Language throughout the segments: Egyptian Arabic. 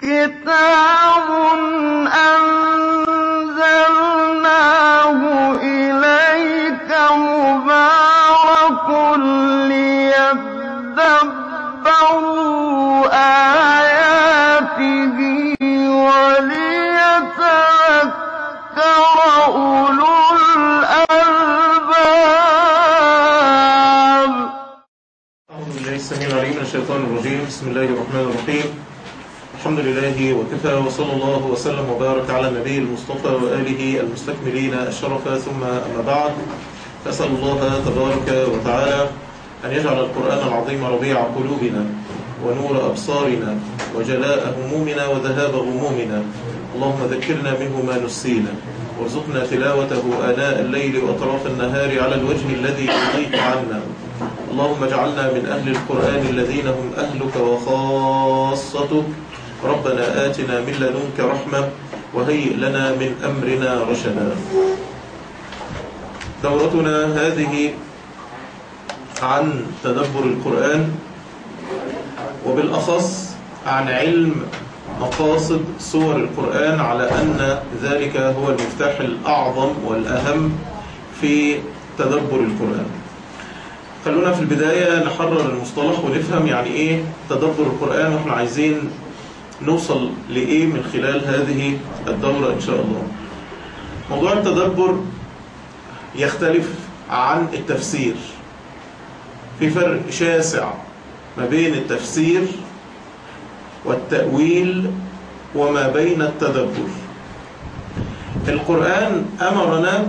كِتَابٌ أَنزَلْنَاهُ إِلَيْكَ مُبَارَكٌ لِّيَدَّبَّرُوا آيَاتِهِ وَلِيَتَذَكَّرَ أُولُو الْأَلْبَابِ أعوذ بالله السميع العليم من الشيطان الرجيم بسم الله الرحمن الرحيم الحمد لله وكفى وصلى الله وسلم وبارك على النبي المصطفى وآله المستكملين الشرف ثم أما بعد فأسأل الله تبارك وتعالى أن يجعل القرآن العظيم ربيع قلوبنا ونور أبصارنا وجلاء همومنا وذهاب غمومنا اللهم ذكرنا منه ما نسينا وارزقنا تلاوته آناء الليل وأطراف النهار على الوجه الذي يرضيك عنا اللهم اجعلنا من أهل القرآن الذين هم أهلك وخاصتك ربنا آتنا من لدنك رحمة وهيئ لنا من أمرنا رشدا دورتنا هذه عن تدبر القرآن وبالأخص عن علم مقاصد سور القرآن على أن ذلك هو المفتاح الأعظم والأهم في تدبر القرآن خلونا في البداية نحرر المصطلح ونفهم يعني إيه تدبر القرآن وإحنا عايزين نوصل لإيه من خلال هذه الدورة إن شاء الله موضوع التدبر يختلف عن التفسير في فرق شاسع ما بين التفسير والتأويل وما بين التدبر القرآن أمرنا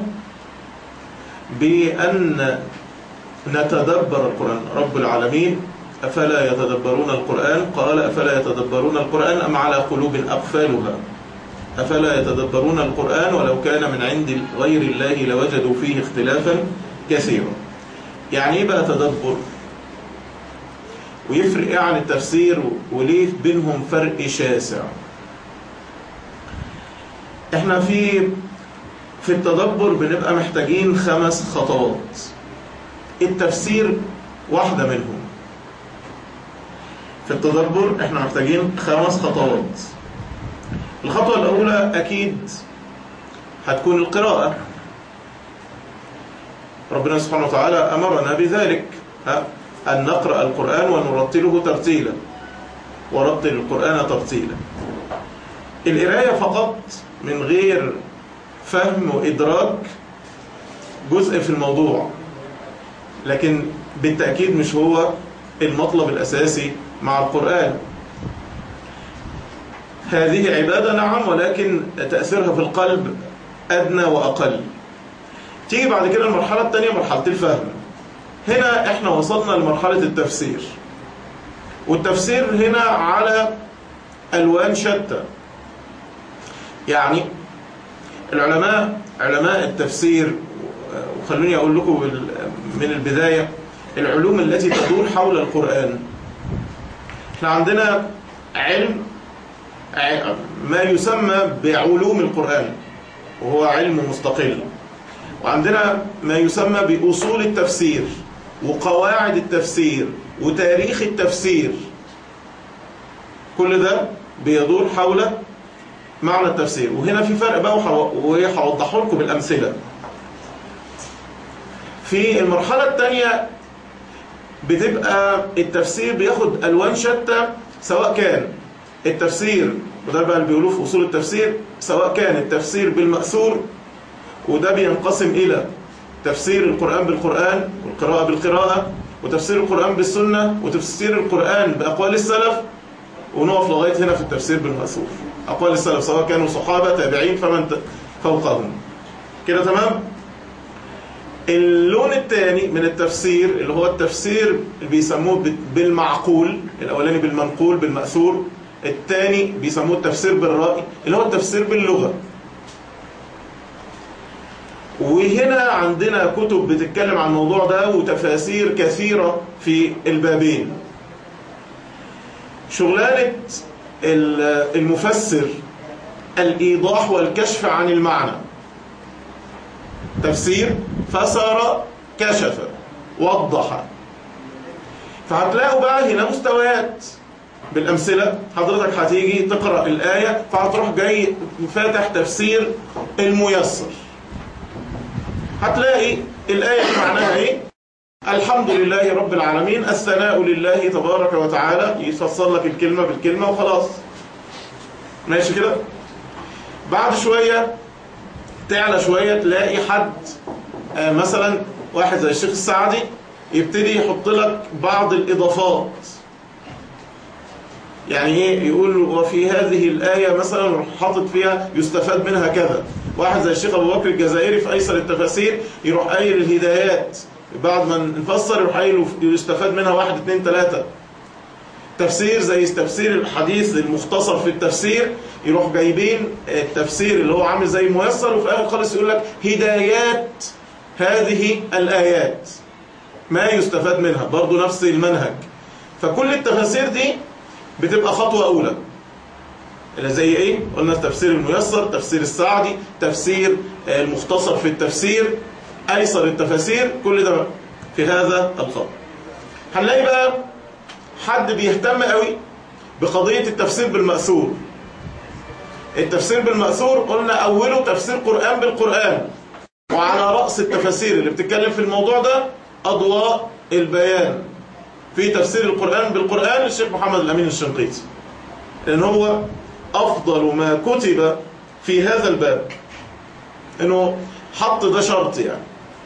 بأن نتدبر القرآن رب العالمين أفلا يتدبرون القرآن قال أفلا يتدبرون القرآن أم على قلوب أقفالها أفلا يتدبرون القرآن ولو كان من عند غير الله لوجدوا فيه اختلافا كثيرا يعني إيه بقى تدبر ويفرق إيه عن التفسير وليه بينهم فرق شاسع احنا في في التدبر بنبقى محتاجين خمس خطوات التفسير واحدة منهم في التدبر احنا محتاجين خمس خطوات الخطوة الأولى أكيد هتكون القراءة ربنا سبحانه وتعالى أمرنا بذلك أن نقرأ القرآن ونرتله ترتيلا ورتل القرآن ترتيلا القراية فقط من غير فهم وإدراك جزء في الموضوع لكن بالتأكيد مش هو المطلب الأساسي مع القرآن هذه عبادة نعم ولكن تأثيرها في القلب أدنى وأقل تيجي بعد كده المرحلة الثانية مرحلة الفهم هنا احنا وصلنا لمرحلة التفسير والتفسير هنا على ألوان شتى يعني العلماء علماء التفسير وخلوني أقول لكم من البداية العلوم التي تدور حول القرآن احنا عندنا علم ما يسمى بعلوم القرآن وهو علم مستقل وعندنا ما يسمى بأصول التفسير وقواعد التفسير وتاريخ التفسير كل ده بيدور حول معنى التفسير وهنا في فرق بقى وهوضحه لكم بالأمثلة في المرحلة الثانية بتبقى التفسير بياخد ألوان شتى سواء كان التفسير وده بقى اللي بيقولوه في أصول التفسير سواء كان التفسير بالمأثور وده بينقسم إلى تفسير القرآن بالقرآن والقراءة بالقراءة وتفسير القرآن بالسنة وتفسير القرآن بأقوال السلف ونقف لغاية هنا في التفسير بالمأثور أقوال السلف سواء كانوا صحابة تابعين فمن فوقهم كده تمام؟ اللون الثاني من التفسير اللي هو التفسير اللي بيسموه بالمعقول الاولاني بالمنقول بالمأثور الثاني بيسموه التفسير بالرأي اللي هو التفسير باللغة وهنا عندنا كتب بتتكلم عن الموضوع ده وتفاسير كثيرة في البابين شغلانة المفسر الإيضاح والكشف عن المعنى تفسير فسر كشف وضح فهتلاقوا بقى هنا مستويات بالأمثلة حضرتك هتيجي تقرأ الآية فهتروح جاي فاتح تفسير الميسر هتلاقي الآية دي معناها إيه الحمد لله رب العالمين الثناء لله تبارك وتعالى يفسر لك الكلمة بالكلمة وخلاص ماشي كده بعد شوية تعلى شوية تلاقي حد آه مثلا واحد زي الشيخ السعدي يبتدي يحط لك بعض الإضافات يعني ايه يقول وفي هذه الآية مثلا يروح حاطط فيها يستفاد منها كذا واحد زي الشيخ أبو بكر الجزائري في أيسر التفاسير يروح قايل الهدايات بعد ما نفسر يروح قايل يستفاد منها واحد اتنين تلاتة تفسير زي تفسير الحديث المختصر في التفسير يروح جايبين التفسير اللي هو عامل زي ميسر وفي الآخر خالص يقول لك هدايات هذه الآيات ما يستفاد منها برضو نفس المنهج فكل التفاسير دي بتبقى خطوة أولى اللي زي إيه؟ قلنا التفسير الميسر تفسير السعدي تفسير المختصر في التفسير أيسر التفاسير كل ده في هذا الخط هنلاقي بقى حد بيهتم قوي بقضية التفسير بالمأثور التفسير بالمأثور قلنا أوله تفسير قرآن بالقرآن وعلى رأس التفاسير اللي بتتكلم في الموضوع ده أضواء البيان في تفسير القرآن بالقرآن للشيخ محمد الأمين الشنقيطي لأن هو أفضل ما كتب في هذا الباب إنه حط ده شرط يعني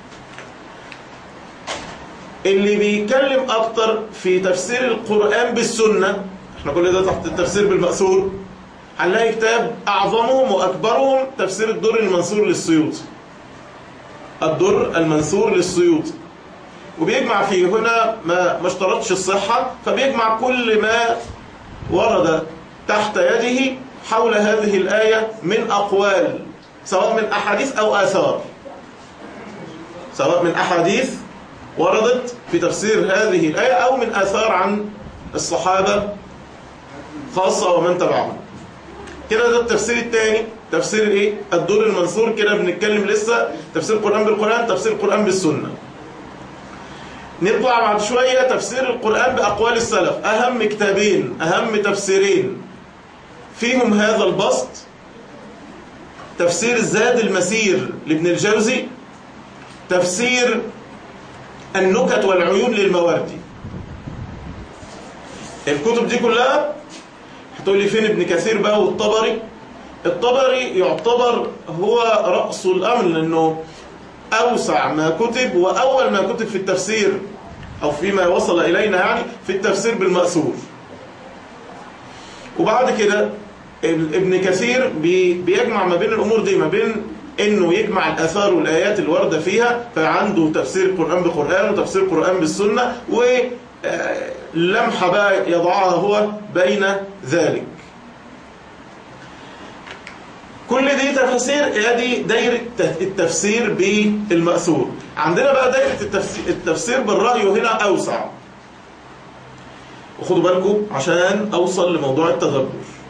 اللي بيتكلم أكتر في تفسير القرآن بالسنة احنا كل ده تحت التفسير بالمأثور هنلاقي كتاب أعظمهم وأكبرهم تفسير الدر المنثور للسيوطي الدر المنثور للسيوطي وبيجمع فيه هنا ما ما اشترطش الصحة فبيجمع كل ما ورد تحت يده حول هذه الآية من أقوال سواء من أحاديث أو آثار سواء من أحاديث وردت في تفسير هذه الآية أو من آثار عن الصحابة خاصة ومن تبعهم كده ده التفسير الثاني تفسير ايه الدور المنثور كده بنتكلم لسه تفسير القرآن بالقرآن تفسير القرآن بالسنة نطلع بعد شوية تفسير القرآن بأقوال السلف أهم كتابين أهم تفسيرين فيهم هذا البسط تفسير زاد المسير لابن الجوزي تفسير النكت والعيون للمواردي الكتب دي كلها هتقول لي فين ابن كثير بقى والطبري الطبري يعتبر هو رأس الأمر لأنه أوسع ما كتب وأول ما كتب في التفسير أو فيما وصل إلينا يعني في التفسير بالمأثور وبعد كده ابن كثير بيجمع ما بين الأمور دي ما بين انه يجمع الاثار والايات الوارده فيها فعنده تفسير القران بقران وتفسير القران بالسنه ولمحه بقى يضعها هو بين ذلك كل دي تفاسير ادي دايره التفسير بالماثور عندنا بقى دايره التفسير, التفسير بالراي وهنا اوسع وخدوا بالكم عشان اوصل لموضوع التدبر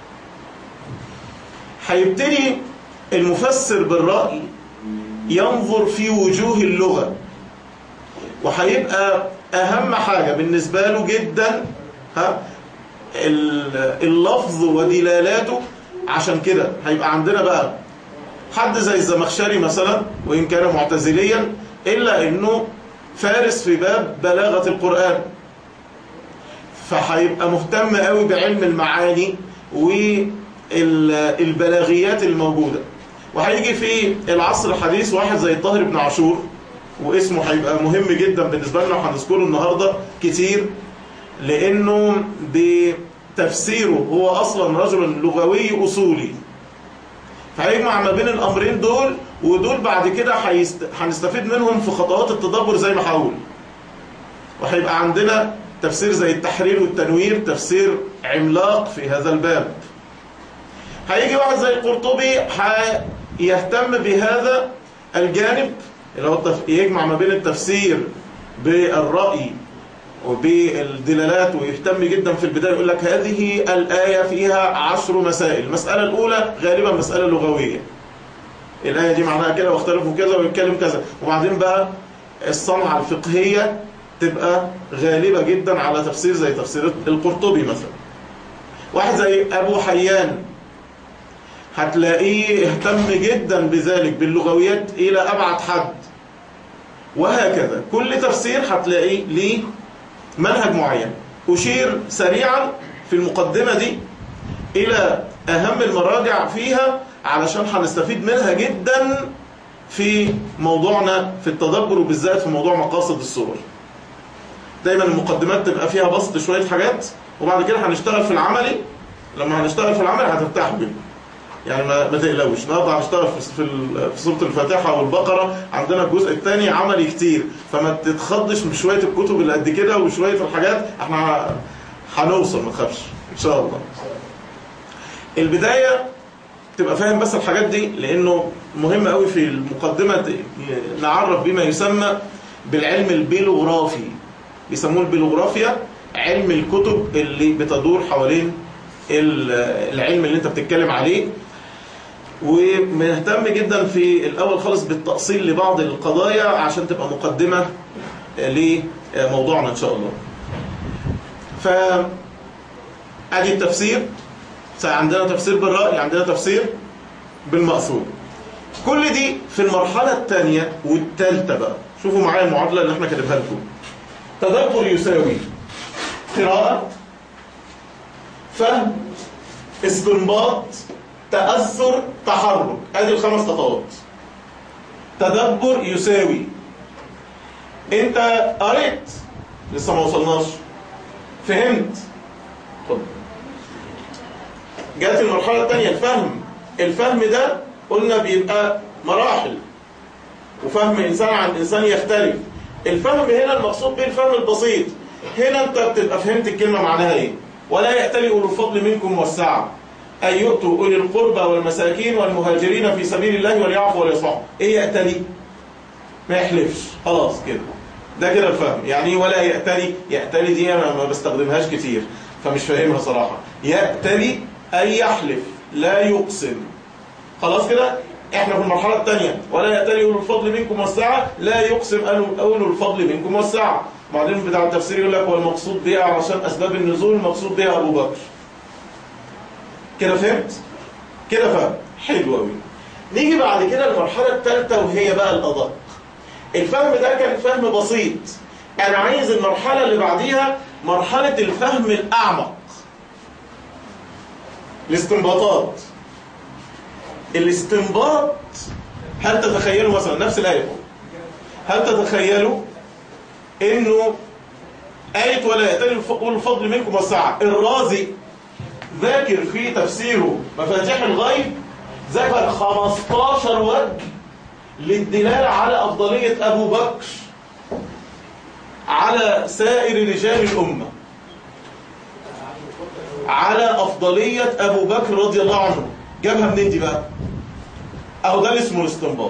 هيبتدي المفسر بالرأي ينظر في وجوه اللغة وهيبقى أهم حاجة بالنسبة له جدا ها اللفظ ودلالاته عشان كده هيبقى عندنا بقى حد زي الزمخشري مثلا وإن كان معتزليا إلا إنه فارس في باب بلاغة القرآن فهيبقى مهتم قوي بعلم المعاني والبلاغيات الموجوده وهيجي في العصر الحديث واحد زي الطاهر بن عاشور واسمه هيبقى مهم جدا بالنسبة لنا وهنذكره النهاردة كتير لأنه بتفسيره هو أصلا رجل لغوي أصولي فهيجمع ما بين الأمرين دول ودول بعد كده هنستفيد منهم في خطوات التدبر زي ما هقول وهيبقى عندنا تفسير زي التحرير والتنوير تفسير عملاق في هذا الباب هيجي واحد زي القرطبي يهتم بهذا الجانب اللي هو يجمع ما بين التفسير بالرأي وبالدلالات ويهتم جدا في البداية يقول لك هذه الآية فيها عشر مسائل المسألة الأولى غالبا مسألة لغوية الآية دي معناها كده واختلفوا كذا ويتكلم كذا وبعدين بقى الصنعة الفقهية تبقى غالبة جدا على تفسير زي تفسير القرطبي مثلا واحد زي ابو حيان هتلاقيه اهتم جدا بذلك باللغويات الى ابعد حد وهكذا كل تفسير هتلاقيه ليه منهج معين اشير سريعا في المقدمة دي الى اهم المراجع فيها علشان هنستفيد منها جدا في موضوعنا في التدبر وبالذات في موضوع مقاصد الصور دايما المقدمات تبقى فيها بسط شوية حاجات وبعد كده هنشتغل في العملي لما هنشتغل في العملي هترتاحوا جدا يعني ما, ما تقلقوش النهارده هنشتغل في في, في سوره الفاتحه والبقره عندنا الجزء الثاني عملي كتير فما تتخضش من شويه الكتب اللي قد كده وشويه الحاجات احنا هنوصل ما تخافش ان شاء الله البدايه تبقى فاهم بس الحاجات دي لانه مهم قوي في المقدمه نعرف بما يسمى بالعلم البيلوغرافي بيسموه البيلوغرافيا علم الكتب اللي بتدور حوالين العلم اللي انت بتتكلم عليه ومهتم جدا في الاول خالص بالتأصيل لبعض القضايا عشان تبقى مقدمة لموضوعنا ان شاء الله ف ادي التفسير عندنا تفسير بالرأي عندنا تفسير بالمأثور كل دي في المرحلة الثانية والثالثة بقى شوفوا معايا المعادلة اللي احنا كاتبها لكم تدبر يساوي قراءة فهم استنباط تأثر تحرك ادي الخمس خطوات تدبر يساوي انت قريت لسه ما وصلناش فهمت طب جات المرحلة الثانية الفهم الفهم ده قلنا بيبقى مراحل وفهم إنسان عن إنسان يختلف الفهم هنا المقصود به الفهم البسيط هنا انت بتبقى فهمت الكلمة معناها ايه ولا يأتلي أولو الفضل منكم والسعة أن يؤتوا أولي القربى والمساكين والمهاجرين في سبيل الله وليعفوا وليصفحوا إيه يأتلي؟ ما يحلفش خلاص كده ده كده الفهم يعني ولا يأتلي يأتلي دي أنا ما بستخدمهاش كتير فمش فاهمها صراحة يأتلي أن يحلف لا يقسم خلاص كده احنا في المرحلة الثانية ولا يأتلي أولو الفضل منكم والسعة لا يقسم أولو الفضل منكم والسعة بعدين بتاع التفسير يقول لك هو المقصود بها علشان أسباب النزول المقصود بها أبو بكر كده فهمت؟ كده فهم حلو قوي نيجي بعد كده المرحلة الثالثة وهي بقى الأدق الفهم ده كان فهم بسيط أنا عايز المرحلة اللي بعديها مرحلة الفهم الأعمق الاستنباطات الاستنباط هل تتخيلوا مثلا نفس الآية هل تتخيلوا انه آية ولا يأتي الفضل منكم والسعة الرازي ذاكر في تفسيره مفاتيح الغيب ذكر 15 وجه للدلالة على أفضلية أبو بكر على سائر رجال الأمة على أفضلية أبو بكر رضي الله عنه جابها منين دي بقى أو ده اسمه الاستنباط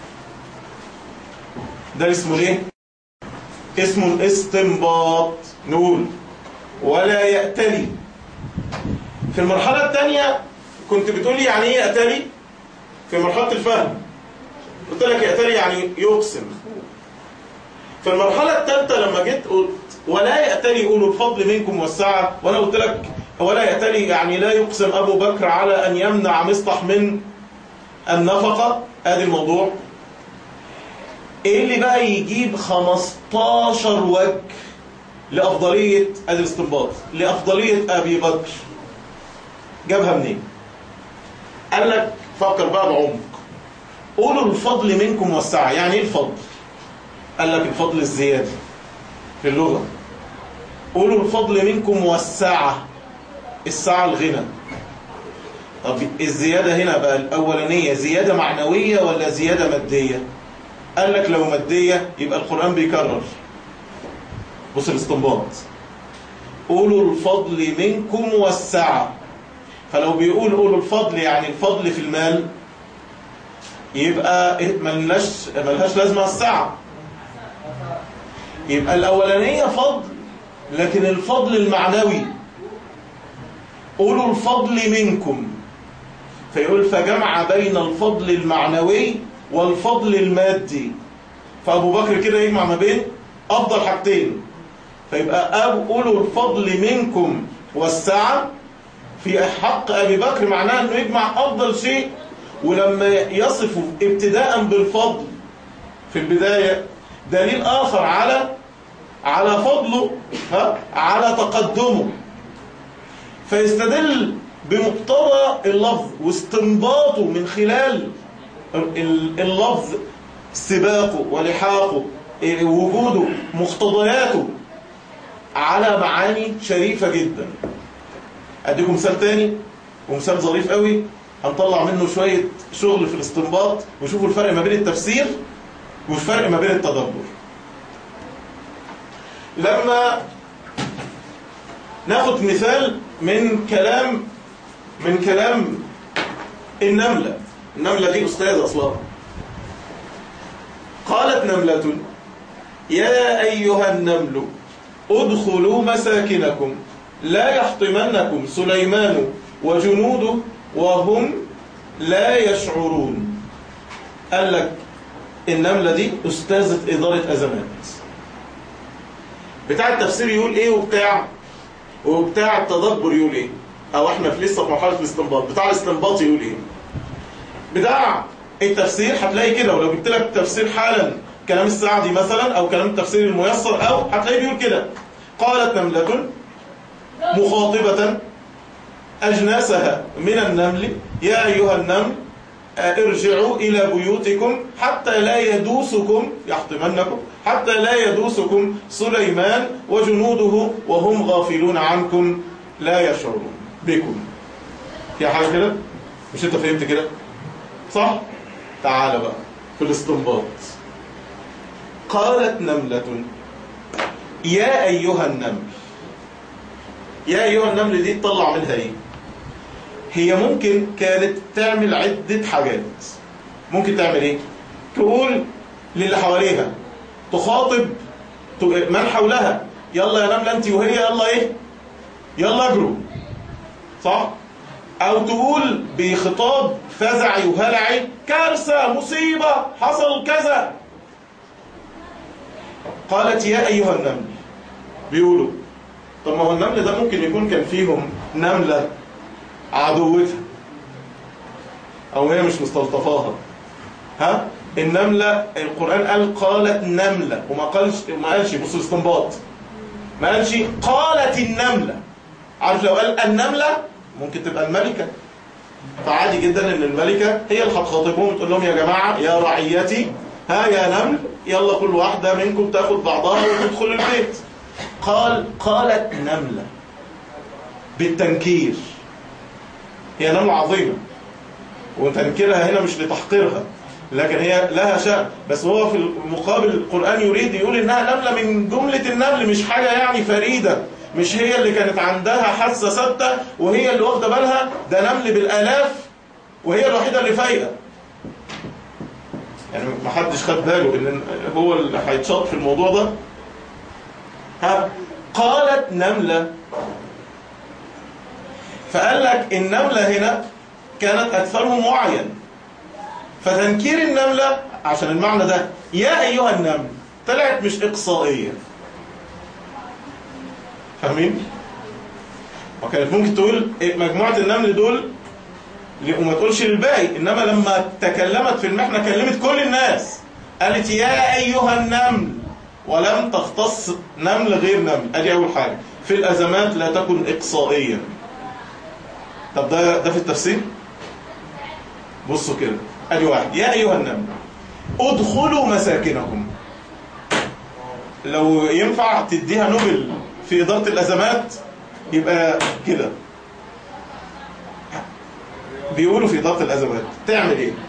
ده اسمه ليه اسمه الاستنباط نقول ولا يأتلي في المرحلة الثانية كنت بتقولي يعني ايه يأتلي في مرحلة الفهم قلت لك يأتلي يعني يقسم في المرحلة الثالثة لما جيت قلت ولا يأتلي أولو الفضل منكم والسعة وأنا قلت لك ولا يأتلي يعني لا يقسم أبو بكر على أن يمنع مصطح من النفقة ادي الموضوع ايه اللي بقى يجيب 15 وجه لأفضلية ادي الاستنباط لأفضلية أبي بكر جابها منين قال لك فكر بقى بعمق قولوا الفضل منكم والسعة يعني ايه الفضل قال لك الفضل الزيادة في اللغة قولوا الفضل منكم والسعة السعة الغنى طب الزيادة هنا بقى الأولانية زيادة معنوية ولا زيادة مادية قال لك لو مادية يبقى القرآن بيكرر بص الاستنباط قولوا الفضل منكم والسعة فلو بيقول قولوا الفضل يعني الفضل في المال يبقى ملهاش ملهاش لازمه السعه يبقى الاولانيه فضل لكن الفضل المعنوي قولوا الفضل منكم فيقول فجمع بين الفضل المعنوي والفضل المادي فابو بكر كده يجمع ما بين افضل حاجتين فيبقى أبو قولوا الفضل منكم والسعه في حق أبي بكر معناه أنه يجمع أفضل شيء ولما يصف ابتداء بالفضل في البداية دليل آخر على على فضله ها على تقدمه فيستدل بمقتضى اللفظ واستنباطه من خلال اللفظ سباقه ولحاقه وجوده مقتضياته على معاني شريفة جدا أديكم مثال تاني ومثال ظريف قوي هنطلع منه شوية شغل في الاستنباط وشوفوا الفرق ما بين التفسير والفرق ما بين التدبر لما ناخد مثال من كلام من كلام النملة النملة دي أستاذ أصلا قالت نملة يا أيها النمل ادخلوا مساكنكم لا يحطمنكم سليمان وجنوده وهم لا يشعرون قال لك النملة دي أستاذة إدارة أزمات بتاع التفسير يقول إيه وبتاع وبتاع التدبر يقول إيه أو إحنا في لسه في مرحلة الاستنباط بتاع الاستنباط يقول إيه بتاع التفسير هتلاقي كده ولو جبت لك تفسير حالا كلام السعدي مثلا أو كلام التفسير الميسر أو هتلاقيه بيقول كده قالت نملة مخاطبة أجناسها من النمل يا أيها النمل ارجعوا إلى بيوتكم حتى لا يدوسكم يحطمنكم حتى لا يدوسكم سليمان وجنوده وهم غافلون عنكم لا يشعرون بكم في حاجة كده مش انت فهمت كده صح تعال بقى في الاستنباط قالت نملة يا أيها النمل يا أيها النمل دي تطلع منها ايه هي ممكن كانت تعمل عدة حاجات ممكن تعمل ايه تقول للي حواليها تخاطب من حولها يلا يا نملة انت وهي يلا ايه يلا اجروا صح او تقول بخطاب فزعي وهلعي كارثة مصيبة حصل كذا قالت يا ايها النمل بيقولوا طب ما هو النمل ده ممكن يكون كان فيهم نملة عدوتها او هي مش مستلطفاها ها النملة القرآن قال قالت نملة وما قالش ما قالش بص الاستنباط ما قالش قالت النملة عارف لو قال النملة ممكن تبقى الملكة فعادي جدا ان الملكة هي اللي هتخاطبهم وتقول لهم يا جماعة يا رعيتي ها يا نمل يلا كل واحدة منكم تاخد بعضها وتدخل البيت قال قالت نملة بالتنكير هي نملة عظيمة وتنكيرها هنا مش لتحقيرها لكن هي لها شأن بس هو في المقابل القرآن يريد يقول إنها نملة من جملة النمل مش حاجة يعني فريدة مش هي اللي كانت عندها حاسة ثابتة وهي اللي واخدة بالها ده نمل بالآلاف وهي الوحيدة اللي فايقة يعني ما حدش خد باله ان هو اللي هيتشاط في الموضوع ده ها قالت نملة فقال لك النملة هنا كانت أكثرهم وعيا فتنكير النملة عشان المعنى ده يا أيها النمل طلعت مش إقصائية فاهمين؟ وكانت ممكن تقول مجموعة النمل دول وما تقولش للباقي إنما لما تكلمت في المحنة كلمت كل الناس قالت يا أيها النمل ولم تختص نمل غير نمل ادي أول حاجة في الأزمات لا تكن إقصائيا طب ده ده في التفسير بصوا كده ادي واحد يا أيها النمل ادخلوا مساكنكم لو ينفع تديها نوبل في إدارة الأزمات يبقى كده بيقولوا في إدارة الأزمات تعمل إيه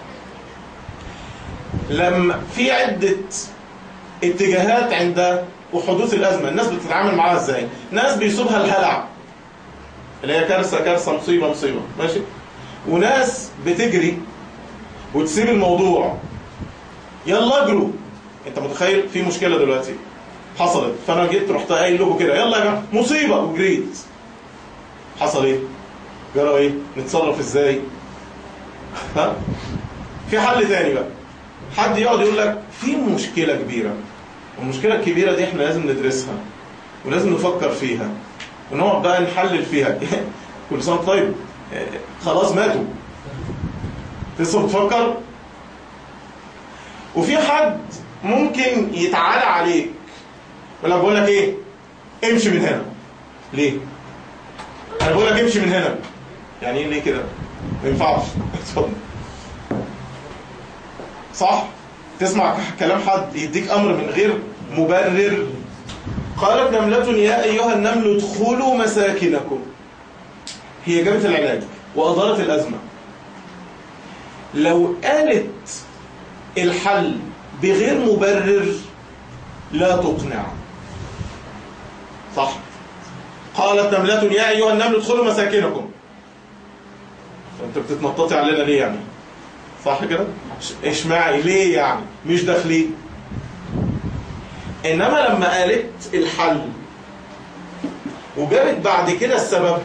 لما في عدة اتجاهات عند وحدوث الأزمة الناس بتتعامل معاها إزاي ناس بيصيبها الهلع اللي هي كارثة كارثة مصيبة مصيبة ماشي وناس بتجري وتسيب الموضوع يلا اجروا انت متخيل في مشكلة دلوقتي حصلت فانا جيت رحت قايل له كده يلا يا جماعه مصيبة وجريت حصل ايه جرى ايه نتصرف ازاي ها في حل تاني بقى حد يقعد يقول لك في مشكلة كبيرة والمشكلة الكبيرة دي احنا لازم ندرسها ولازم نفكر فيها ونقعد بقى نحلل فيها كل سنه وأنت طيب آه، خلاص ماتوا لسه بتفكر وفي حد ممكن يتعالى عليك يقول لك بقول لك ايه امشي من هنا ليه انا بقول لك امشي من هنا يعني ايه ليه كده ما ينفعش اتفضل صح تسمع كلام حد يديك امر من غير مبرر قالت نملة يا ايها النمل ادخلوا مساكنكم هي جابت العلاج وادارت الازمه لو قالت الحل بغير مبرر لا تقنع صح قالت نملة يا أيها النمل ادخلوا مساكنكم انت بتتنططي علينا ليه يعني صح كده اشمعي ليه يعني مش داخلين انما لما قالت الحل وجابت بعد كده السبب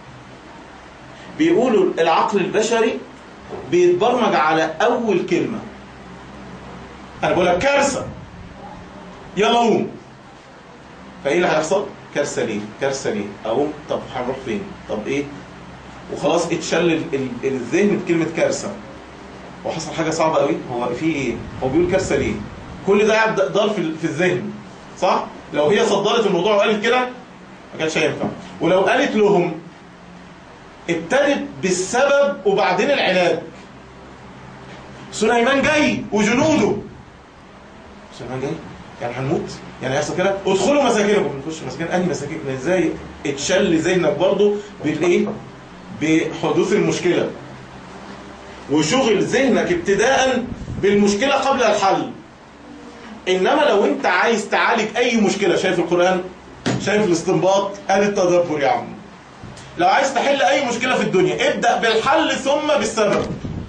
بيقولوا العقل البشري بيتبرمج على اول كلمه انا بقول لك كارثه يلا قوم فايه اللي هيحصل كارثه ليه كارثه ليه اقوم طب هنروح فين طب ايه وخلاص اتشل ال- ال- الذهن بكلمه كارثه وحصل حاجه صعبه قوي هو في ايه هو بيقول كارثه ليه كل ده قاعد دار في ال- في الذهن صح لو هي صدرت الموضوع وقالت كده ما كانش هينفع ولو قالت لهم ابتدت بالسبب وبعدين العلاج سليمان جاي وجنوده سليمان جاي يعني هنموت يعني هيحصل كده ادخلوا مساكنكم نخش مساكن انهي مساكن ازاي اتشل ذهنك برضه بالايه بحدوث المشكله وشغل ذهنك ابتداء بالمشكله قبل الحل انما لو انت عايز تعالج اي مشكله شايف القران شايف الاستنباط ادي التدبر يا عم لو عايز تحل اي مشكله في الدنيا ابدا بالحل ثم بالسبب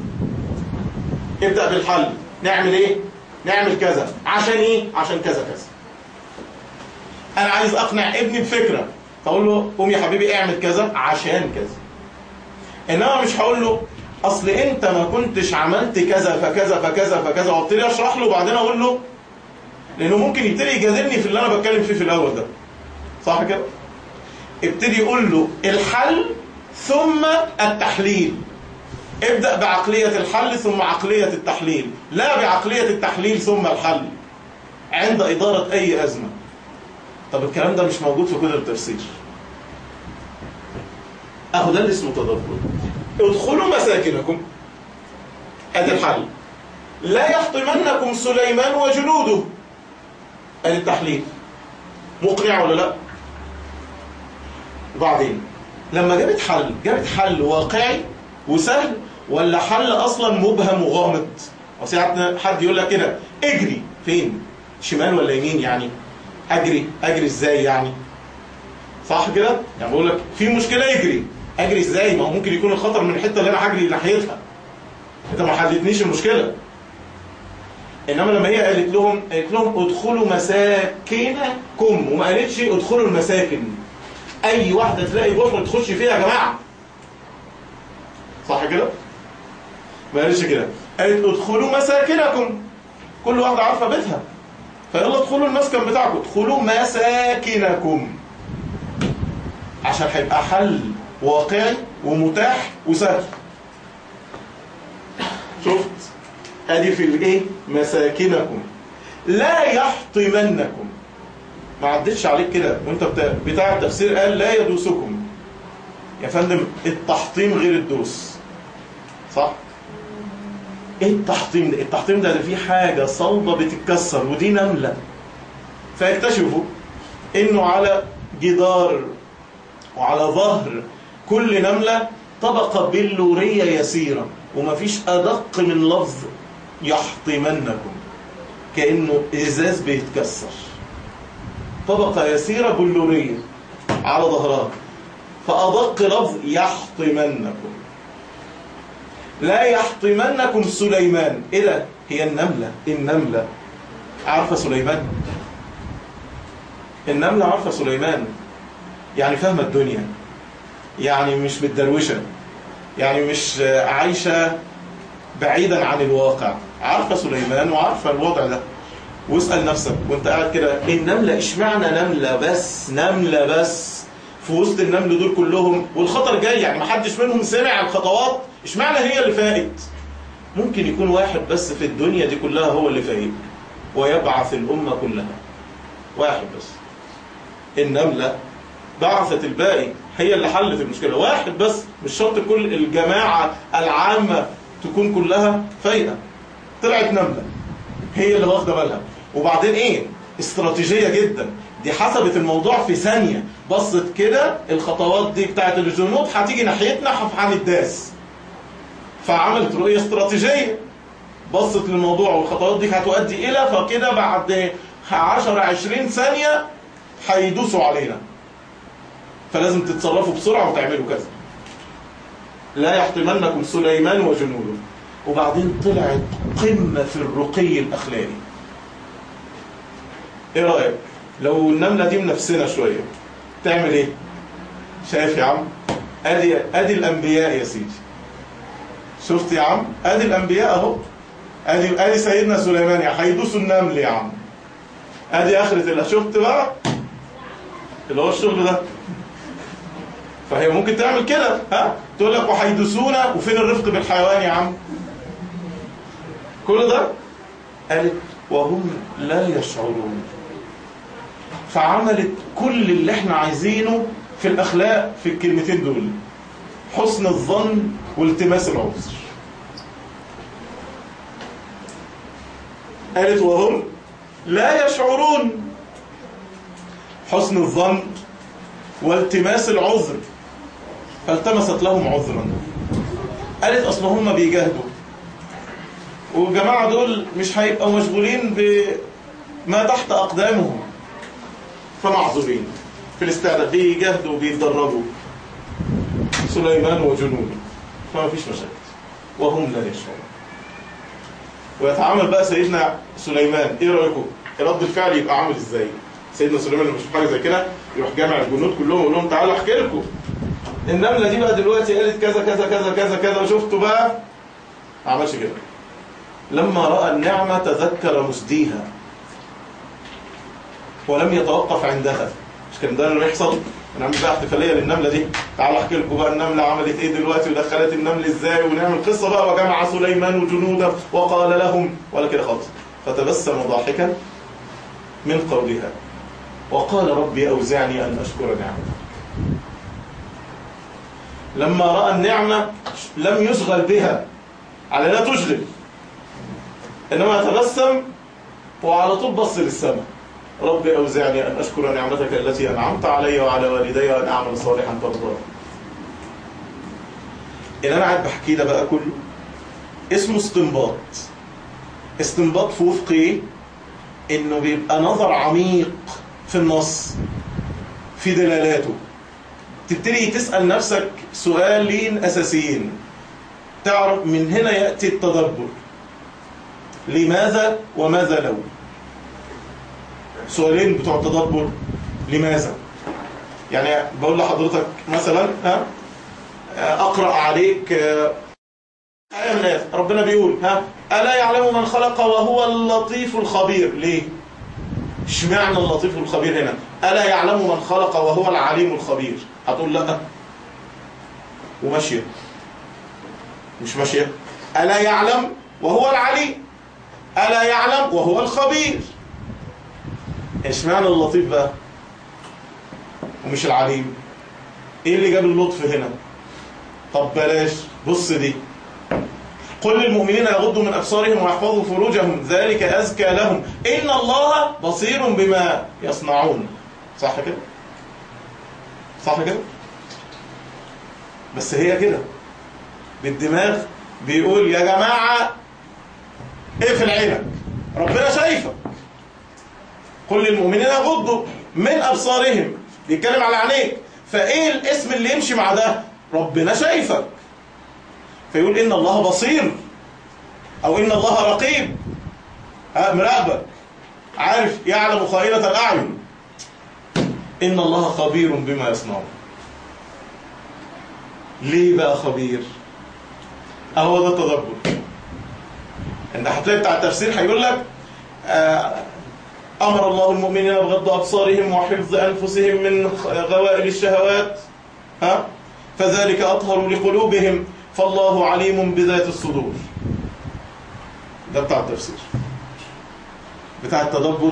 ابدا بالحل نعمل ايه نعمل كذا عشان ايه عشان كذا كذا انا عايز اقنع ابني بفكره فاقول له قوم يا حبيبي اعمل كذا عشان كذا انما مش هقول له اصل انت ما كنتش عملت كذا فكذا فكذا فكذا وابتدي اشرح له وبعدين اقول له لانه ممكن يبتدي يجادلني في اللي انا بتكلم فيه في الاول ده صح كده ابتدي يقول له الحل ثم التحليل ابدأ بعقلية الحل ثم عقلية التحليل لا بعقلية التحليل ثم الحل عند إدارة أي أزمة طب الكلام ده مش موجود في كتب التفسير أهو ده اللي اسمه تدبر ادخلوا مساكنكم ادي الحل لا يحطمنكم سليمان وجنوده ادي التحليل مقنع ولا لا وبعدين لما جابت حل جابت حل واقعي وسهل ولا حل اصلا مبهم وغامض وساعات حد يقول لك كده اجري فين شمال ولا يمين يعني اجري اجري ازاي يعني صح كده يعني بقول لك في مشكله اجري اجري ازاي ما هو ممكن يكون الخطر من الحته اللي انا هجري ناحيتها انت ما حلتنيش المشكله انما لما هي قالت لهم قالت لهم ادخلوا مساكنكم وما قالتش ادخلوا المساكن اي واحده تلاقي جحر تخش فيها يا جماعه صح كده ما قالتش كده قالت ادخلوا مساكنكم كل واحده عارفه بيتها فيلا ادخلوا المسكن بتاعكم ادخلوا مساكنكم عشان هيبقى حل واقعي ومتاح وسهل شفت ادي في الايه مساكنكم لا يحطمنكم ما عدتش عليك كده وانت بتاع, بتاع التفسير قال لا يدوسكم يا فندم التحطيم غير الدوس صح ايه التحطيم ده التحطيم ده, ده فيه حاجه صلبه بتتكسر ودي نمله فيكتشفوا انه على جدار وعلى ظهر كل نمله طبقه بلوريه يسيره ومفيش ادق من لفظ يحطمنكم كانه ازاز بيتكسر طبقه يسيره بلوريه على ظهرها فادق لفظ يحطمنكم لا يحطمنكم سليمان ايه ده هي النمله النمله عارفه سليمان النمله عارفه سليمان يعني فاهمه الدنيا يعني مش متدروشه يعني مش عايشه بعيدا عن الواقع عارفه سليمان وعارفه الوضع ده واسال نفسك وانت قاعد كده النمله اشمعنى نمله بس نمله بس في وسط النمل دول كلهم والخطر جاي يعني ما حدش منهم سمع الخطوات اشمعنى هي اللي فاقت ممكن يكون واحد بس في الدنيا دي كلها هو اللي فايق ويبعث الأمة كلها واحد بس النملة بعثت الباقي هي اللي حلت المشكلة واحد بس مش شرط كل الجماعة العامة تكون كلها فايقة طلعت نملة هي اللي واخدة بالها وبعدين ايه استراتيجية جدا دي حسبت الموضوع في ثانية بصت كده الخطوات دي بتاعت الجنود هتيجي ناحيتنا هنتداس فعملت رؤية استراتيجية بصت للموضوع والخطوات دي هتؤدي إلى فكده بعد 10 20 ثانية هيدوسوا علينا فلازم تتصرفوا بسرعة وتعملوا كذا لا يحطمنكم سليمان وجنوده وبعدين طلعت قمة في الرقي الأخلاقي ايه رأيك لو النملة دي منفسنا شوية تعمل ايه شايف يا عم ادي ادي الانبياء يا سيدي شفت يا عم ادي الانبياء اهو ادي ادي سيدنا سليمان يا هيدوسوا النمل يا عم ادي اخرة الله شفت بقى اللي هو الشغل ده فهي ممكن تعمل كده ها تقول لك وهيدوسونا وفين الرفق بالحيوان يا عم كل ده قالت وهم لا يشعرون فعملت كل اللي احنا عايزينه في الاخلاق في الكلمتين دول حسن الظن والتماس العذر قالت وهم لا يشعرون حسن الظن والتماس العذر فالتمست لهم عذرا قالت اصل هم بيجاهدوا والجماعة دول مش هيبقوا مشغولين بما تحت أقدامهم فمعذورين في الاستعداد بيجاهدوا وبيتدربوا سليمان وجنوده فما فيش مشاكل وهم لا يشعرون ويتعامل بقى سيدنا سليمان ايه رايكم رد الفعل يبقى عامل ازاي سيدنا سليمان لما يشوف حاجه زي كده يروح جامع الجنود كلهم ويقول لهم تعالوا احكي لكم النمله دي بقى دلوقتي قالت كذا كذا كذا كذا كذا وشفتوا بقى ما عملش كده لما راى النعمه تذكر مسديها ولم يتوقف عندها مش كان ده اللي بيحصل نعمل بقى احتفاليه للنمله دي تعالوا احكي لكم بقى النمله عملت ايه دلوقتي ودخلت النمل ازاي ونعمل قصه بقى وجمع سليمان وجنوده وقال لهم ولا كده خالص فتبسم ضاحكا من قولها وقال ربي اوزعني ان اشكر نعمتك لما راى النعمه لم يشغل بها على لا تشغل انما تبسم وعلى طول بص للسماء رب أوزعني أن أشكر نعمتك التي أنعمت علي وعلى والدي وأن أعمل صالحا ترضاه اللي أنا قاعد بحكي ده بقى كله اسمه استنباط استنباط في وفق إيه؟ إنه بيبقى نظر عميق في النص في دلالاته تبتدي تسأل نفسك سؤالين أساسيين تعرف من هنا يأتي التدبر لماذا وماذا لو سؤالين بتوع التدبر لماذا يعني بقول لحضرتك مثلا ها اقرا عليك آية من الآيات ربنا بيقول ها ألا يعلم من خلق وهو اللطيف الخبير ليه اشمعنى اللطيف الخبير هنا ألا يعلم من خلق وهو العليم الخبير هتقول لا وماشية مش ماشية ألا يعلم وهو العليم ألا يعلم وهو الخبير اشمعنى اللطيف بقى ومش العليم ايه اللي جاب اللطف هنا طب بلاش بص دي قل للمؤمنين يغضوا من ابصارهم ويحفظوا فروجهم ذلك ازكى لهم ان الله بصير بما يصنعون صح كده صح كده بس هي كده بالدماغ بيقول يا جماعه اقفل عينك ربنا شايفك قل للمؤمنين يغضوا من ابصارهم بيتكلم على عينيك فايه الاسم اللي يمشي مع ده ربنا شايفك فيقول ان الله بصير او ان الله رقيب مراقبك عارف يعلم خائنة الاعين ان الله خبير بما يصنعون ليه بقى خبير اهو ده التدبر انت هتلاقي بتاع التفسير هيقول لك آه أمر الله المؤمنين بغض أبصارهم وحفظ أنفسهم من غوائل الشهوات ها فذلك أطهر لقلوبهم فالله عليم بذات الصدور ده بتاع التفسير بتاع التدبر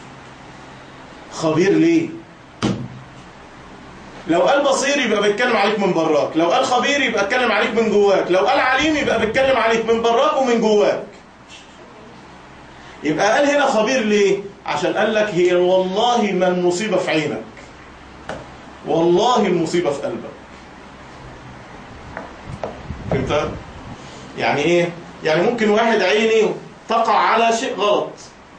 خبير ليه لو قال بصير يبقى بيتكلم عليك من براك لو قال خبير يبقى بيتكلم عليك من جواك لو قال عليم يبقى بيتكلم عليك من براك ومن جواك يبقى قال هنا خبير ليه عشان قال لك هي والله ما المصيبة في عينك والله المصيبة في قلبك فهمت يعني ايه يعني ممكن واحد عيني تقع على شيء غلط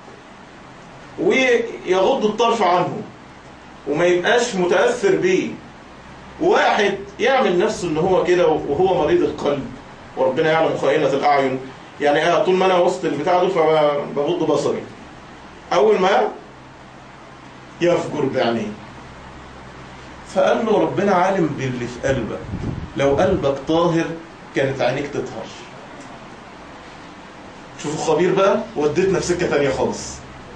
ويغض الطرف عنه وما يبقاش متأثر بيه واحد يعمل نفسه ان هو كده وهو مريض القلب وربنا يعلم خائنة الأعين يعني أنا طول ما أنا وسط البتاع ده فبغض بصري أول ما يفجر بعينيه فقال له ربنا عالم باللي في قلبك لو قلبك طاهر كانت عينيك تطهر شوفوا خبير بقى وديتنا في سكة تانية خالص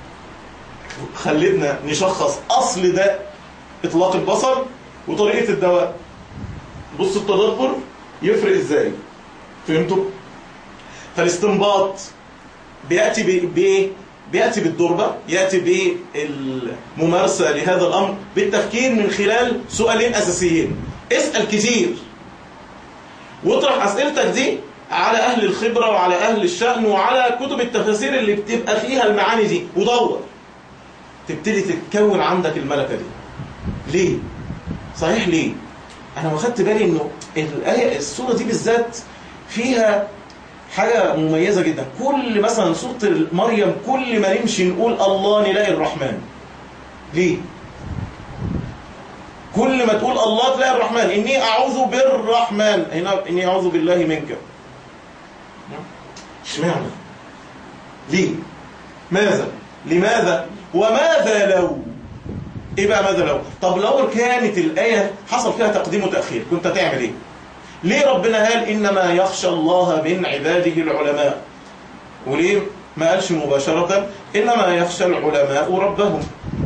خلتنا نشخص أصل ده إطلاق البصر وطريقة الدواء بص التدبر يفرق إزاي فهمتوا؟ فالاستنباط بيأتي بإيه؟ بيأتي بالضربة يأتي بالممارسة لهذا الأمر بالتفكير من خلال سؤالين أساسيين اسأل كتير واطرح أسئلتك دي على أهل الخبرة وعلى أهل الشأن وعلى كتب التفاسير اللي بتبقى فيها المعاني دي ودور تبتدي تتكون عندك الملكة دي ليه؟ صحيح ليه؟ أنا ما خدت بالي إنه الآية السورة دي بالذات فيها حاجة مميزة جدا كل مثلا سورة مريم كل ما نمشي نقول الله نلاقي الرحمن ليه؟ كل ما تقول الله تلاقي الرحمن إني أعوذ بالرحمن هنا إني أعوذ بالله منك اشمعنى؟ ليه؟ ماذا؟ لماذا؟ وماذا لو؟ ايه بقى ماذا لو؟ طب لو كانت الآية حصل فيها تقديم وتأخير كنت هتعمل ايه؟ ليه ربنا قال إنما يخشى الله من عباده العلماء وليه ما قالش مباشرة إنما يخشى العلماء ربهم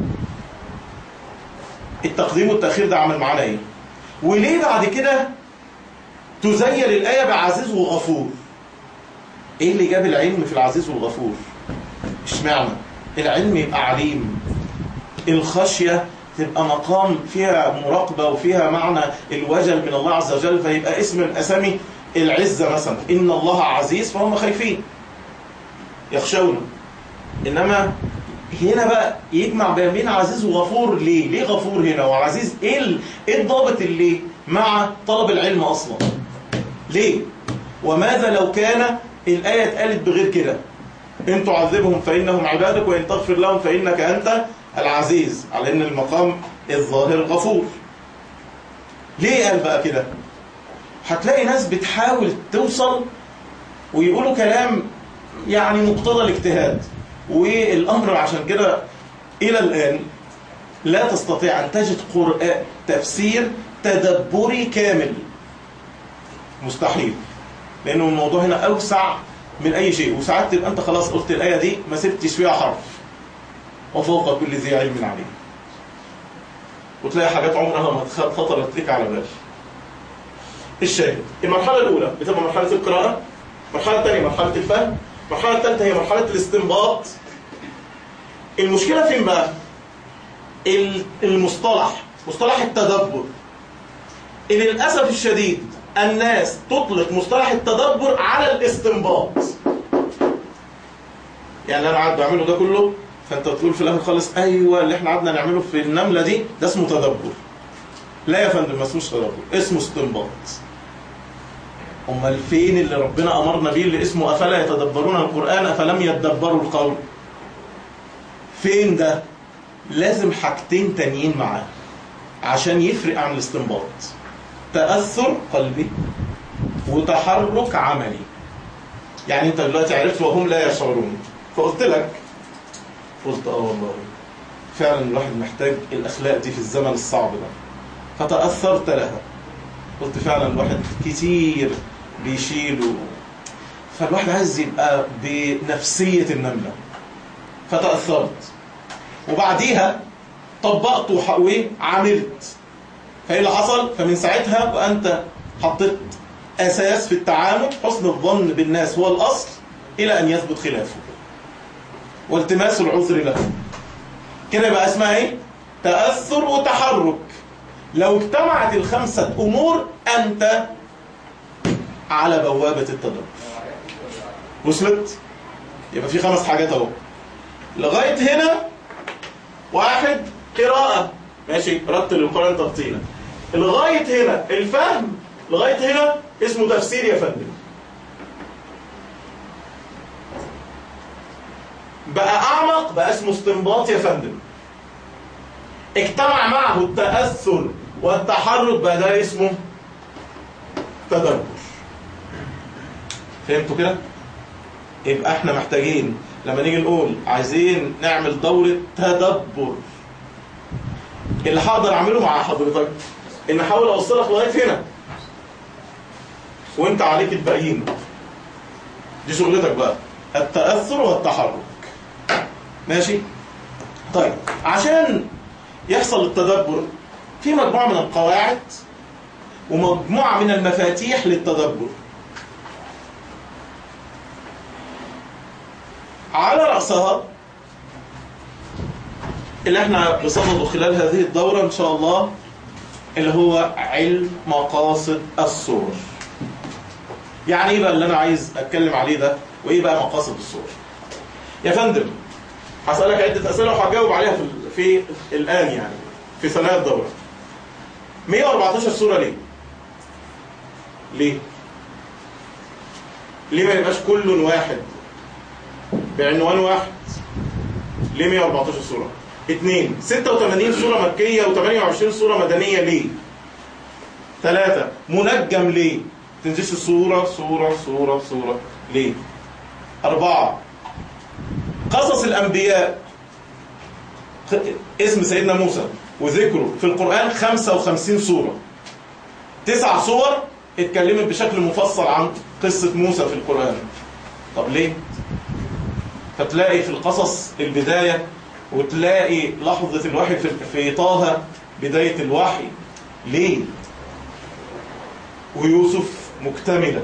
التقديم والتأخير ده عمل معانا إيه وليه بعد كده تزين الآية بعزيز وغفور إيه اللي جاب العلم في العزيز والغفور اشمعنى العلم يبقى عليم الخشية تبقى مقام فيها مراقبة وفيها معنى الوجل من الله عز وجل فيبقى اسم من أسامي العزة مثلا إن الله عزيز فهم خايفين يخشون إنما هنا بقى يجمع بين عزيز وغفور ليه؟ ليه غفور هنا وعزيز إيه إيه الضابط اللي مع طلب العلم أصلا؟ ليه؟ وماذا لو كان الآية اتقالت بغير كده؟ إن تعذبهم فإنهم عبادك وإن تغفر لهم فإنك أنت العزيز على ان المقام الظاهر غفور ليه قال بقى كده هتلاقي ناس بتحاول توصل ويقولوا كلام يعني مقتضى الاجتهاد والامر عشان كده الى الان لا تستطيع ان تجد قرآن تفسير تدبري كامل مستحيل لانه الموضوع هنا اوسع من اي شيء وساعات تبقى انت خلاص قلت الايه دي ما سبتش فيها حرف وفوق كل ذي علم عليم وتلاقي حاجات عمرها ما خطرت لك على بال الشاهد المرحلة الأولى بتبقى مرحلة القراءة المرحلة الثانية مرحلة الفهم المرحلة الثالثة هي مرحلة الاستنباط المشكلة فين بقى؟ المصطلح مصطلح التدبر إن للأسف الشديد الناس تطلق مصطلح التدبر على الاستنباط يعني أنا قاعد بعمله ده كله فانت تقول في الاخر خالص ايوه اللي احنا قعدنا نعمله في النمله دي ده اسمه تدبر لا يا فندم ما اسموش تدبر اسمه استنباط امال فين اللي ربنا امرنا بيه اللي اسمه افلا يتدبرون القران افلم يتدبروا القول فين ده لازم حاجتين تانيين معاه عشان يفرق عن الاستنباط تاثر قلبي وتحرك عملي يعني انت دلوقتي عرفت وهم لا يشعرون فقلت لك قلت اه والله فعلا الواحد محتاج الاخلاق دي في الزمن الصعب ده فتاثرت لها قلت فعلا الواحد كتير بيشيل فالواحد عايز يبقى بنفسيه النمله فتاثرت وبعديها طبقت وح- وعملت فايه اللي حصل فمن ساعتها وانت حطيت اساس في التعامل حسن الظن بالناس هو الاصل الى ان يثبت خلافه والتماس العذر له كده يبقى اسمها ايه تاثر وتحرك لو اجتمعت الخمسه امور انت على بوابه التدبر وصلت يبقى في خمس حاجات اهو لغايه هنا واحد قراءه ماشي رتل القران ترتيلا لغايه هنا الفهم لغايه هنا اسمه تفسير يا فندم بقى اعمق بقى اسمه استنباط يا فندم اجتمع معه التاثر والتحرك بقى ده اسمه تدبر فهمتوا كده يبقى احنا محتاجين لما نيجي نقول عايزين نعمل دورة تدبر اللي هقدر اعمله مع حضرتك ان احاول اوصلك لغايه هنا وانت عليك الباقيين دي شغلتك بقى التاثر والتحرك ماشي طيب عشان يحصل التدبر في مجموعه من القواعد ومجموعه من المفاتيح للتدبر على رأسها اللي احنا بصدده خلال هذه الدورة ان شاء الله اللي هو علم مقاصد الصور يعني ايه بقى اللي انا عايز اتكلم عليه ده وايه بقى مقاصد الصور يا فندم هسألك عدة أسئلة وهجاوب عليها في, في الآن يعني في ثنايا الدورة 114 صورة ليه؟ ليه؟ ليه ما يبقاش كل واحد بعنوان واحد ليه 114 صورة؟ اثنين 86 صورة مكية و28 صورة مدنية ليه؟ ثلاثة منجم ليه؟ تنزلش صورة صورة صورة صورة ليه؟ أربعة قصص الأنبياء اسم سيدنا موسى وذكره في القرآن 55 صورة تسع صور اتكلمت بشكل مفصل عن قصة موسى في القرآن طب ليه؟ فتلاقي في القصص البداية وتلاقي لحظة الوحي في, في طه بداية الوحي ليه؟ ويوسف مكتملة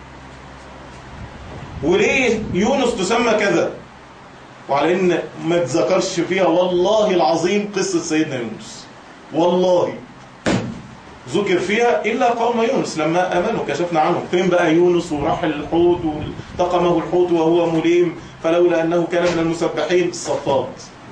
وليه يونس تسمى كذا وعلى ان ما تذكرش فيها والله العظيم قصة سيدنا يونس والله ذكر فيها إلا قوم يونس لما آمنوا كشفنا عنهم فين بقى يونس وراح الحوت والتقمه الحوت وهو مليم فلولا أنه كان من المسبحين الصفات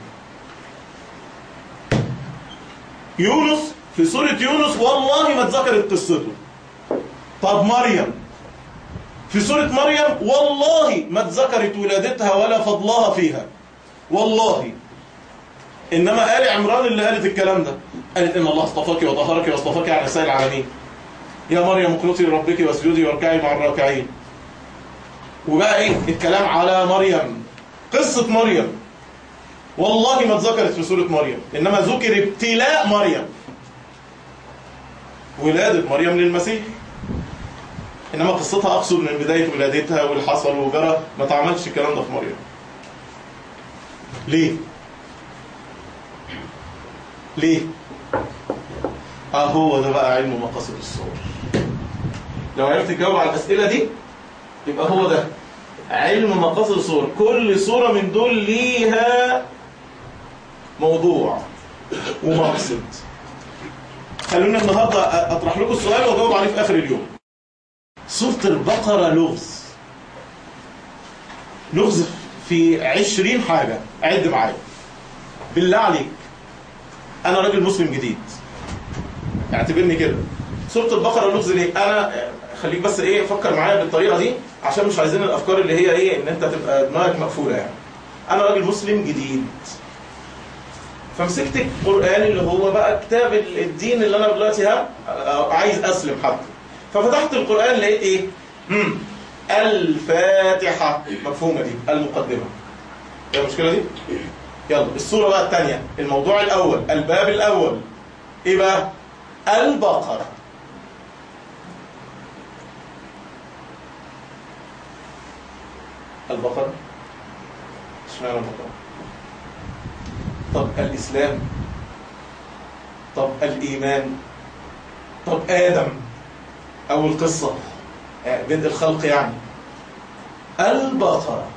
يونس في سورة يونس والله ما اتذكرت قصته طب مريم في سورة مريم والله ما اتذكرت ولادتها ولا فضلها فيها والله إنما آل عمران اللي قالت الكلام ده قالت إن الله اصطفاك وطهرك واصطفاك على نساء العالمين يا مريم اقنتي لربك واسجدي واركعي مع الراكعين وبقى ايه الكلام على مريم قصة مريم والله ما اتذكرت في سورة مريم إنما ذكر ابتلاء مريم ولادة مريم للمسيح إنما قصتها أقصد من بداية ولادتها والحصل وجرى ما تعملش الكلام ده في مريم ليه؟ ليه؟ اه هو ده بقى علم مقاصد الصور لو عرفت تجاوب على الأسئلة دي يبقى هو ده علم مقاصد الصور كل صورة من دول ليها موضوع ومقصد خلونا النهاردة أطرح لكم السؤال وأجاوب عليه في آخر اليوم سورة البقرة لغز لغز في عشرين حاجة عد معايا بالله عليك أنا راجل مسلم جديد اعتبرني كده سورة البقرة لغز ليه أنا خليك بس إيه فكر معايا بالطريقة دي عشان مش عايزين الأفكار اللي هي إيه إن أنت تبقى دماغك مقفولة يعني أنا راجل مسلم جديد فمسكت القرآن اللي هو بقى كتاب الدين اللي أنا دلوقتي ها عايز أسلم حتى ففتحت القرآن لقيت إيه؟ مم. الفاتحة مفهومة دي المقدمة ايه المشكلة دي؟ يلا الصورة بقى الثانية الموضوع الأول الباب الأول إيه بقى؟ البقرة البقرة اشمعنى البقرة؟ طب الإسلام طب الإيمان طب آدم أول قصة بدء الخلق يعني البقرة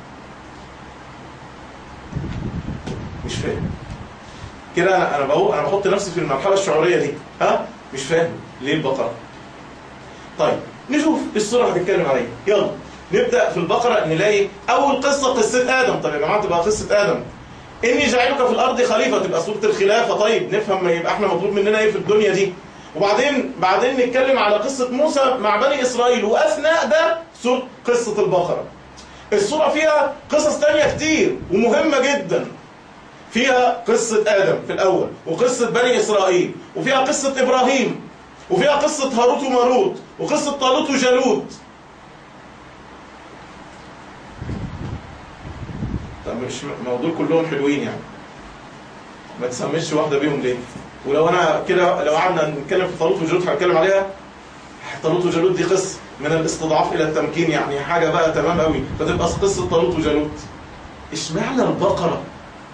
مش فاهم كده انا انا بقول انا بحط نفسي في المرحله الشعوريه دي ها مش فاهم ليه البقره طيب نشوف الصوره هتتكلم على ايه يلا نبدا في البقره نلاقي اول قصه قصه ادم طب يا جماعه تبقى قصه ادم اني جاعلك في الارض خليفه تبقى سوره الخلافه طيب نفهم ما يبقى احنا مطلوب مننا ايه في الدنيا دي وبعدين بعدين نتكلم على قصه موسى مع بني اسرائيل واثناء ده سوره قصه البقره الصوره فيها قصص تانية كتير ومهمه جدا فيها قصة آدم في الأول وقصة بني إسرائيل وفيها قصة إبراهيم وفيها قصة هاروت وماروت وقصة طالوت وجالوت طب مش ما دول كلهم حلوين يعني ما تسميش واحدة بيهم ليه ولو أنا كده لو قعدنا نتكلم في طالوت وجالوت هنتكلم عليها طالوت وجالوت دي قصة من الاستضعاف إلى التمكين يعني حاجة بقى تمام قوي فتبقى قصة طالوت وجالوت اشمعنى البقرة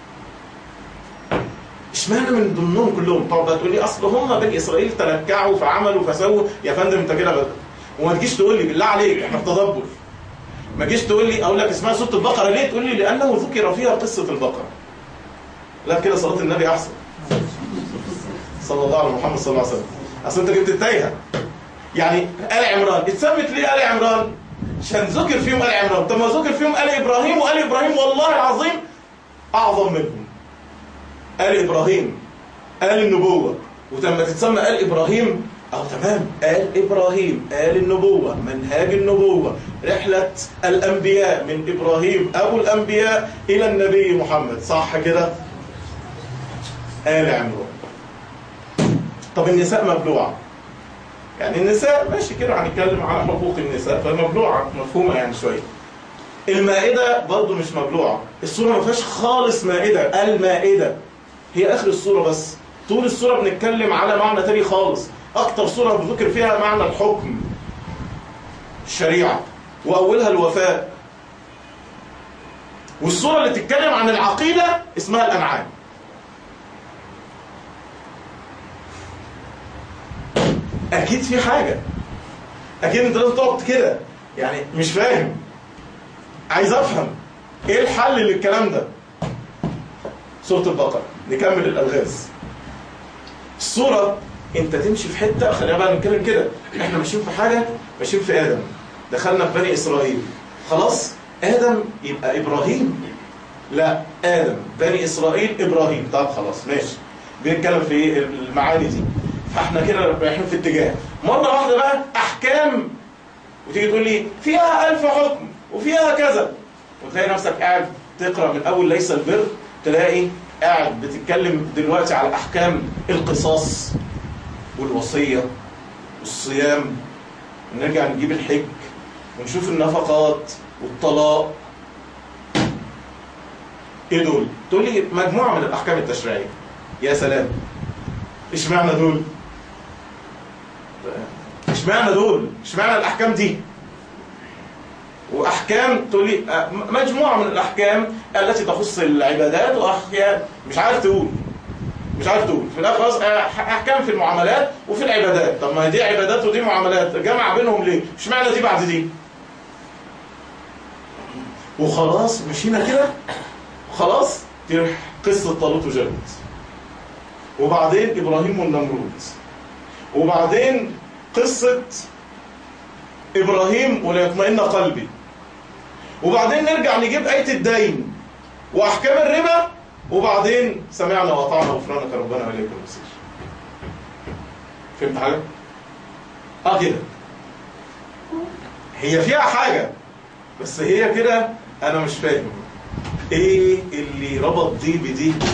اشمعنى من ضمنهم كلهم طب تقول لي اصل هم بني اسرائيل تلكعوا فعملوا فسووا يا فندم انت كده بدأ وما تجيش تقول لي بالله عليك احنا في تدبر ما تجيش تقول لي اقول لك اسمها سوره البقره ليه تقول لي لانه ذكر فيها قصه البقره لا كده صلاه النبي احسن صلى الله على محمد صلى الله عليه وسلم اصل انت جبت التايهه يعني ال عمران اتسمت ليه ال عمران عشان ذكر فيهم ال عمران طب ما ذكر فيهم ال ابراهيم وال ابراهيم والله العظيم اعظم منهم آل إبراهيم آل النبوة وتم تتسمى آل إبراهيم أو تمام آل إبراهيم آل النبوة منهاج النبوة رحلة الأنبياء من إبراهيم أبو الأنبياء إلى النبي محمد صح كده آل عمران طب النساء مبلوعة يعني النساء ماشي كده هنتكلم على حقوق النساء فمبلوعة مفهومة يعني شوية المائدة برضو مش مبلوعة الصورة ما فيهاش خالص مائدة المائدة هي اخر الصورة بس طول الصورة بنتكلم على معنى تاني خالص اكتر صورة بذكر فيها معنى الحكم الشريعة واولها الوفاء والصورة اللي تتكلم عن العقيدة اسمها الانعام اكيد في حاجة اكيد انت لازم تقعد كده يعني مش فاهم عايز افهم ايه الحل للكلام ده سورة البقرة نكمل الألغاز الصورة انت تمشي في حتة خلينا بقى نتكلم كده احنا ماشيين في حاجة ماشيين في آدم دخلنا في بني إسرائيل خلاص آدم يبقى إبراهيم لا آدم بني إسرائيل إبراهيم طب خلاص ماشي بنتكلم في المعاني دي فاحنا كده رايحين في اتجاه مرة واحدة بقى أحكام وتيجي تقول لي فيها ألف حكم وفيها كذا وتلاقي نفسك قاعد تقرأ من أول ليس البر تلاقي قاعد بتتكلم دلوقتي على أحكام القصاص والوصية والصيام ونرجع نجيب الحج ونشوف النفقات والطلاق ايه دول؟ تقول لي مجموعة من الأحكام التشريعية يا سلام اشمعنى دول؟ اشمعنى دول؟ اشمعنى الأحكام دي؟ واحكام تقول لي مجموعه من الاحكام التي تخص العبادات واحكام مش عارف تقول مش عارف تقول في الاخر خلاص احكام في المعاملات وفي العبادات طب ما دي عبادات ودي معاملات جمع بينهم ليه اشمعنى دي بعد دي وخلاص مشينا كده خلاص تروح قصه طالوت وجالوت وبعدين ابراهيم والنمرود وبعدين قصه ابراهيم وليطمئن قلبي وبعدين نرجع نجيب آية الدين وأحكام الربا وبعدين سمعنا وأطعنا غفرانك ربنا وإليك المصير فهمت حاجة؟ اه كده هي فيها حاجة بس هي كده أنا مش فاهم إيه اللي ربط دي بدي بدي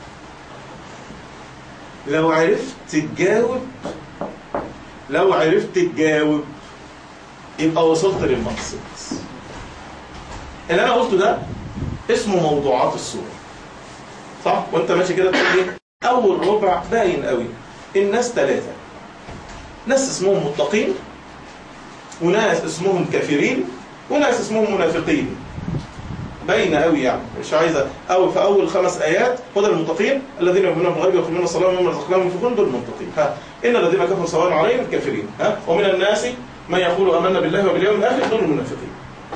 لو عرفت تجاوب لو عرفت تجاوب يبقى وصلت للمقصد اللي انا قلته ده اسمه موضوعات الصورة صح وانت ماشي كده تقول ايه اول ربع باين قوي الناس ثلاثة ناس اسمهم متقين وناس اسمهم كافرين وناس اسمهم منافقين باينه قوي يعني مش عايزه او في اول خمس ايات هدى للمتقين الذين يؤمنون بالغيب ويقيمون الصلاه ومما رزقناهم ينفقون دول المتقين ها ان الذين كفروا سواء عليهم الكافرين ها ومن الناس من يقول امنا بالله وباليوم الاخر دول المنافقين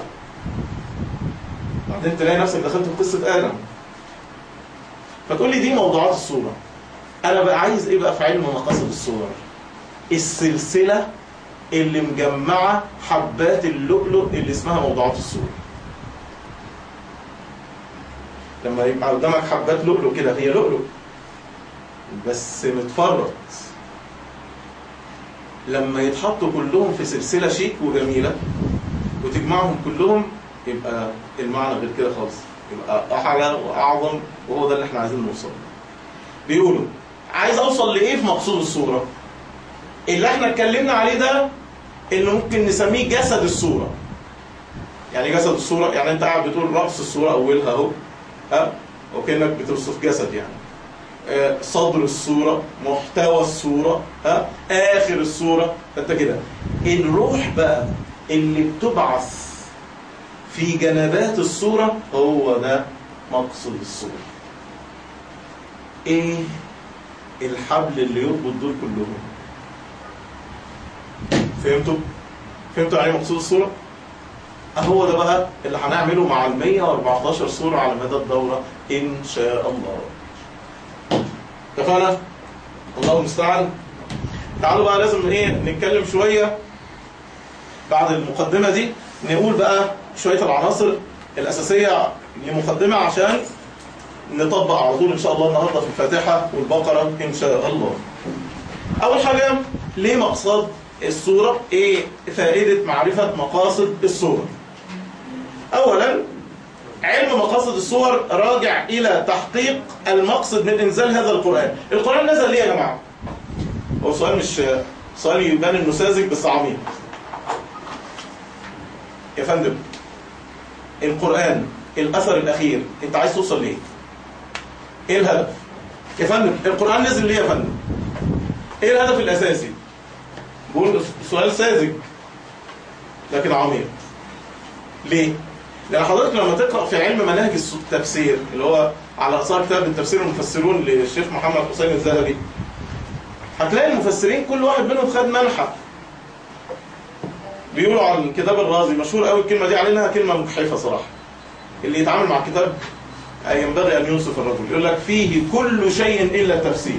بعدين تلاقي نفسك دخلت في قصه ادم فتقول لي دي موضوعات الصوره انا بقى عايز ايه بقى في علم مقاصد الصور السلسله اللي مجمعه حبات اللؤلؤ اللي اسمها موضوعات الصور لما يبقى قدامك حبات لؤلؤ كده هي لؤلؤ بس متفرط لما يتحطوا كلهم في سلسلة شيك وجميلة وتجمعهم كلهم يبقى المعنى غير كده خالص يبقى أحلى وأعظم وهو ده اللي احنا عايزين نوصل بيقولوا عايز أوصل لإيه في مقصود الصورة اللي احنا اتكلمنا عليه ده اللي ممكن نسميه جسد الصورة يعني جسد الصورة يعني انت قاعد بتقول رأس الصورة أولها أهو ها وكأنك بتوصف جسد يعني آه، صدر الصورة محتوى الصورة ها آخر الصورة فانت كده الروح بقى اللي بتبعث في جنبات الصورة هو ده مقصد الصورة ايه الحبل اللي يربط دول كلهم فهمتوا فهمتوا يعني مقصود الصورة هو ده بقى اللي هنعمله مع ال 114 صورة على مدى الدورة إن شاء الله اتفقنا؟ الله المستعان تعالوا بقى لازم ايه نتكلم شوية بعد المقدمة دي نقول بقى شوية العناصر الأساسية لمقدمة عشان نطبق على طول إن شاء الله النهاردة في الفاتحة والبقرة إن شاء الله أول حاجة ليه مقصد الصورة إيه فائدة معرفة مقاصد الصورة أولا علم مقاصد الصور راجع إلى تحقيق المقصد من إنزال هذا القرآن القرآن نزل ليه يا جماعة؟ هو سؤال مش سؤال يبان إنه ساذج بس عميق يا فندم القرآن الأثر الأخير أنت عايز توصل ليه؟ إيه الهدف؟ يا فندم القرآن نزل ليه يا فندم؟ إيه الهدف الأساسي؟ بقول سؤال ساذج لكن عميق ليه؟ لأن حضرتك لما تقرأ في علم مناهج التفسير اللي هو على أثار كتاب التفسير المفسرون للشيخ محمد حسين الذهبي هتلاقي المفسرين كل واحد منهم خد منحة بيقولوا عن كتاب الرازي مشهور قوي الكلمة دي علينا كلمة مجحفة صراحة اللي يتعامل مع الكتاب ينبغي أن يوصف الرجل يقول لك فيه كل شيء إلا التفسير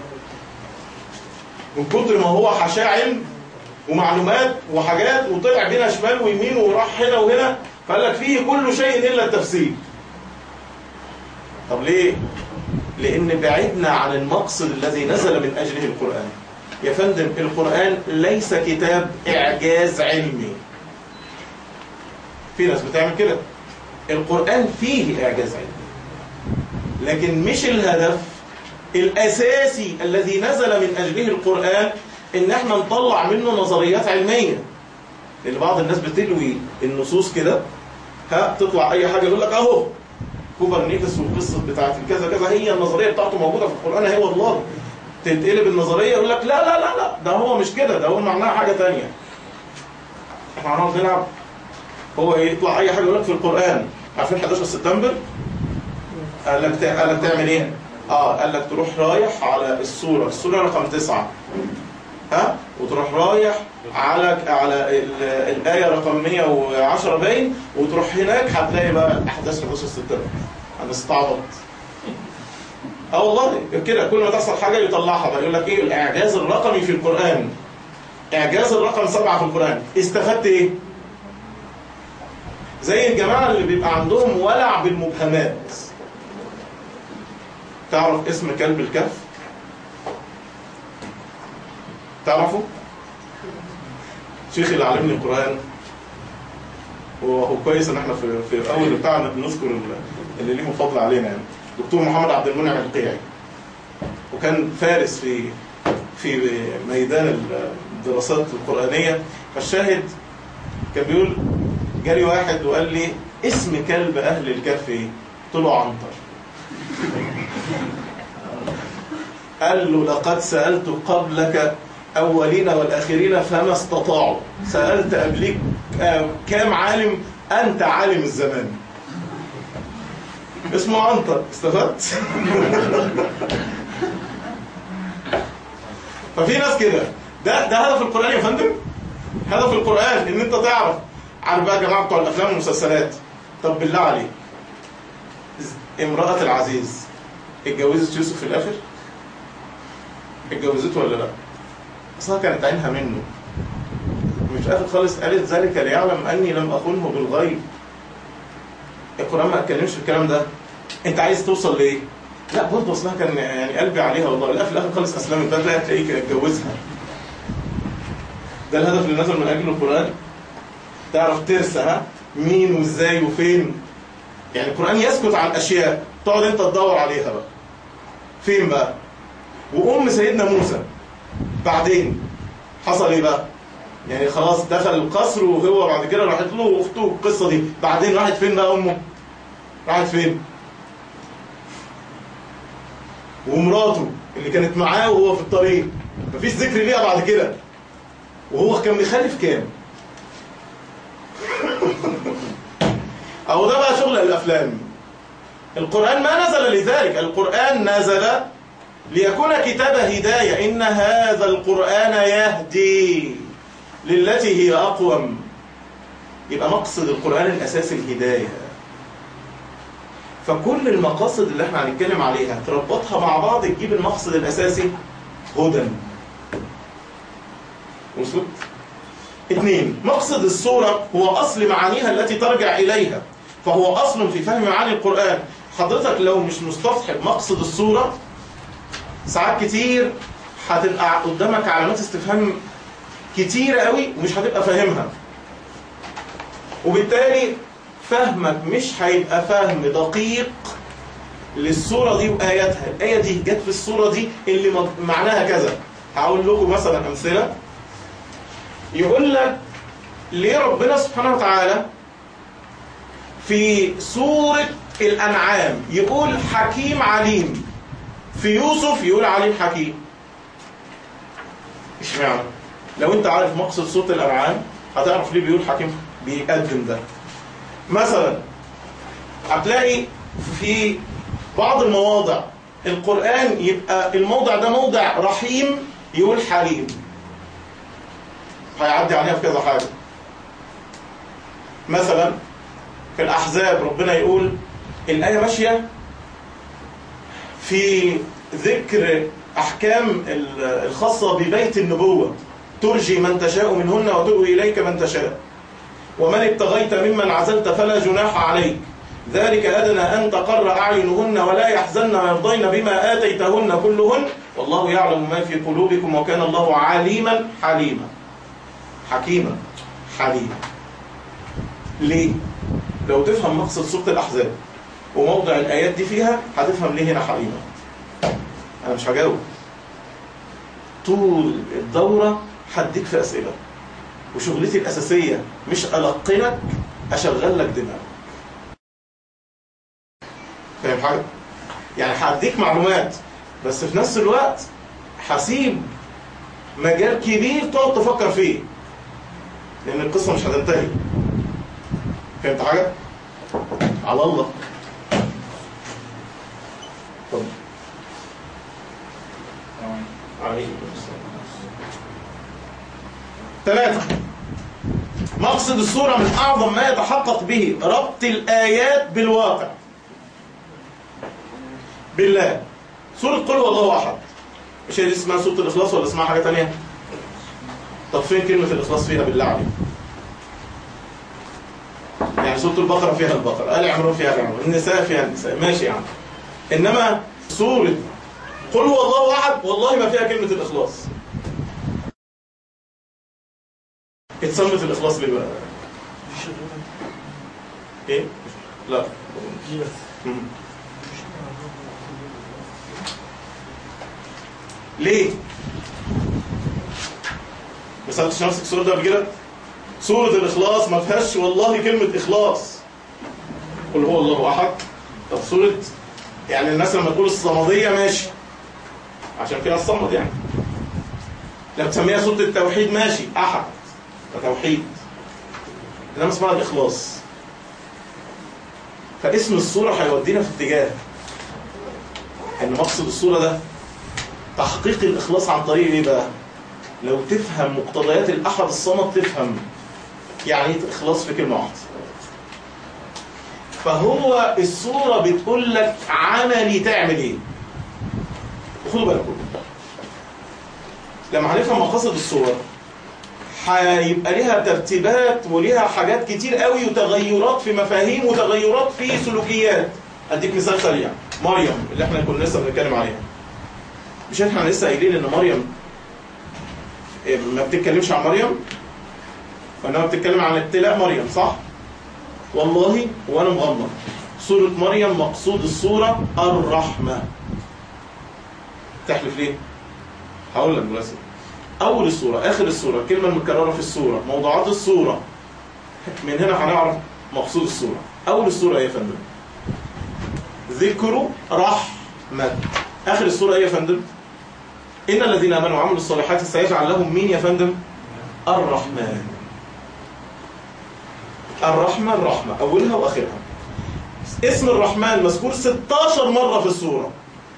من كتر ما هو حشاعم ومعلومات وحاجات وطلع بينا شمال ويمين وراح هنا وهنا فقال لك فيه كل شيء إلا التفسير طب ليه؟ لأن بعدنا عن المقصد الذي نزل من أجله القرآن يا فندم القرآن ليس كتاب إعجاز علمي في ناس بتعمل كده القرآن فيه إعجاز علمي لكن مش الهدف الأساسي الذي نزل من أجله القرآن إن احنا نطلع منه نظريات علمية لأن بعض الناس بتلوي النصوص كده ها تطلع أي حاجة يقول لك أهو كوبرنيكس والقصة بتاعت كذا كذا هي النظرية بتاعته موجودة في القرآن هي والله تتقلب النظرية يقول لك لا لا لا لا ده هو مش كده ده هو معناها حاجة تانية احنا هنقعد نلعب هو ايه يطلع اي حاجة يقول لك في القرآن عارفين 11 سبتمبر قال لك تع- قال لك تعمل ايه اه قال لك تروح رايح على السورة السورة رقم تسعة ها وتروح رايح على على ال- الآية رقم 110 باين وتروح هناك هتلاقي بقى أحداث 11 سبتمبر هنستعبط اه والله كده كل ما تحصل حاجة يطلعها بقى يقول لك ايه الإعجاز الرقمي في القرآن إعجاز الرقم سبعة في القرآن استفدت ايه؟ زي الجماعة اللي بيبقى عندهم ولع بالمبهمات تعرف اسم كلب الكهف؟ تعرفه؟ شيخ اللي علمني القرآن وهو كويس ان احنا في في الاول بتاعنا بنذكر ال- اللي ليهم فضل علينا يعني دكتور محمد عبد المنعم القيعي وكان فارس في في ميدان الدراسات القرآنية فالشاهد كان بيقول جالي واحد وقال لي اسم كلب أهل الكهف ايه؟ قلت له عنتر قال له لقد سألت قبلك أولين والآخرين فما استطاعوا سألت قبلك آه، كام عالم أنت عالم الزمان اسمه عنتر استفدت ففي ناس كده ده ده هدف القرآن يا فندم هدف القرآن ان انت تعرف عارف بقى يا جماعه بتوع الافلام والمسلسلات طب بالله عليك امرأة العزيز اتجوزت يوسف في الاخر اتجوزته ولا لا اصلا كانت عينها منه وفي الاخر خالص قالت ذلك ليعلم اني لم اخنه بالغيب القرآن ما اتكلمش في الكلام ده انت عايز توصل لايه لا برضه اصلها كان يعني قلبي عليها والله لا في الاخر خالص اسلمت بقى تلاقي تلاقيه اتجوزها ده الهدف اللي نزل من اجله القرآن تعرف ترسى ها مين وازاي وفين يعني القرآن يسكت عن اشياء تقعد انت تدور عليها بقى فين بقى وام سيدنا موسى بعدين حصل ايه بقى يعني خلاص دخل القصر وهو بعد كده راحت له واخته القصه دي بعدين راحت فين بقى امه راحت فين ومراته اللي كانت معاه وهو في الطريق مفيش ذكر ليها بعد كده وهو كان بيخلف كام اهو ده بقى شغل الافلام القران ما نزل لذلك القران نزل ليكون كتاب هدايه ان هذا القران يهدي للتي هي اقوم يبقى مقصد القران الاساسي الهدايه فكل المقاصد اللي احنا هنتكلم عليها تربطها مع بعض تجيب المقصد الاساسي هدى وصلت اثنين مقصد السورة هو أصل معانيها التي ترجع إليها فهو أصل في فهم معاني القرآن حضرتك لو مش مستصحب مقصد السورة ساعات كتير هتبقى قدامك علامات استفهام كتيرة قوي ومش هتبقى فاهمها وبالتالي فهمك مش هيبقى فهم دقيق للسورة دي وآياتها الآية دي جت في السورة دي اللي معناها كذا هقول لكم مثلا أمثلة يقول لك ليه ربنا سبحانه وتعالى في سورة الأنعام يقول حكيم عليم في يوسف يقول عليم حكيم اشمعنى لو انت عارف مقصد سورة الأنعام هتعرف ليه بيقول حكيم بيقدم ده مثلا هتلاقي في بعض المواضع القرآن يبقى الموضع ده موضع رحيم يقول حليم هيعدي عليها في كذا حاجة مثلا في الأحزاب ربنا يقول الآية ماشية في ذكر أحكام الخاصة ببيت النبوة ترجي من تشاء منهن وتؤوي إليك من تشاء ومن ابتغيت ممن عزلت فلا جناح عليك ذلك أدنى أن تقر أعينهن ولا يحزن ويرضين بما آتيتهن كلهن والله يعلم ما في قلوبكم وكان الله عليما حليما حكيما حليما ليه؟ لو تفهم مقصد سورة الأحزاب وموضع الآيات دي فيها هتفهم ليه هنا حليما أنا مش هجاوب طول الدورة هديك في أسئلة وشغلتي الأساسية مش ألقنك أشغل لك دماغك فاهم حاجة؟ يعني هديك معلومات بس في نفس الوقت هسيب مجال كبير تقعد تفكر فيه لأن القصة مش هتنتهي فهمت حاجة؟ على الله اتفضل عليكم السلام ثلاثة مقصد السورة من أعظم ما يتحقق به ربط الآيات بالواقع بالله سورة قل هو الله أحد مش هي دي اسمها سورة الإخلاص ولا اسمها حاجة تانية؟ طب فين كلمة الإخلاص فيها بالله عليك؟ يعني سورة البقرة فيها البقرة، آل عمران فيها آل عمران، النساء فيها النساء، ماشي يعني. إنما سورة قل هو الله أحد والله ما فيها كلمة الإخلاص. اتسمت الإخلاص ليه بقى؟ إيه؟ لا. مم. ليه؟ ما سألتش نفسك السؤال ده قبل كده؟ سورة الإخلاص ما فيهاش والله كلمة إخلاص. قل هو الله أحد. طب سورة يعني الناس لما تقول الصمدية ماشي. عشان فيها الصمد يعني. لما تسميها سورة التوحيد ماشي أحد. ده توحيد. إنما اسمها الإخلاص. فاسم الصورة هيودينا في اتجاه ان مقصد الصورة ده تحقيق الإخلاص عن طريق ايه بقى لو تفهم مقتضيات الأحد الصمد تفهم يعني ايه إخلاص في كلمة واحدة فهو الصورة بتقول لك عملي تعمل ايه خدوا بالكم لما هنفهم مقاصد الصور هيبقى ليها ترتيبات وليها حاجات كتير قوي وتغيرات في مفاهيم وتغيرات في سلوكيات اديك مثال سريع مريم اللي احنا كنا لسه بنتكلم عليها مش احنا لسه قايلين ان مريم ما بتتكلمش عن مريم وانما بتتكلم عن ابتلاء مريم صح والله وانا مغمض سورة مريم مقصود السورة الرحمة تحلف ليه هقول لك دلوقتي اول السورة اخر السورة الكلمة المكررة في السورة موضوعات السورة من هنا هنعرف مقصود السورة اول السورة ايه يا فندم ذكر رحمة اخر السورة ايه يا فندم ان الذين امنوا وعملوا الصالحات سيجعل لهم مين يا فندم الرحمن الرحمة الرحمة اولها واخرها اسم الرحمن مذكور 16 مرة في السورة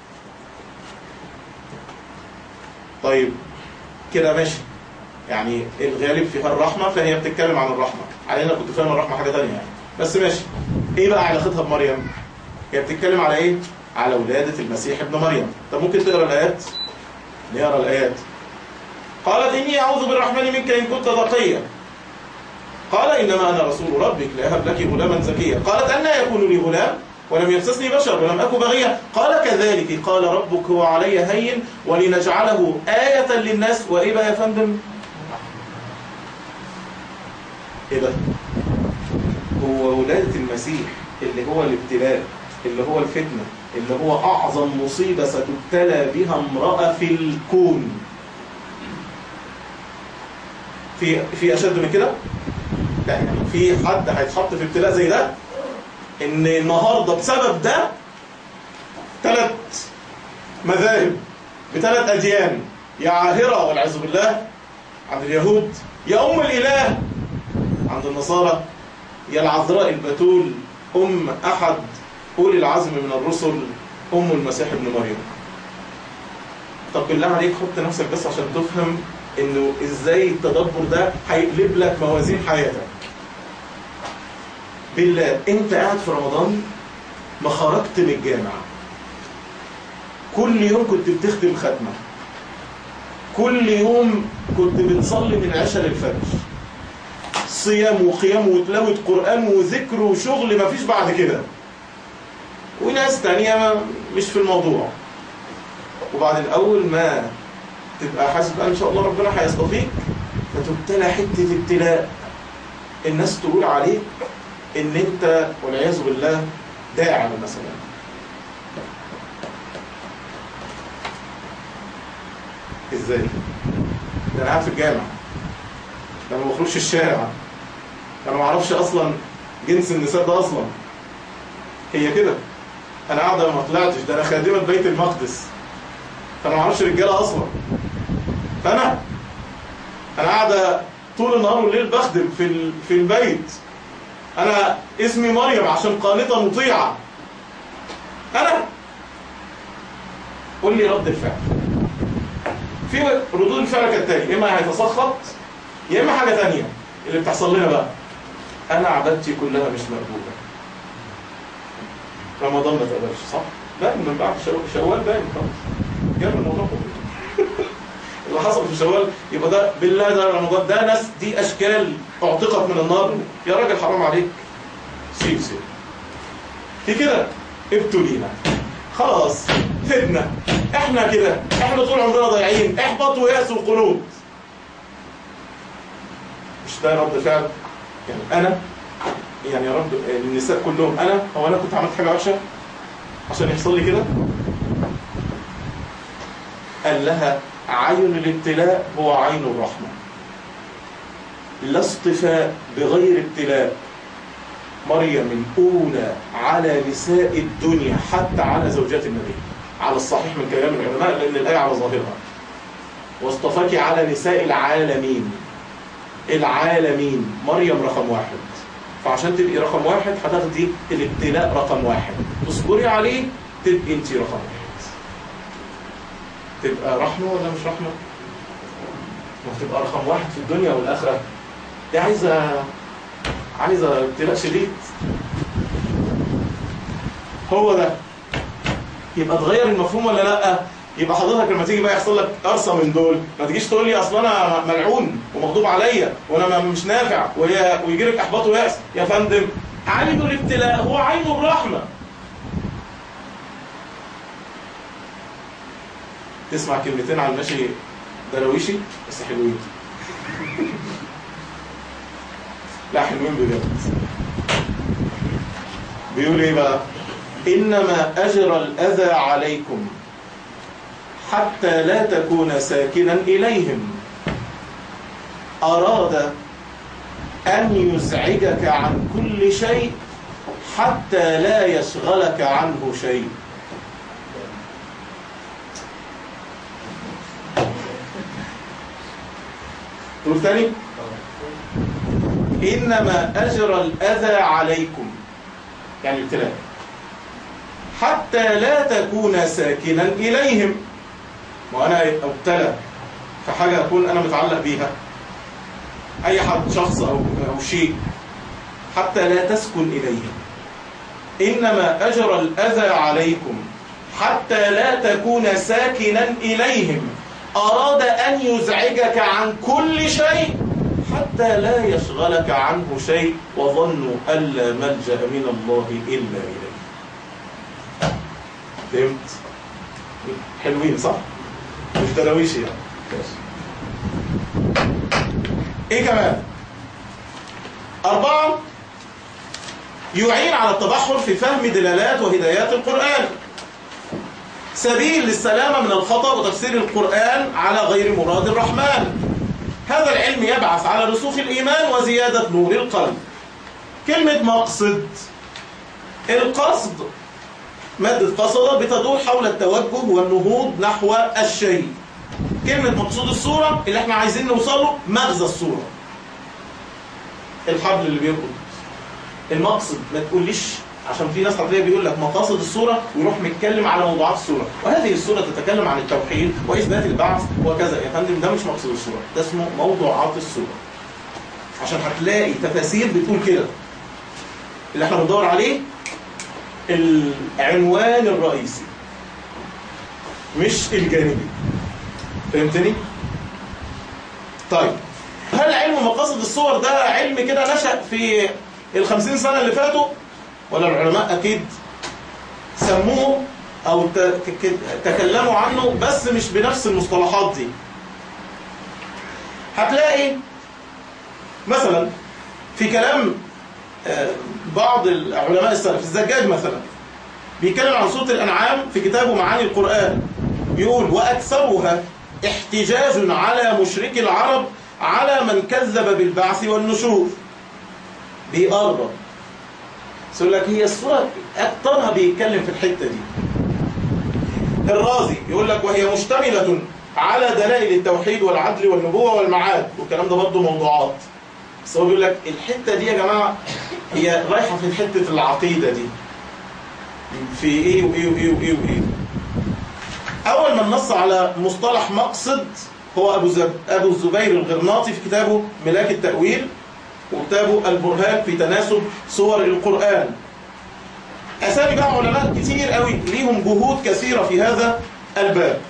طيب كده ماشي يعني الغالب فيها الرحمة فهي بتتكلم عن الرحمة علينا كنت فاهم الرحمة حاجة تانية يعني بس ماشي ايه بقى علاقتها بمريم هي بتتكلم على ايه على ولادة المسيح ابن مريم طب ممكن تقرا الايات نقرا الايات قالت اني اعوذ بالرحمن منك ان كنت تقيا قال انما انا رسول ربك لاهب لك غلاما زكيا قالت ان يكون لي غلام ولم يمسسني بشر ولم أكن بغيا قال كذلك قال ربك هو علي هين ولنجعله آية للناس وإيه بقى يا فندم إيه ده هو ولادة المسيح اللي هو الابتلاء اللي هو الفتنة اللي هو أعظم مصيبة ستبتلى بها امرأة في الكون في في أشد من كده؟ لا يعني في حد هيتحط في ابتلاء زي ده ان النهاردة بسبب ده ثلاث مذاهب بثلاث أديان يا عاهرة والعياذ بالله عند اليهود يا أم الإله عند النصارى يا العذراء البتول أم أحد أولي العزم من الرسل أم المسيح ابن مريم طب بالله عليك حط نفسك بس عشان تفهم انه ازاي التدبر ده هيقلب لك موازين حياتك بالله انت قاعد في رمضان ما خرجت من الجامعة كل يوم كنت بتختم ختمة كل يوم كنت بتصلي من العشاء للفجر صيام وقيام وتلاوة قرآن وذكر وشغل ما فيش بعد كده وناس تانية مش في الموضوع وبعدين أول ما تبقى حاسس بقى إن شاء الله ربنا هيصطفيك فتبتلى حتة ابتلاء الناس تقول عليك ان انت والعياذ بالله داعم مثلا ازاي ده انا قاعد في الجامع ده انا ما بخرجش الشارع انا ما اعرفش اصلا جنس النساء ده اصلا هي كده انا قاعده ما طلعتش ده انا خادمه بيت المقدس فانا ما اعرفش رجاله اصلا فانا انا قاعده طول النهار والليل بخدم في في البيت انا اسمي مريم عشان قانطه مطيعه انا قول لي رد الفعل في ردود الفعل كالتالي اما هيتسخط يا اما حاجه ثانيه اللي بتحصل لنا بقى انا عبادتي كلها مش مقبوله رمضان ما تقبلش صح لا من بعد شوال باين خلاص جاب الموضوع اللي حصل في شوال يبقى ده بالله ده رمضان ده ناس دي اشكال اعتقت من النار يا راجل حرام عليك سيب سيب في كده ابتلينا خلاص فتنة احنا كده احنا طول عمرنا ضايعين احبط ويأس وقنوط مش ده رد فعل يعني انا يعني يا رب النساء كلهم انا هو انا كنت عملت حاجه وحشه عشان يحصل لي كده قال لها عين الابتلاء هو عين الرحمة لا اصطفاء بغير ابتلاء مريم الأولى على نساء الدنيا حتى على زوجات النبي على الصحيح من كلام العلماء لأن الآية على ظاهرها واصطفاك على نساء العالمين العالمين مريم رقم واحد فعشان تبقي رقم واحد هتاخدي الابتلاء رقم واحد تصبري عليه تبقي انت رقم واحد تبقى رحمة ولا مش رحمة؟ وتبقى رقم واحد في الدنيا والآخرة دي عايزة عايزة ابتلاء شديد هو ده يبقى تغير المفهوم ولا لا يبقى حضرتك لما تيجي بقى يحصل لك قرصه من دول ما تجيش تقول لي اصل انا ملعون ومغضوب عليا وانا ما- مش نافع وهي- ويجي لك احباط ويأس يا فندم عين الابتلاء هو عين الرحمه تسمع كلمتين على المشي درويشي بس حلوين لا حلوين بجد بيقول ايه بقى انما اجرى الاذى عليكم حتى لا تكون ساكنا اليهم اراد ان يزعجك عن كل شيء حتى لا يشغلك عنه شيء تقول تاني إنما أجرى الأذى عليكم يعني الابتلاء حتى لا تكون ساكنا إليهم ما أنا أبتلى في حاجة أكون أنا متعلق بيها أي حد شخص أو, أو شيء حتى لا تسكن إليهم إنما أجرى الأذى عليكم حتى لا تكون ساكنا إليهم أراد أن يزعجك عن كل شيء حتى لا يشغلك عنه شيء وظنوا ألا ملجأ من الله إلا إليه فهمت؟ حلوين صح؟ مش درويش يعني ايه كمان أربعة يعين على التبحر في فهم دلالات وهدايات القرآن سبيل للسلامة من الخطأ وتفسير القرآن على غير مراد الرحمن هذا العلم يبعث على رسوخ الإيمان وزيادة نور القلب كلمة مقصد القصد مادة قصد بتدور حول التوجه والنهوض نحو الشيء كلمة مقصود الصورة اللي احنا عايزين نوصله مغزى الصورة الحبل اللي بيرقد المقصد ما تقوليش عشان في ناس عربيه بيقول لك مقاصد الصوره ويروح متكلم على موضوعات الصوره وهذه الصوره تتكلم عن التوحيد واثبات البعث وكذا يا فندم ده مش مقصود الصوره ده اسمه موضوعات الصوره عشان هتلاقي تفاسير بتقول كده اللي احنا بندور عليه العنوان الرئيسي مش الجانبي فهمتني؟ طيب هل علم مقاصد الصور ده علم كده نشأ في الخمسين سنة اللي فاتوا ولا العلماء أكيد سموه أو ت- ك- تكلموا عنه بس مش بنفس المصطلحات دي هتلاقي مثلا في كلام آه، بعض العلماء السلف الزجاج مثلا بيتكلم عن سورة الأنعام في كتابه معاني القرآن بيقول وأكثرها احتجاج على مشرك العرب على من كذب بالبعث والنشور بيقرب بس يقول لك هي السورة أكثرها بيتكلم في الحتة دي الرازي يقول لك وهي مشتملة على دلائل التوحيد والعدل والنبوة والمعاد والكلام ده برضه موضوعات بس هو بيقول لك الحتة دي يا جماعة هي رايحة في حتة العقيدة دي في ايه وايه وايه وايه وايه اول من نص على مصطلح مقصد هو ابو زب... ابو الزبير الغرناطي في كتابه ملاك التأويل وكتابه البرهان في تناسب صور القرآن اسامي بقى علماء كتير قوي ليهم جهود كثيرة في هذا الباب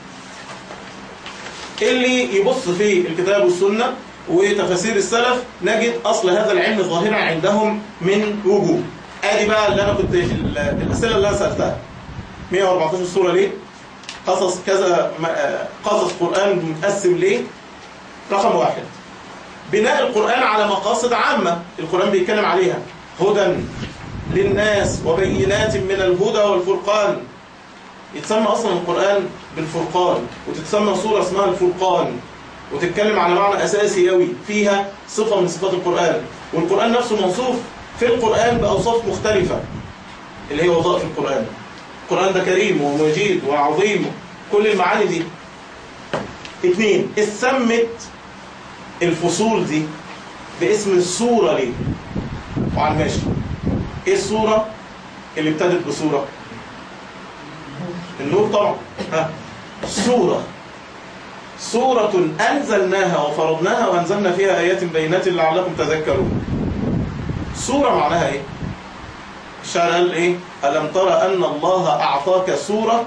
اللي يبص في الكتاب والسنة وتفاسير السلف نجد أصل هذا العلم ظاهرا عندهم من وجوه ادي بقى اللي انا كنت ال- الاسئله اللي انا سالتها 114 سوره ليه قصص كذا م- آه، قصص قران متقسم ليه رقم واحد بناء القران على مقاصد عامه القران بيتكلم عليها هدى للناس وبينات من الهدى والفرقان يتسمى اصلا القران بالفرقان وتتسمى سوره اسمها الفرقان وتتكلم على معنى اساسي قوي فيها صفه من صفات القران والقران نفسه موصوف في القرآن بأوصاف مختلفة اللي هي وظائف القرآن القرآن ده كريم ومجيد وعظيم كل المعاني دي اتنين اتسمت الفصول دي باسم السورة ليه وعلى الماشي ايه الصورة اللي ابتدت بصورة النور طبعا ها سورة سورة أنزلناها وفرضناها وأنزلنا فيها آيات بينات لعلكم تذكرون سورة معناها إيه؟ الشاعر قال إيه؟ ألم ترى أن الله أعطاك سورة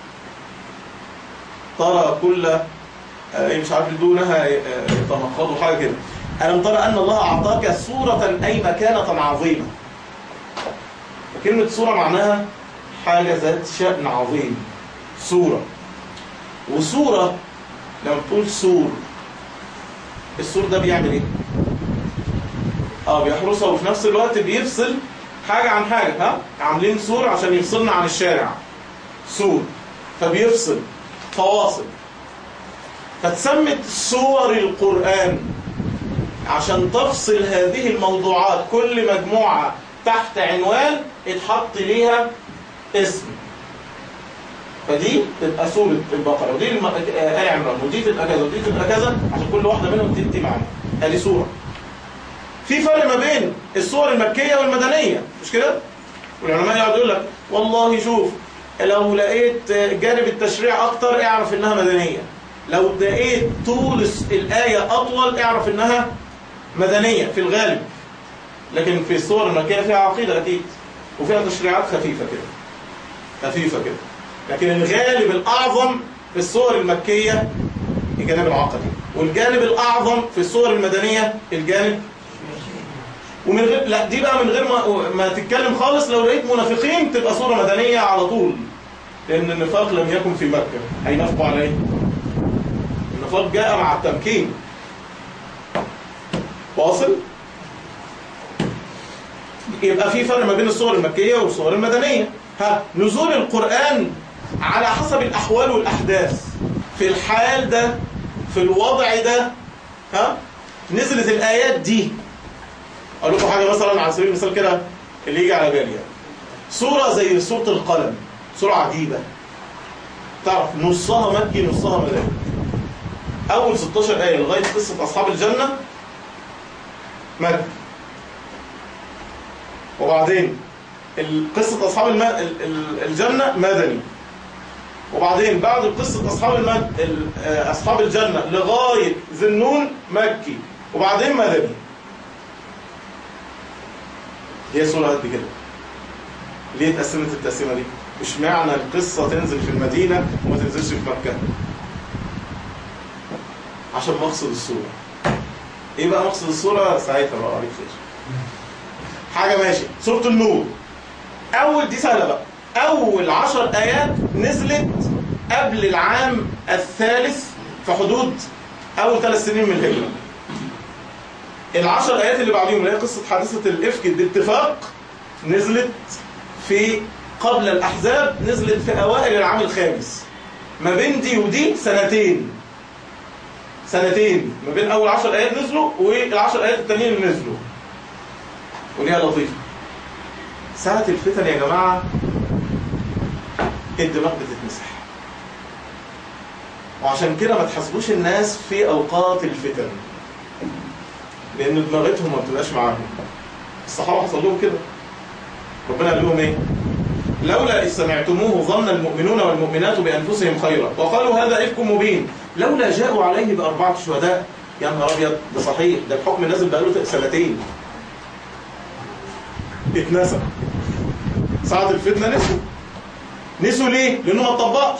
ترى كل آه، مش عارف دونها يتنقضوا حاجة كده ألم ترى أن الله أعطاك سورة أي مكانة عظيمة كلمة سورة معناها حاجة ذات شأن عظيم سورة وسورة لما بتقول سور السور ده بيعمل ايه؟ اه بيحرسها وفي نفس الوقت بيفصل حاجة عن حاجة ها؟ عاملين سور عشان يفصلنا عن الشارع سور فبيفصل فواصل فتسمت سور القرآن عشان تفصل هذه الموضوعات كل مجموعة تحت عنوان اتحط ليها اسم فدي تبقى سورة البقرة ودي الم... آل عمران ودي تبقى كذا ودي تبقى كذا عشان كل واحدة منهم تدي معنى ادي سورة في فرق ما بين السور المكية والمدنية مش كده؟ والعلماء يقعد يقول لك والله شوف لو لقيت جانب التشريع اكتر اعرف انها مدنية لو لقيت طول الآية اطول اعرف انها مدنية في الغالب لكن في الصور المكية فيها عقيدة اكيد وفيها تشريعات خفيفة كده خفيفة كده لكن الغالب الأعظم في الصور المكية الجانب العقدي والجانب الأعظم في الصور المدنية الجانب ومن غير لا دي بقى من غير ما, ما تتكلم خالص لو لقيت منافقين تبقى صورة مدنية على طول لأن النفاق لم يكن في مكة هينافقوا على ايه؟ النفاق جاء مع التمكين واصل؟ يبقى في فرق ما بين الصور المكية والصور المدنية ها نزول القرآن على حسب الأحوال والأحداث في الحال ده في الوضع ده ها نزلت الآيات دي أقول لكم حاجة مثلا على سبيل المثال كده اللي يجي على بالي يعني. سورة زي سورة القلم سورة عجيبة تعرف نصها مكي نصها مدني أول 16 آية لغاية قصة أصحاب الجنة مكي وبعدين قصة أصحاب الم... الجنة مدني وبعدين بعد قصة أصحاب المد... أصحاب الجنة لغاية ذنون مكي وبعدين مدني هي سورة قد كده ليه اتقسمت التقسيمة دي؟ مش معنى القصة تنزل في المدينة وما تنزلش في مكة عشان مقصد السورة ايه بقى مقصد السورة ساعتها بقى عليك خير حاجة ماشي سورة النور أول دي سهلة بقى أول عشر آيات نزلت قبل العام الثالث في حدود أول ثلاث سنين من الهجرة العشر آيات اللي بعديهم اللي هي قصة حادثة الإفك باتفاق نزلت في قبل الأحزاب نزلت في أوائل العام الخامس ما بين دي ودي سنتين سنتين ما بين أول عشر آيات نزلوا والعشر آيات التانيين اللي نزلوا وليها لطيفة ساعة الفتن يا جماعة الدماغ بتتمسح وعشان كده ما تحاسبوش الناس في أوقات الفتن لأن دماغتهم ما بتبقاش معاهم الصحابة حصل لهم كده ربنا قال لهم ايه لولا إذ سمعتموه ظن المؤمنون والمؤمنات بأنفسهم خيرا وقالوا هذا إفك مبين لولا جاءوا عليه بأربعة شهداء يا نهار أبيض ده صحيح ده الحكم نازل بقاله سنتين اتنسى ساعة الفتنة نسوا نسوا ليه؟ لأنه ما اتطبقش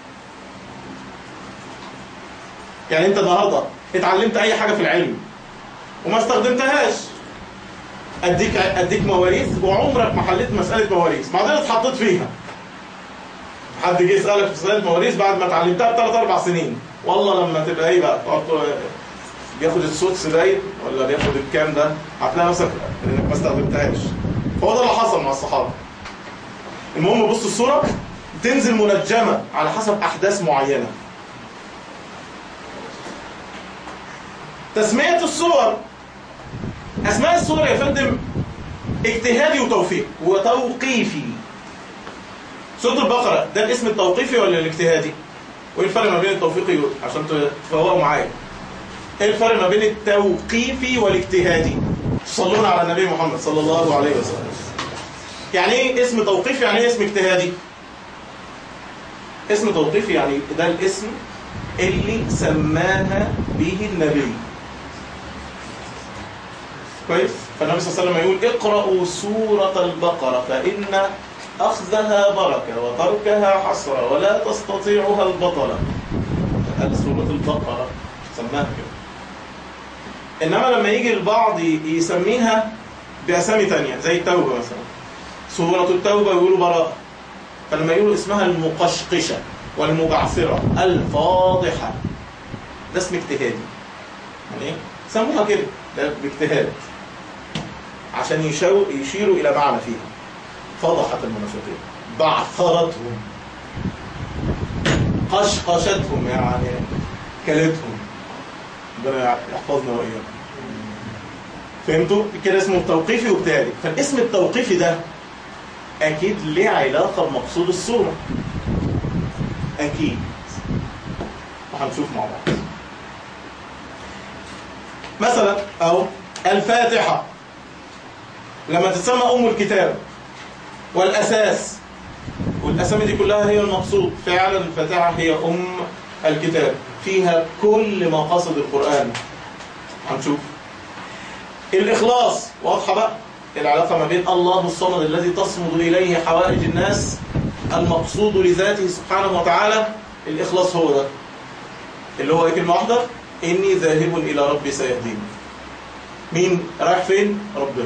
يعني انت النهارده اتعلمت اي حاجة في العلم وما استخدمتهاش اديك اديك مواريث وعمرك ما حليت مسألة مواريث بعدين اتحطيت فيها حد جه يسألك في مسألة مواريث بعد ما اتعلمتها بثلاث اربع سنين والله لما تبقى ايه بقى تقعد بياخد السدس باين ولا بياخد الكام ده هتلاقي نفسك انك ما استخدمتهاش هو ده اللي حصل مع الصحابه المهم بص الصوره تنزل منجمه على حسب احداث معينه تسميه الصور اسماء الصور يا فندم اجتهادي وتوفيق وتوقيفي سوره البقره ده الاسم التوقيفي ولا الاجتهادي وايه الفرق ما بين التوفيقي عشان تفوقوا معايا ايه الفرق ما بين التوقيفي والاجتهادي تصلون على النبي محمد صلى الله عليه وسلم يعني ايه اسم توقيفي يعني ايه اسم اجتهادي اسم توقيفي يعني ده الاسم اللي سماها به النبي كويس فالنبي صلى الله عليه وسلم يقول اقرأوا سورة البقرة فإن أخذها بركة وتركها حسرة ولا تستطيعها البطلة قال سورة البقرة سماها كده إنما لما يجي البعض يسميها بأسامي تانية زي التوبة مثلا سورة التوبة يقولوا براءة فلما يقولوا اسمها المقشقشة والمبعثرة الفاضحة ده اسم اجتهادي يعني ايه؟ سموها كده ده باجتهاد عشان يشو يشيروا إلى معنى فيها فضحت المنافقين بعثرتهم قشقشتهم يعني كلتهم ربنا يحفظنا وإياكم فهمتوا؟ كده اسمه التوقيفي وبتالي فالاسم التوقيفي ده أكيد ليه علاقة بمقصود الصورة أكيد وهنشوف مع بعض مثلا أو الفاتحة لما تتسمى أم الكتاب والأساس والأسامي دي كلها هي المقصود فعلا الفاتحة هي أم الكتاب فيها كل مقاصد القرآن هنشوف الإخلاص واضحة بقى العلاقة ما بين الله الصمد الذي تصمد إليه حوائج الناس المقصود لذاته سبحانه وتعالى الإخلاص هو ده اللي هو كلمة واحدة إني ذاهب إلى ربي سيهديني مين رايح فين ربنا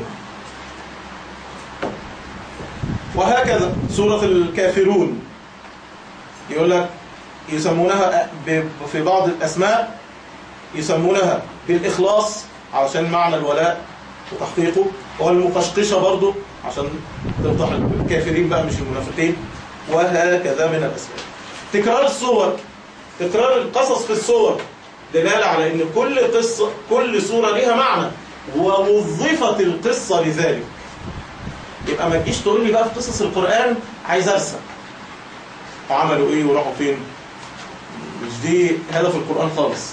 وهكذا سورة الكافرون يقول لك يسمونها في بعض الأسماء يسمونها بالإخلاص علشان معنى الولاء وتحقيقه والمقشقشة برضه عشان توضح الكافرين بقى مش المنافقين وهكذا من الأسماء تكرار الصور تكرار القصص في الصور دلالة على ان كل قصة كل صورة ليها معنى ووظفت القصة لذلك يبقى ما تجيش تقول لي بقى في قصص القرآن عايز ارسم وعملوا ايه وراحوا فين مش دي هدف القرآن خالص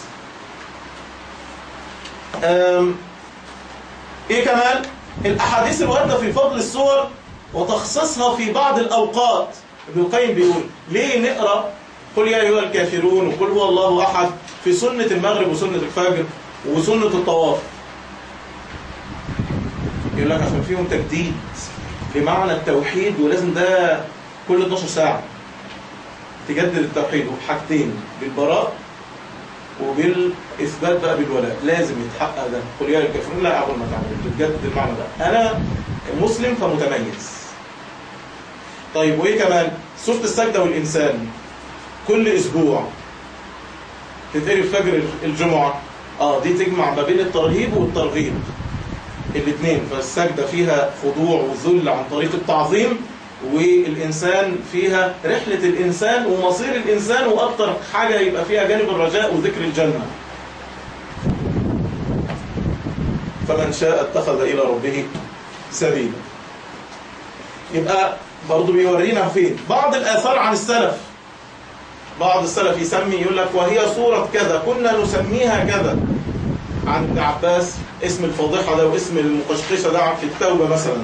ايه كمان الاحاديث الواردة في فضل الصور وتخصيصها في بعض الاوقات ابن القيم بيقول ليه نقرأ قل يا أيها الكافرون وقل هو الله أحد في سنة المغرب وسنة الفجر وسنة الطواف يقول لك عشان فيهم تجديد لمعنى التوحيد ولازم ده كل 12 ساعة تجدد التوحيد وبحاجتين بالبراء وبالإثبات بقى بالولاء لازم يتحقق ده قل يا الكافرون لا أعبد ما تعبدون بتجدد المعنى ده أنا مسلم فمتميز طيب وإيه كمان سورة السجدة والإنسان كل اسبوع تتقري في فجر الجمعة اه دي تجمع ما بين الترهيب والترغيب الاثنين فالسجدة فيها خضوع وذل عن طريق التعظيم والإنسان فيها رحلة الإنسان ومصير الإنسان وأكتر حاجة يبقى فيها جانب الرجاء وذكر الجنة فمن شاء اتخذ إلى ربه سبيلا يبقى برضو بيورينا فين بعض الآثار عن السلف بعض السلف يسمي يقول لك وهي صورة كذا كنا نسميها كذا عن ابن عباس اسم الفضيحة ده واسم المقشقشة ده في التوبة مثلا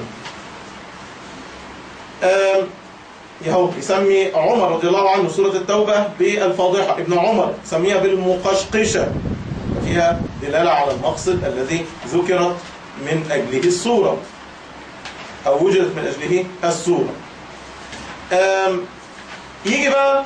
يهو يسمي عمر رضي الله عنه سورة التوبة بالفاضحة ابن عمر سميها بالمقشقشة فيها دلالة على المقصد الذي ذكرت من أجله السورة أو وجدت من أجله السورة يجي بقى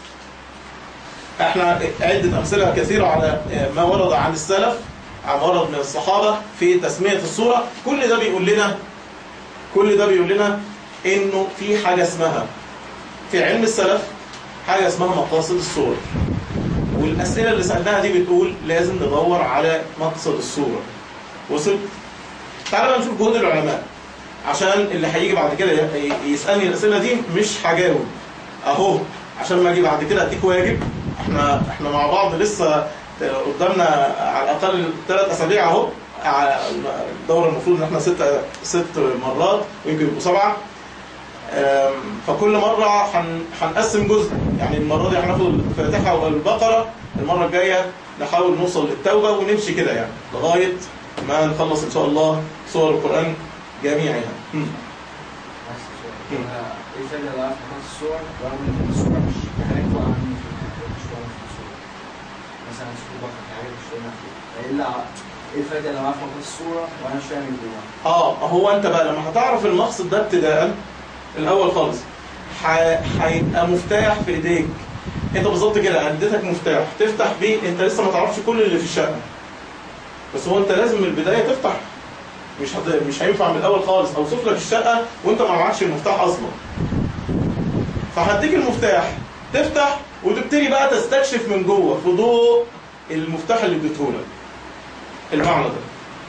احنا عدة أمثلة كثيرة على ما ورد عن السلف عن ورد من الصحابة في تسمية الصورة كل ده بيقول لنا كل ده بيقول لنا انه في حاجة اسمها في علم السلف حاجة اسمها مقاصد الصور والأسئلة اللي سألناها دي بتقول لازم ندور على مقصد الصورة وصل تعالى بقى نشوف جهود العلماء عشان اللي هيجي بعد كده يسألني الأسئلة دي مش هجاوب اهو عشان ما اجي بعد كده اديك واجب احنا احنا مع بعض لسه قدامنا على الاقل ثلاث اسابيع اهو الدوره المفروض ان احنا ست ست مرات ويمكن يبقوا سبعه فكل مره هنقسم جزء يعني المره دي هناخد الفاتحه والبقره المره الجايه نحاول نوصل للتوبه ونمشي كده يعني لغايه ما نخلص ان شاء الله سور القرآن جميعها مم. نفس السؤال. أنا ايه الفايدة اللي أعرف نفس الصور رغم ان الصورة مش في حاجات واقعة مني في الحاجات مش واقعة في الصورة مثلا سورة بقرة في حاجات مش واقعة فيها ايه اللي ع- ايه الفايدة اللي أعرف نفس الصورة وانا مش فاهم اللي جواها اه هو انت بقى لما هتعرف المقصد ده ابتداء الاول خالص ح- هيبقى مفتاح في ايديك انت بالظبط كده اديتك مفتاح تفتح بيه انت لسه ما تعرفش كل اللي في الشقه بس هو انت لازم من البدايه تفتح مش هت... مش هينفع من الاول خالص اوصف لك الشقه وانت ما معكش المفتاح اصلا فهديك المفتاح تفتح وتبتدي بقى تستكشف من جوه في ضوء المفتاح اللي اديتهولك المعنى ده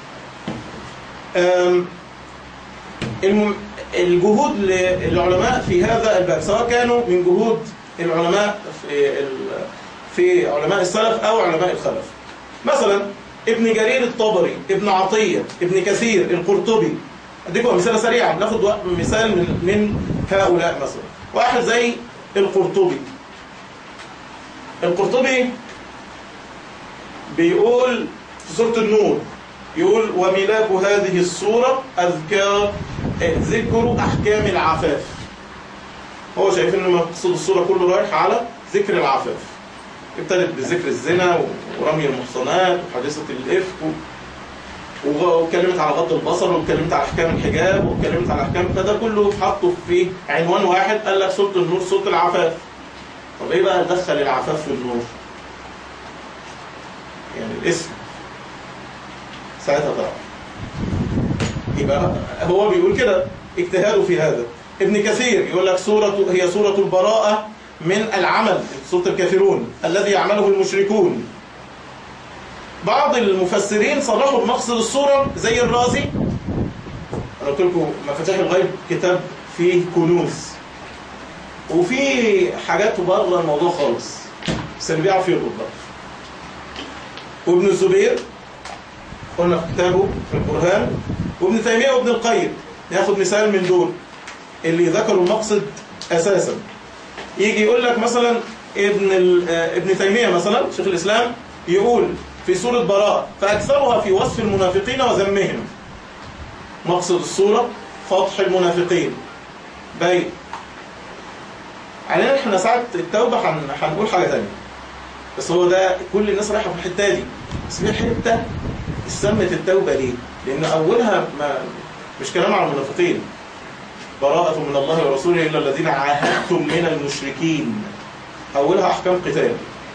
أم، الم- الجهود للعلماء في هذا الباب سواء كانوا من جهود العلماء في ال- في علماء السلف او علماء الخلف مثلا ابن جرير الطبري ابن عطية ابن كثير القرطبي اديكم مثال سريعا ناخد وق- مثال من من هؤلاء مثلا واحد زي القرطبي القرطبي بيقول في سورة النور يقول وملاك هذه السورة أذكار آه، ذكر أحكام العفاف هو شايف إن مقصود السورة كله رايح على ذكر العفاف ابتدت بذكر الزنا ورمي المحصنات وحادثة الإفك و- و- واتكلمت على غض البصر واتكلمت على أحكام الحجاب واتكلمت على أحكام فده كله حطه في عنوان واحد قال لك سورة النور سورة العفاف طب إيه بقى دخل العفاف في النور؟ يعني الاسم ساعتها تعرف يبقى هو بيقول كده اجتهاده في هذا ابن كثير يقول لك سورة هي سورة البراءة من العمل سورة الكافرون الذي يعمله المشركون بعض المفسرين صرحوا بمقصد السورة زي الرازي انا قلت لكم مفاتيح الغيب كتاب فيه كنوز وفي حاجات بره الموضوع خالص بس اللي بيعرف يربط بقى وابن الزبير قلنا في كتابه في القرآن وابن تيمية وابن القيم ناخد مثال من دول اللي ذكروا المقصد أساسا يجي يقول لك مثلا ابن ال- آه، ابن تيمية مثلا شيخ الإسلام يقول في سورة براء فأكثرها في وصف المنافقين وذمهم مقصد السورة فضح المنافقين باين علينا احنا ساعة التوبة هن- هنقول حاجة تانية بس هو ده كل الناس رايحة في الحتة دي بس في حتة سمت التوبة ليه؟ لأن أولها ما مش كلام عن المنافقين براءة من الله ورسوله إلا الذين عاهدتم من المشركين أولها أحكام قتال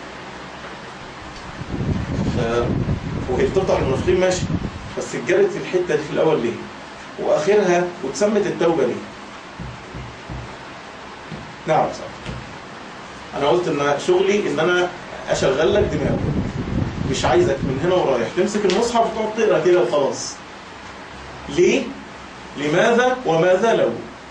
ف... وهي بتقطع المنافقين ماشي بس اتجرت في الحتة دي في الأول ليه؟ وآخرها واتسمت التوبة ليه؟ نعم صح أنا قلت إن شغلي إن أنا أشغل لك دماغك مش عايزك من هنا ورايح تمسك المصحف وتقعد تقرا كده وخلاص ليه لماذا وماذا لو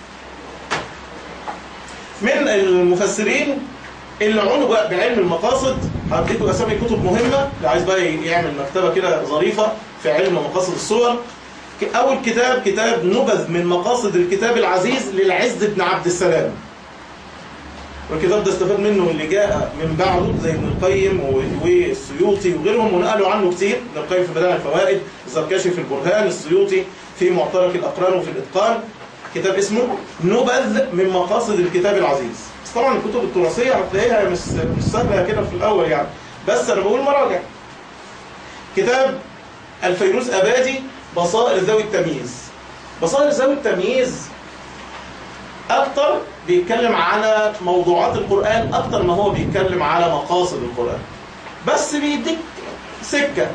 من المفسرين اللي عنوا بقى بعلم المقاصد هديكوا اسامي كتب مهمه اللي عايز بقى يعمل مكتبه كده ظريفه في علم مقاصد الصور اول كتاب كتاب نبذ من مقاصد الكتاب العزيز للعز بن عبد السلام والكتاب ده استفاد منه اللي جاء من بعده زي ابن القيم و- والسيوطي وغيرهم ونقلوا عنه كتير ابن القيم في بدائع الفوائد الزركشي في البرهان السيوطي في معترك الأقران وفي الإتقان كتاب اسمه نبذ من مقاصد الكتاب العزيز بس طبعا الكتب التراثية هتلاقيها مش مش سهلة كده في الأول يعني بس أنا بقول مراجع كتاب الفيروز أبادي بصائر ذوي التمييز بصائر ذوي التمييز أكتر بيتكلم على موضوعات القرآن أكتر ما هو بيتكلم على مقاصد القرآن بس بيديك سكة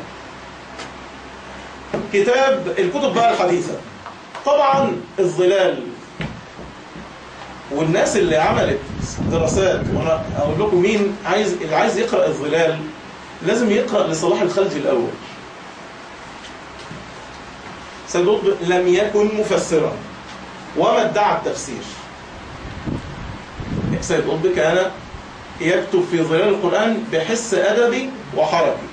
كتاب الكتب بقى الحديثة طبعا الظلال والناس اللي عملت دراسات وانا اقول لكم مين عايز اللي عايز يقرا الظلال لازم يقرا لصلاح الخلجي الاول سيد قطب لم يكن مفسرا وما ادعى التفسير سيد قطب كان يكتب في ظلال القرآن بحس أدبي وحركي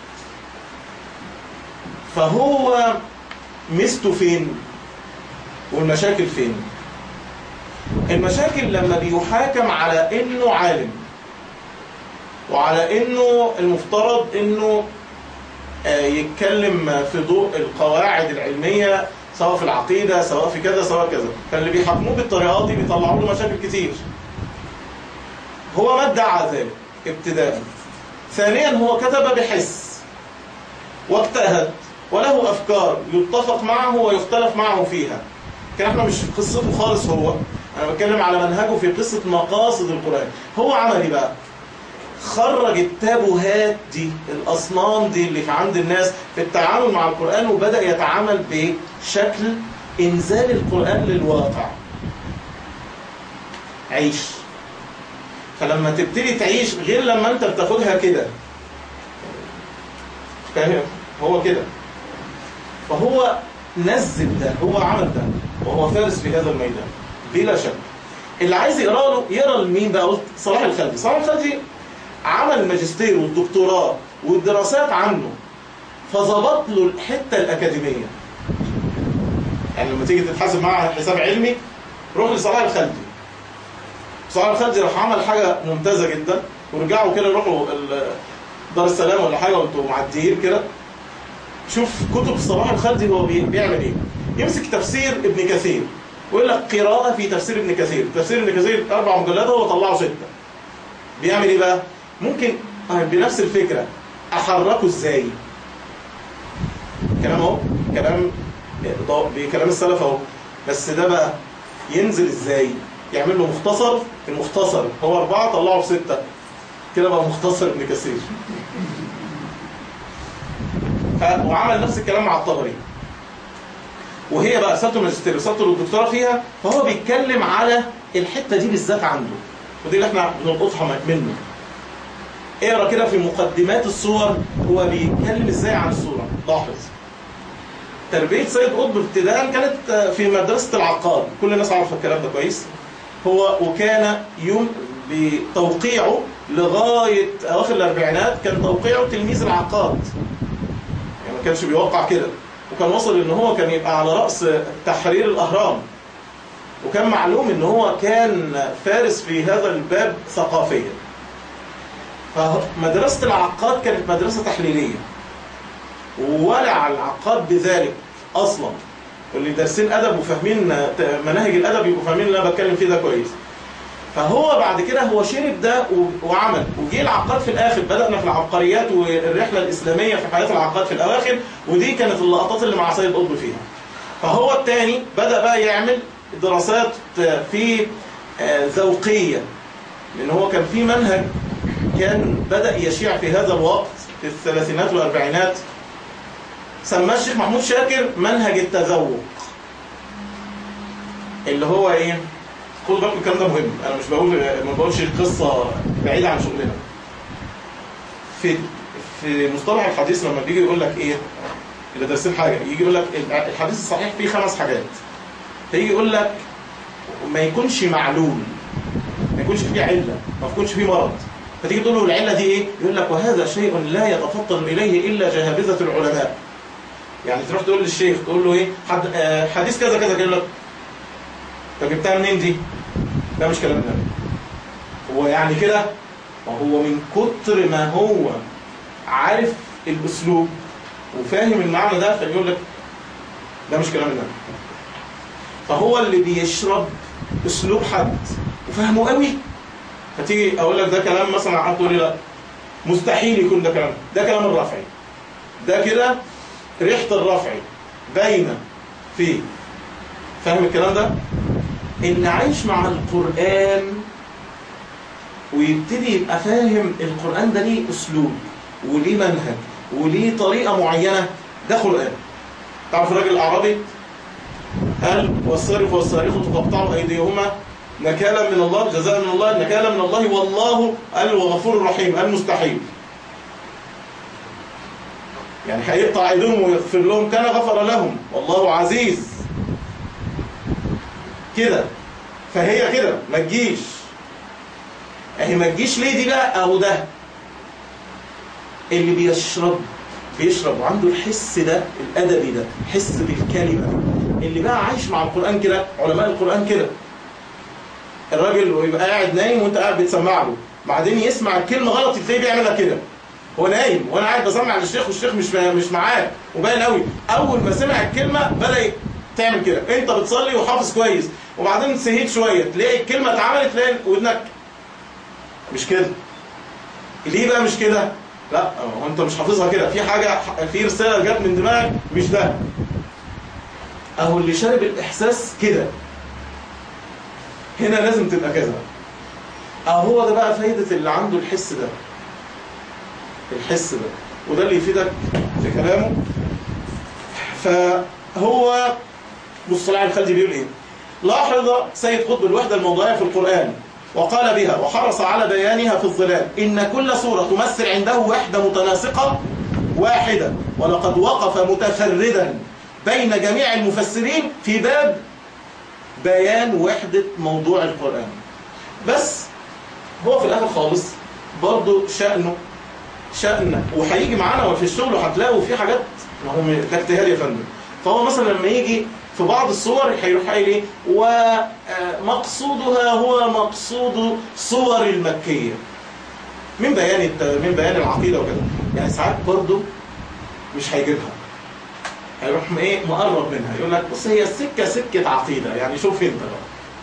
فهو ميزته فين والمشاكل فين المشاكل لما بيحاكم على انه عالم وعلى انه المفترض انه آه، يتكلم في ضوء القواعد العلمية سواء في العقيدة سواء في كذا سواء كذا فاللي بيحكموه بالطريقات دي بيطلعوا له مشاكل كتير هو ما ادعى ذلك ابتداء ثانيا هو كتب بحس واجتهد وله أفكار يتفق معه ويختلف معه فيها كان احنا مش قصته خالص هو انا بتكلم على منهجه في قصة مقاصد القرآن هو عمل ايه بقى خرج التابوهات دي الأصنام دي اللي في عند الناس في التعامل مع القرآن وبدأ يتعامل بشكل إنزال القرآن للواقع عيش فلما تبتدي تعيش غير لما انت بتاخدها كده فاهم هو كده فهو نزل ده هو عمل ده وهو فارس في هذا الميدان بلا شك اللي عايز يقرا له يقرا لمين بقى قلت صلاح الخلدي صلاح الخلدي عمل الماجستير والدكتوراه والدراسات عنه فظبط له الحته الاكاديميه يعني لما تيجي تتحاسب معاه حساب علمي روح لصلاح الخلدي صلاح الخلدي راح عمل حاجه ممتازه جدا ورجعوا كده روحوا ال- دار السلام ولا حاجه وانتوا معديين كده شوف كتب صلاح الخلدي هو بي- بيعمل ايه يمسك تفسير ابن كثير ويقول لك قراءة في تفسير ابن كثير تفسير ابن كثير أربع مجلدات هو طلعه ستة بيعمل ايه بقى ممكن آه، بنفس الفكرة أحركه ازاي كلام اهو كلام ض- بكلام السلف اهو بس ده بقى ينزل ازاي يعمل له مختصر المختصر هو أربعة طلعه في ستة كده بقى مختصر ابن كثير ف- وعمل نفس الكلام مع الطبري وهي بقى رسالته الماجستير رسالته الدكتوراه فيها فهو بيتكلم على الحته دي بالذات عنده ودي اللي احنا بنلقطها منه اقرا كده في مقدمات الصور هو بيتكلم ازاي عن الصوره لاحظ تربيه سيد قطب ابتداء كانت في مدرسه العقاد كل الناس عارفه الكلام ده كويس هو وكان يوم بتوقيعه لغايه اواخر الاربعينات كان توقيعه تلميذ العقاد يعني ما كانش بيوقع كده وكان وصل ان هو كان يبقى على رأس تحرير الاهرام وكان معلوم ان هو كان فارس في هذا الباب ثقافيا فمدرسة العقاد كانت مدرسة تحليلية وولع العقاد بذلك اصلا واللي دارسين ادب وفاهمين مناهج الادب يبقوا فاهمين اللي انا بتكلم فيه ده كويس فهو بعد كده هو شرب ده و- وعمل وجي العقاد في الاخر بدأنا في العبقريات والرحلة الإسلامية في حياة العقاد في الأواخر ودي كانت اللقطات اللي مع سيد قطب فيها فهو الثاني بدأ بقى يعمل دراسات في آه، ذوقية لأن هو كان في منهج كان بدأ يشيع في هذا الوقت في الثلاثينات والأربعينات سماه الشيخ محمود شاكر منهج التذوق اللي هو ايه خدوا بالكم الكلام ده مهم انا مش بقول ما بقولش قصه بعيده عن شغلنا في في مصطلح الحديث لما بيجي يقول لك ايه اللي دارسين حاجه يجي يقول لك الحديث الصحيح فيه خمس حاجات فيجي يقول لك ما يكونش معلول ما يكونش فيه عله ما يكونش فيه مرض فتيجي تقول له العله دي ايه يقول لك وهذا شيء لا يتفطن اليه الا جهابذه العلماء يعني تروح تقول للشيخ تقول له ايه حد آه حديث كذا كذا يقول لك طب جبتها منين دي ده مش كلام ده هو يعني كده ما هو من كتر ما هو عارف الاسلوب وفاهم المعنى ده فيقول لك ده مش كلام ده فهو اللي بيشرب اسلوب حد وفاهمه قوي فتيجي اقول لك ده كلام مثلا عن تقول لي لا مستحيل يكون ده كلام ده كلام الرافعي ده كده ريحه الرافعي باينه فيه فاهم الكلام ده اللي عايش مع القرآن ويبتدي يبقى فاهم القرآن ده ليه أسلوب وليه منهج وليه طريقة معينة ده قرآن تعرف الراجل الأعرابي قال والصارف والصارخ تقطعوا أيديهما نكالا من الله جزاء من الله نكالا من الله والله قال وغفور رحيم قال مستحيل يعني هيقطع ايديهم ويغفر لهم كان غفر لهم والله عزيز كده فهي كده ما تجيش اهي ما تجيش ليه دي بقى اهو ده اللي بيشرب بيشرب وعنده الحس ده الادبي ده حس بالكلمه اللي بقى عايش مع القران كده علماء القران كده الراجل ويبقى قاعد نايم وانت قاعد بتسمع له بعدين يسمع الكلمه غلط تلاقيه بيعملها كده هو نايم وانا قاعد بسمع للشيخ والشيخ مش مش معاه وباين قوي اول ما سمع الكلمه بدا تعمل كده انت بتصلي وحافظ كويس وبعدين سهيت شويه تلاقي الكلمه اتعملت تلاقي ودنك مش كده ليه بقى مش كده لا هو انت مش حافظها كده في حاجه في رساله جت من دماغك مش ده اهو اللي شارب الاحساس كده هنا لازم تبقى كذا اهو هو ده بقى فايده اللي عنده الحس ده الحس ده وده اللي يفيدك في كلامه فهو بص العالم الخلدي بيقول ايه لاحظ سيد قطب الوحدة الموضوعية في القرآن وقال بها وحرص على بيانها في الظلال إن كل سورة تمثل عنده وحدة متناسقة واحدة ولقد وقف متفردا بين جميع المفسرين في باب بيان وحدة موضوع القرآن بس هو في الآخر خالص برضه شأنه شأن وهيجي معانا في الشغل وهتلاقوا في حاجات ما هو ده اجتهاد يا فندم فهو مثلا لما يجي في بعض الصور هيروح قايل ايه ومقصودها هو مقصود صور المكيه من بيان الت... من بيان العقيده وكده يعني ساعات برضه مش هيجيبها هيروح ايه مقرب منها يقول لك بص هي السكه سكه عقيده يعني شوف انت بقى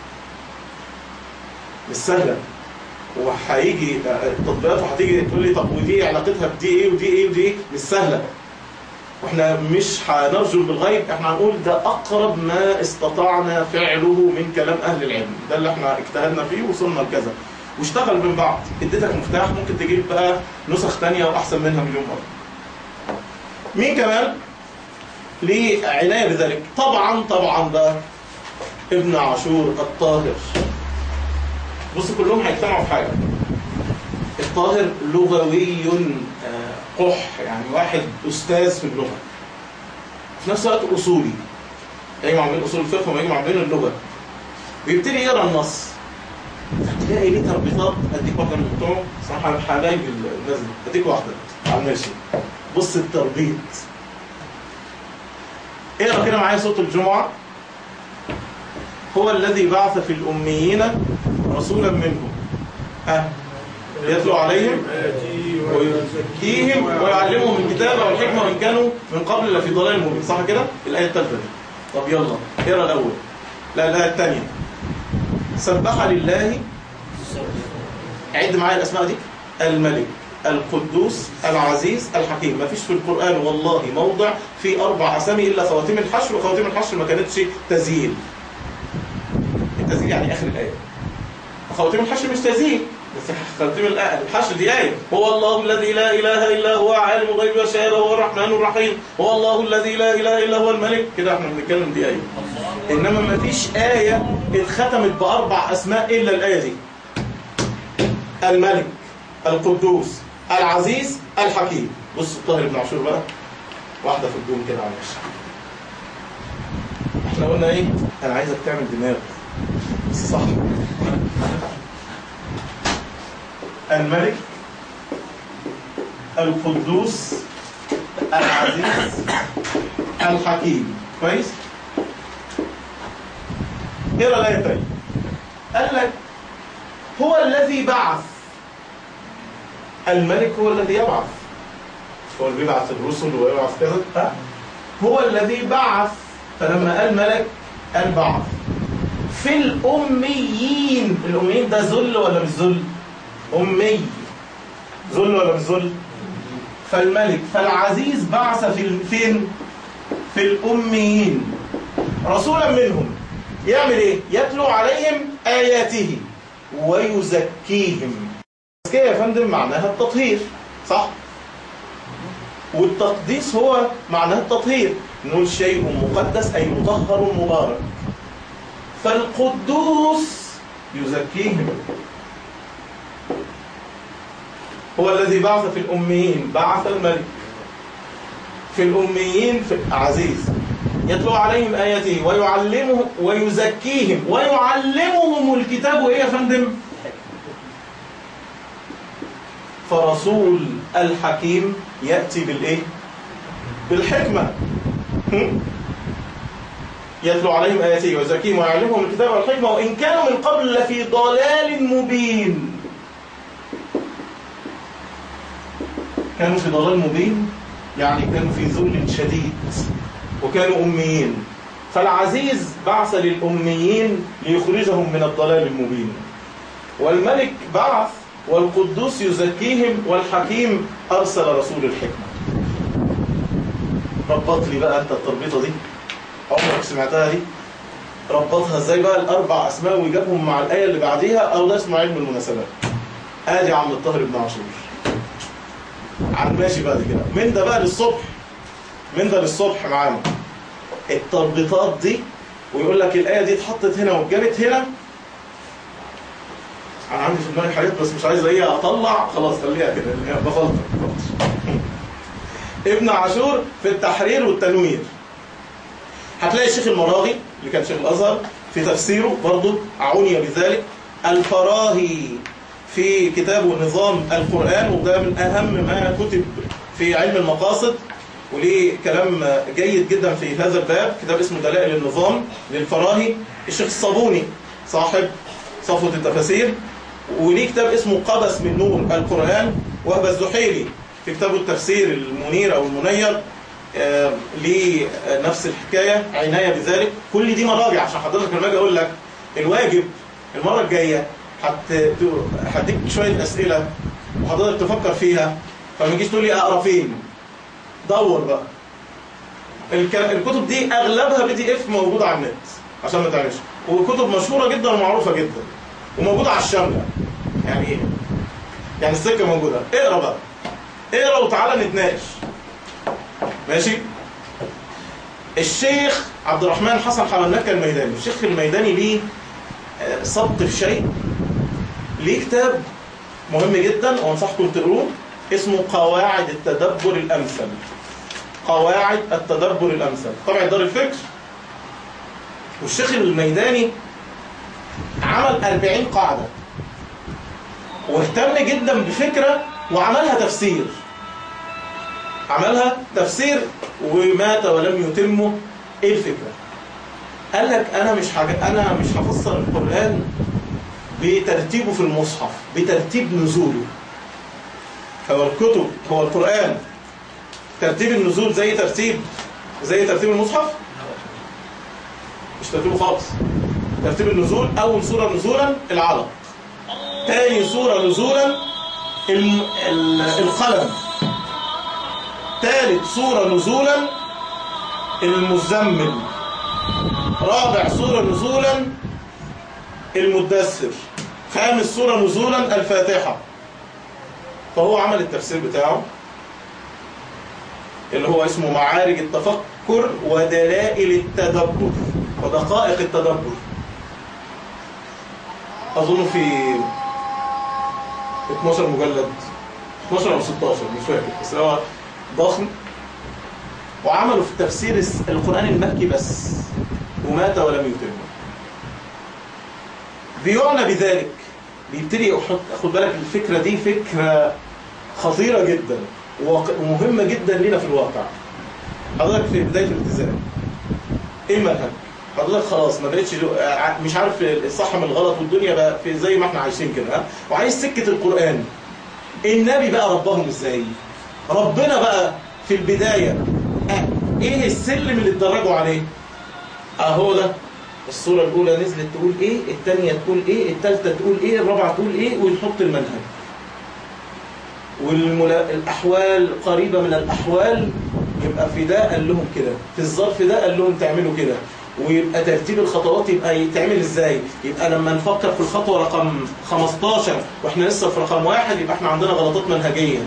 مش سهله وهيجي التطبيقات وهتيجي تقول لي طب ودي علاقتها بدي ايه ودي ايه ودي ايه مش سهله واحنا مش هنرجل بالغيب احنا هنقول ده اقرب ما استطعنا فعله من كلام اهل العلم ده اللي احنا اجتهدنا فيه وصلنا لكذا واشتغل من بعض اديتك مفتاح ممكن تجيب بقى نسخ تانية واحسن منها مليون مرة مين كمان ليه عناية بذلك طبعا طبعا ده ابن عاشور الطاهر بص كلهم هيجتمعوا في حاجة الطاهر لغوي قح يعني واحد أستاذ في اللغة في نفس الوقت أصولي يجمع بين أصول الفقه ويجمع بين اللغة ويبتدي يقرا النص تلاقي ليه تربيطات اديك واحده من بتوعه صراحه حبايب الناس دي اديك واحده على الماشي بص التربيط اقرا كده معايا صوت الجمعه هو الذي بعث في الاميين رسولا منهم ها يتلو عليهم ويزكيهم ويعلمهم الكتاب والحكمه وان كانوا من قبل لفي ضلال مبين صح كده الايه الثالثه دي طب يلا اقرا الاول لا الايه الثانيه سبح لله عد معايا الاسماء دي الملك القدوس العزيز الحكيم ما فيش في القرآن والله موضع في أربع أسامي إلا خواتيم الحشر وخواتيم الحشر ما كانتش تزيين التزيين يعني آخر الآية خواتيم الحشر مش تزيين بس خواتيم الحشر دي آية هو الله الذي لا إله إلا هو عالم الغيب والشهادة هو الرحمن الرحيم هو الله الذي لا إله إلا هو الملك كده احنا بنتكلم دي آية إنما ما فيش آية اتختمت بأربع أسماء إلا الآية دي الملك القدوس العزيز الحكيم بص الطاهر بن عاشور بقى واحدة في الجون كده معلش احنا قلنا ايه انا عايزك تعمل دماغ بس صح الملك القدوس العزيز الحكيم كويس اقرا الايه الثانيه قال لك هو الذي بعث الملك هو الذي يبعث هو اللي بيبعث الرسل ويبعث كذا ها هو الذي بعث فلما قال ملك قال بعث في الأميين الأميين ده ذل ولا مش ذل أمي ذل ولا مش ذل فالملك فالعزيز بعث في فين في الأميين رسولا منهم يعمل ايه يتلو عليهم آياته ويزكيهم التزكية يا فندم معناها التطهير صح والتقديس هو معناه التطهير نقول شيء مقدس أي مطهر مبارك فالقدوس يزكيهم هو الذي بعث في الأميين بعث الملك في الأميين في عزيز يتلو عليهم آياته ويعلمهم ويزكيهم ويعلمهم الكتاب إيه يا فندم فرسول الحكيم يأتي بالإيه بالحكمة يتلو عليهم آياته ويزكيهم ويعلمهم الكتاب والحكمة وإن كانوا من قبل لفي ضلال مبين كانوا في ضلال مبين يعني كانوا في ذل شديد وكانوا أميين فالعزيز بعث للأميين ليخرجهم من الضلال المبين والملك بعث والقدوس يزكيهم والحكيم أرسل رسول الحكمة ربط لي بقى أنت التربيطة دي عمرك سمعتها دي ربطها ازاي بقى الأربع أسماء ويجابهم مع الآية اللي بعديها أو ده اسمه علم المناسبات آدي عم الطاهر بن عاشور عن ماشي بعد كده من ده بقى للصبح من ده للصبح معانا التربيطات دي ويقول لك الآية دي اتحطت هنا واتجابت هنا أنا عندي في دماغي حاجات بس مش عايز ايه أطلع خلاص خليها كده اللي هي بفلتر ابن عاشور في التحرير والتنوير هتلاقي الشيخ المراغي اللي كان شيخ الأزهر في تفسيره برضه عني بذلك الفراهي في كتابه نظام القرآن وده من أهم ما كتب في علم المقاصد وليه كلام جيد جدا في هذا الباب كتاب اسمه دلائل النظام للفراهي الشيخ الصابوني صاحب صفوة التفاسير وليه كتاب اسمه قبس من نور القرآن وهب الزحيري في كتابه التفسير المنير أو المنير آه ليه نفس الحكاية عناية بذلك كل دي مراجع عشان حضرتك لما اجي أقول لك الواجب المرة الجاية هديك شوية أسئلة وحضرتك تفكر فيها فما تجيش تقول لي أقرأ فين دور بقى الكتب دي أغلبها بي دي إف موجودة على النت عشان ما تعرفش وكتب مشهورة جدا ومعروفة جدا وموجودة على الشاملة يعني إيه؟ يعني السكة موجودة اقرأ بقى اقرأ وتعالى نتناقش ماشي الشيخ عبد الرحمن حسن حملناك الميداني الشيخ الميداني ليه سبق في شيء ليه كتاب مهم جدا وانصحكم تقروه اسمه قواعد التدبر الأمثل قواعد التدبر الأمثل طبعا دار الفكر والشيخ الميداني عمل 40 قاعدة واهتم جدا بفكرة وعملها تفسير عملها تفسير ومات ولم يتمه ايه الفكرة قال لك انا مش حاجة انا مش هفسر القرآن بترتيبه في المصحف بترتيب نزوله هو الكتب هو القرآن ترتيب النزول زي ترتيب زي ترتيب المصحف مش ترتيبه خالص ترتيب النزول أول سورة نزولا العلق تاني سورة نزولا القلم ثالث سورة نزولا المزمل رابع سورة نزولا المدثر خامس سورة نزولا الفاتحة فهو عمل التفسير بتاعه اللي هو اسمه معارج التفكر ودلائل التدبر ودقائق التدبر أظن في 12 مجلد 12 أو 16 مش فاكر بس هو ضخم وعملوا في تفسير القرآن المكي بس ومات ولم يتم بيعنى بذلك بيبتدي يحط خد بالك الفكرة دي فكرة خطيرة جدا ومهمة جدا لنا في الواقع حضرتك في بداية الالتزام ايه المنهج؟ حضرتك خلاص ما بقتش مش عارف الصح من الغلط والدنيا بقى في زي ما احنا عايشين كده وعايز سكة القرآن النبي بقى ربهم ازاي؟ ربنا بقى في البداية ايه السلم اللي اتدرجوا عليه؟ اهو ده الصورة الأولى نزلت تقول إيه الثانية تقول إيه الثالثة تقول إيه الرابعة تقول إيه ونحط المنهج والأحوال قريبة من الأحوال يبقى في ده قال لهم كده في الظرف ده قال لهم تعملوا كده ويبقى ترتيب الخطوات يبقى يتعمل ازاي يبقى لما نفكر في الخطوة رقم 15 واحنا لسه في رقم واحد يبقى احنا عندنا غلطات منهجية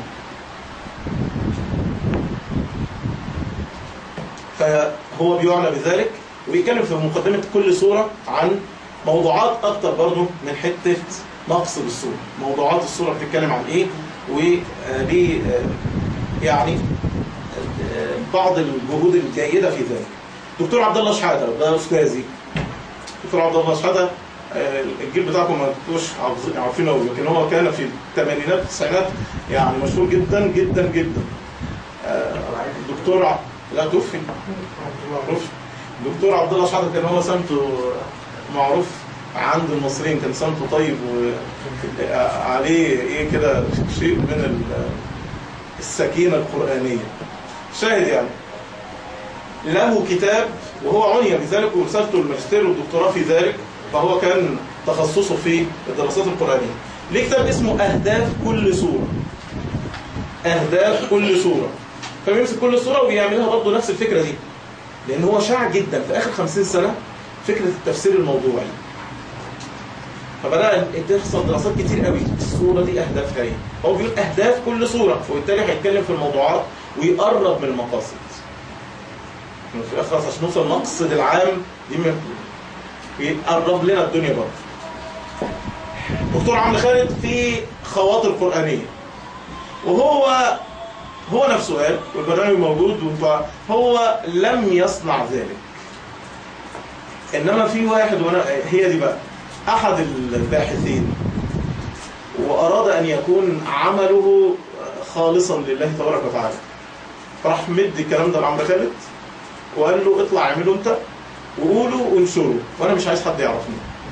فهو بيعنى بذلك وبيتكلم في مقدمة كل سورة عن موضوعات أكتر برضو من حتة نقص بالسورة موضوعات السورة بتتكلم عن إيه وليه يعني بعض الجهود الجيدة في ذلك دكتور عبد الله شحاتة ده أستاذي دكتور عبد الله شحاتة الجيل بتاعكم ما كنتوش عارفينه قوي لكن هو كان في الثمانينات التسعينات يعني مشهور جدا جدا جدا دكتور لا توفي توفي دكتور عبد الله شحاته كان هو سمته معروف عند المصريين كان سمته طيب وعليه ايه كده شيء من ال السكينة القرآنية شاهد يعني له كتاب وهو عني بذلك ورسالته الماجستير والدكتوراه في ذلك فهو كان تخصصه في الدراسات القرآنية ليه كتاب اسمه أهداف كل سورة أهداف كل سورة فبيمسك كل سورة وبيعملها برضه نفس الفكرة دي لأن هو شاع جدا في آخر خمسين سنة فكرة التفسير الموضوعي فبدأ تحصل دراسات كتير قوي الصورة دي أهدافها إيه هو بيقول أهداف كل صورة وبالتالي هيتكلم في الموضوعات ويقرب من المقاصد في الآخر عشان نوصل المقصد العام دي من يقرب لنا الدنيا برضه دكتور عمرو خالد في خواطر قرآنية وهو هو نفسه قال والبرنامج موجود وانتوا هو لم يصنع ذلك انما في واحد وانا هي دي بقى احد الباحثين واراد ان يكون عمله خالصا لله تبارك وتعالى راح مد الكلام ده لعمرو خالد وقال له اطلع اعمله انت وقوله وانشره وانا مش عايز حد يعرفني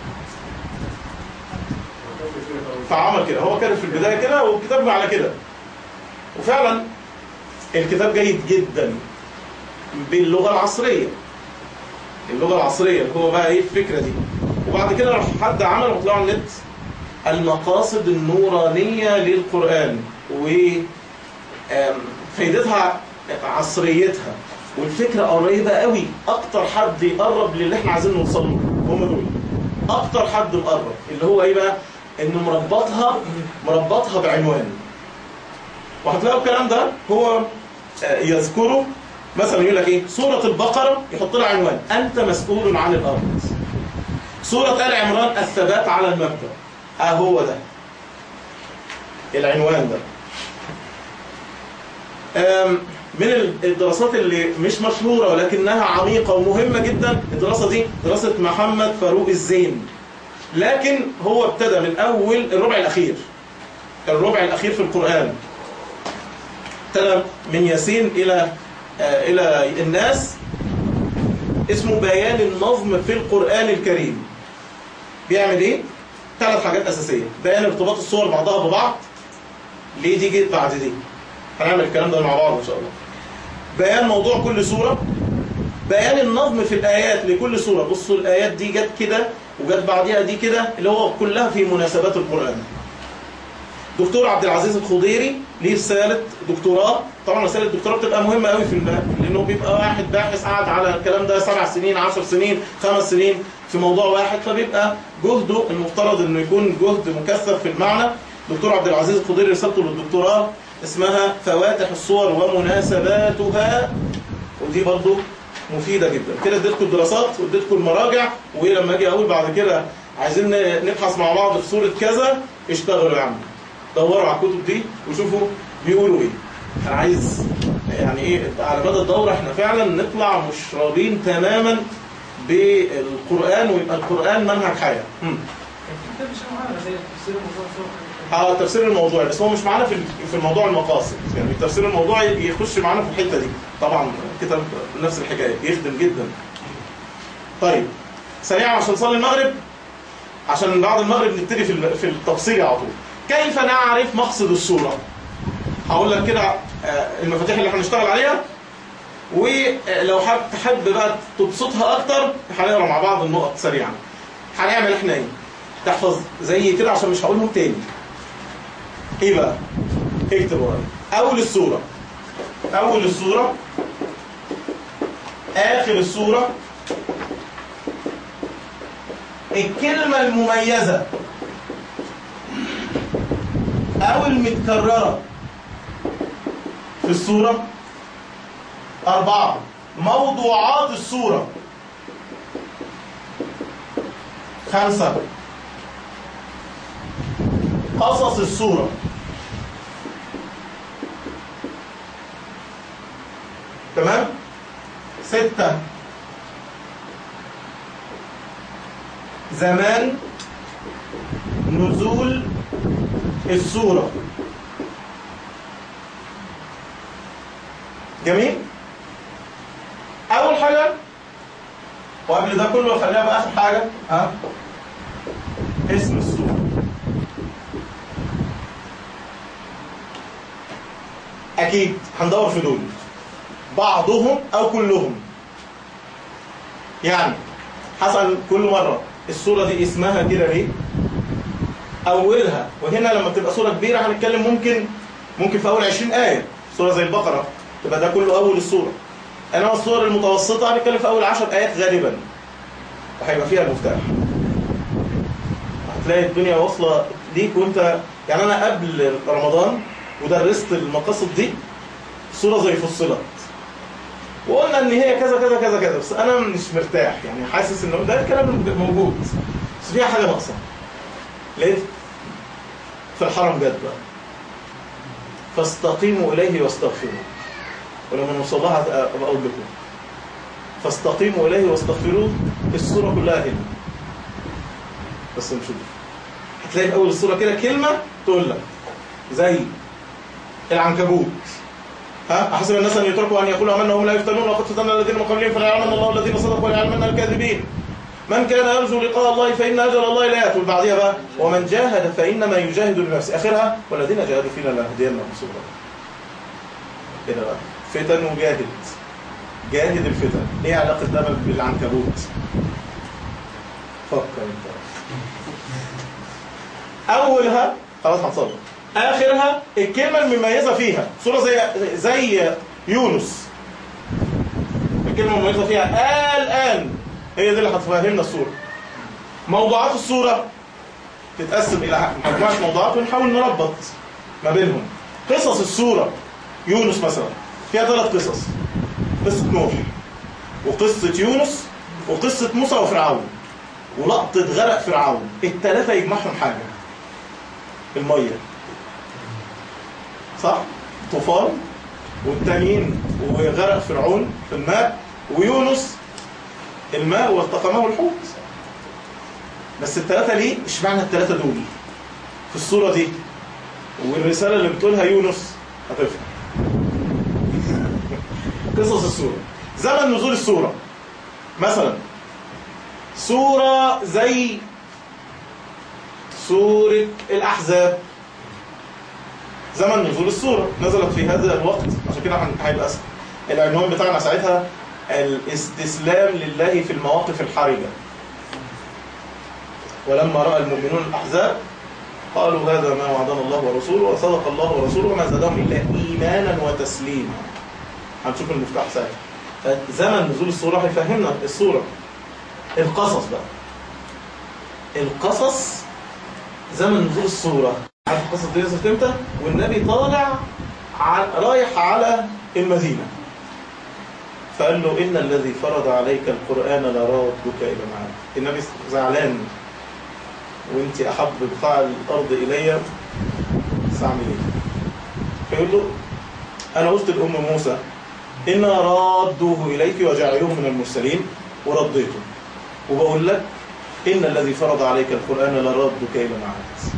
فعمل كده هو كان في البدايه كده والكتاب على كده وفعلا الكتاب جيد جدا باللغه العصريه اللغه العصريه اللي هو بقى ايه الفكره دي وبعد كده راح حد عمل وطلع على النت المقاصد النورانيه للقران وفائدتها عصريتها والفكره قريبه قوي اكتر حد يقرب للي احنا عايزين نوصل له هم دول اكتر حد مقرب اللي هو ايه بقى انه مربطها مربطها بعنوان وهتلاقوا الكلام ده هو يذكره مثلا يقول لك ايه سورة البقرة يحط لها عنوان أنت مسؤول عن الأرض سورة آل عمران الثبات على المبدأ اه هو ده العنوان ده من الدراسات اللي مش مشهورة ولكنها عميقة ومهمة جدا الدراسة دي دراسة محمد فاروق الزين لكن هو ابتدى من أول الربع الأخير الربع الأخير في القرآن ابتدى من ياسين إلى آه إلى الناس اسمه بيان النظم في القرآن الكريم بيعمل إيه؟ ثلاث حاجات أساسية بيان ارتباط الصور بعضها ببعض ليه دي جيت بعد دي هنعمل الكلام ده مع بعض إن شاء الله بيان موضوع كل سورة بيان النظم في الآيات لكل سورة بصوا الآيات دي جت كده وجت بعديها دي كده اللي هو كلها في مناسبات القرآن دكتور عبد العزيز الخضيري ليه رسالة دكتوراه طبعا رسالة الدكتوراه بتبقى مهمة قوي في الباب لأنه بيبقى واحد باحث قاعد على الكلام ده سبع سنين عشر سنين خمس سنين في موضوع واحد فبيبقى جهده المفترض انه يكون جهد مكثف في المعنى دكتور عبد العزيز الخضيري رسالته للدكتوراه اسمها فواتح الصور ومناسباتها ودي برضو مفيدة جدا كده اديتكم الدراسات واديتكم المراجع ولما اجي اقول بعد كده عايزين نبحث مع بعض في صورة كذا اشتغلوا يا عم دوروا على الكتب دي وشوفوا بيقولوا ايه انا عايز يعني ايه على مدى الدورة احنا فعلا نطلع مشربين تماما بالقرآن ويبقى القرآن منهج حياة اه التفسير الموضوعي بس هو مش معانا في في الموضوع المقاصد يعني التفسير الموضوعي يخش معانا في الحته دي طبعا كتاب نفس الحكايه يخدم جدا طيب سريعا عشان نصلي المغرب عشان بعد المغرب نبتدي في في التفصيل على طول كيف نعرف مقصد السوره هقول لك كده المفاتيح اللي هنشتغل عليها ولو تحب بقى تبسطها اكتر هنقرا مع بعض النقط سريعا هنعمل احنا ايه تحفظ زي كده عشان مش هقولهم تاني ايه بقى اكتب ورايا اول السوره اول السوره اخر السوره الكلمه المميزه او المتكرره في السوره اربعه موضوعات السوره خمسه قصص السورة تمام ستة زمان نزول السورة جميل أول حاجة وقبل ده كله خليها بقى آخر حاجة ها اسم السورة اكيد هندور في دول بعضهم او كلهم يعني حصل كل مرة الصورة دي اسمها كده ليه اولها وهنا لما بتبقى صورة كبيرة هنتكلم ممكن ممكن في اول 20 آية صورة زي البقرة تبقى ده كله اول الصورة انما الصور المتوسطة هنتكلم في اول 10 آيات غالبا وهيبقى فيها المفتاح هتلاقي الدنيا واصلة ليك وانت يعني انا قبل رمضان ودرست المقاصد دي صورة زي فصلت وقلنا ان هي كذا كذا كذا كذا بس انا مش مرتاح يعني حاسس انه ده الكلام موجود بس فيها حاجة ناقصة ليه؟ في الحرم جد بقى فاستقيموا اليه واستغفروه ولما نوصل لها ابقى اقول لكم فاستقيموا اليه واستغفروه الصورة كلها هنا بس نشوف هتلاقي في اول الصورة كده كلمة تقول لك زي العنكبوت ها احسب الناس ان يتركوا ان يقولوا امنا وهم لا يفتنون وقد فتنا الذين من قبلهم فلا يعلمن الله الذين صدقوا ولا يعلمن الكاذبين من كان يرجو لقاء الله فان اجل الله لا ياتي بعدها بقى ومن جاهد فانما يجاهد لنفسه اخرها والذين جاهدوا فينا لنهدينهم سبلا كده بقى فتن وجاهد جاهد الفتن ايه علاقه ده بالعنكبوت فكر انت اولها خلاص هنصلي اخرها الكلمه المميزه فيها صوره زي زي يونس الكلمه المميزه فيها الان هي دي اللي هتفهمنا الصوره موضوعات الصوره تتقسم الى مجموعه موضوعات ونحاول نربط ما بينهم قصص الصوره يونس مثلا فيها ثلاث قصص قصه نوح وقصه يونس وقصه موسى وفرعون ولقطه غرق فرعون الثلاثه يجمعهم حاجه الميه صح طوفان والتانيين وغرق فرعون في الماء ويونس الماء والتقمه الحوت بس الثلاثه ليه اشمعنى الثلاثه دول في الصوره دي والرساله اللي بتقولها يونس هتفهم قصص الصوره زمن نزول الصوره مثلا صوره زي سوره الاحزاب زمن نزول السورة نزلت في هذا الوقت عشان كده هيبقى اسهل العنوان بتاعنا ساعتها الاستسلام لله في المواقف الحرجة ولما رأى المؤمنون الأحزاب قالوا هذا ما وعدنا الله ورسوله وصدق الله ورسوله وما زادهم إلا إيمانا وتسليما هنشوف المفتاح ساعتها زمن نزول السورة هيفهمنا السورة القصص بقى القصص زمن نزول السورة عارف القصة دي نزلت امتى؟ والنبي طالع ع... رايح على المدينة فقال له إن الذي فرض عليك القرآن لرادك إلى معاد النبي زعلان وانت أحب بقاع الأرض إلي استعمل ايه فيقول له أنا قلت لأم موسى إنا رادوه إليك وجعلوه من المرسلين ورديته وبقول لك إن الذي فرض عليك القرآن لرادك إلى معاد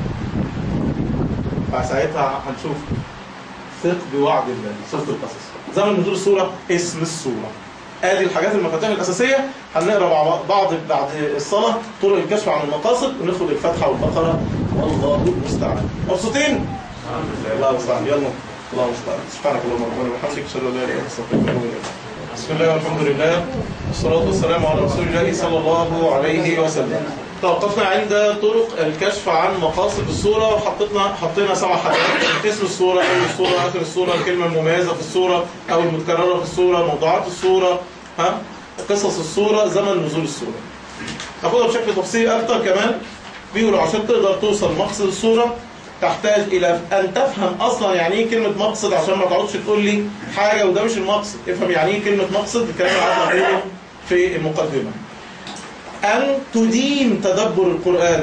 فساعتها هنشوف ثق بوعد الله سورة القصص زمن نزول السورة اسم السورة ادي الحاجات المفاتيح الاساسيه هنقرا مع بعض بعد الصلاه طرق الكشف عن المقاصد وناخد الفاتحه والبقره والله المستعان مبسوطين؟ الله المستعان يلا الله المستعان سبحانك اللهم ربنا وبحمدك اشهد ان لا اله الا انت استغفرك واتوب اليك بسم الله والحمد لله والصلاه والسلام على رسول الله صلى الله عليه وسلم توقفنا عند طرق الكشف عن مقاصد الصورة وحطينا حطينا سبع حاجات اسم الصورة أول الصورة آخر الصورة الكلمة المميزة في الصورة أو المتكررة في الصورة موضوعات الصورة ها قصص الصورة زمن نزول الصورة ناخدها بشكل تفصيلي أكتر كمان بيقولوا عشان تقدر توصل مقصد الصورة تحتاج إلى أن تفهم أصلا يعني إيه كلمة مقصد عشان ما تقعدش تقول لي حاجة وده مش المقصد افهم يعني إيه كلمة مقصد الكلام اللي قعدنا نقوله في المقدمة أن تدين تدبر القرآن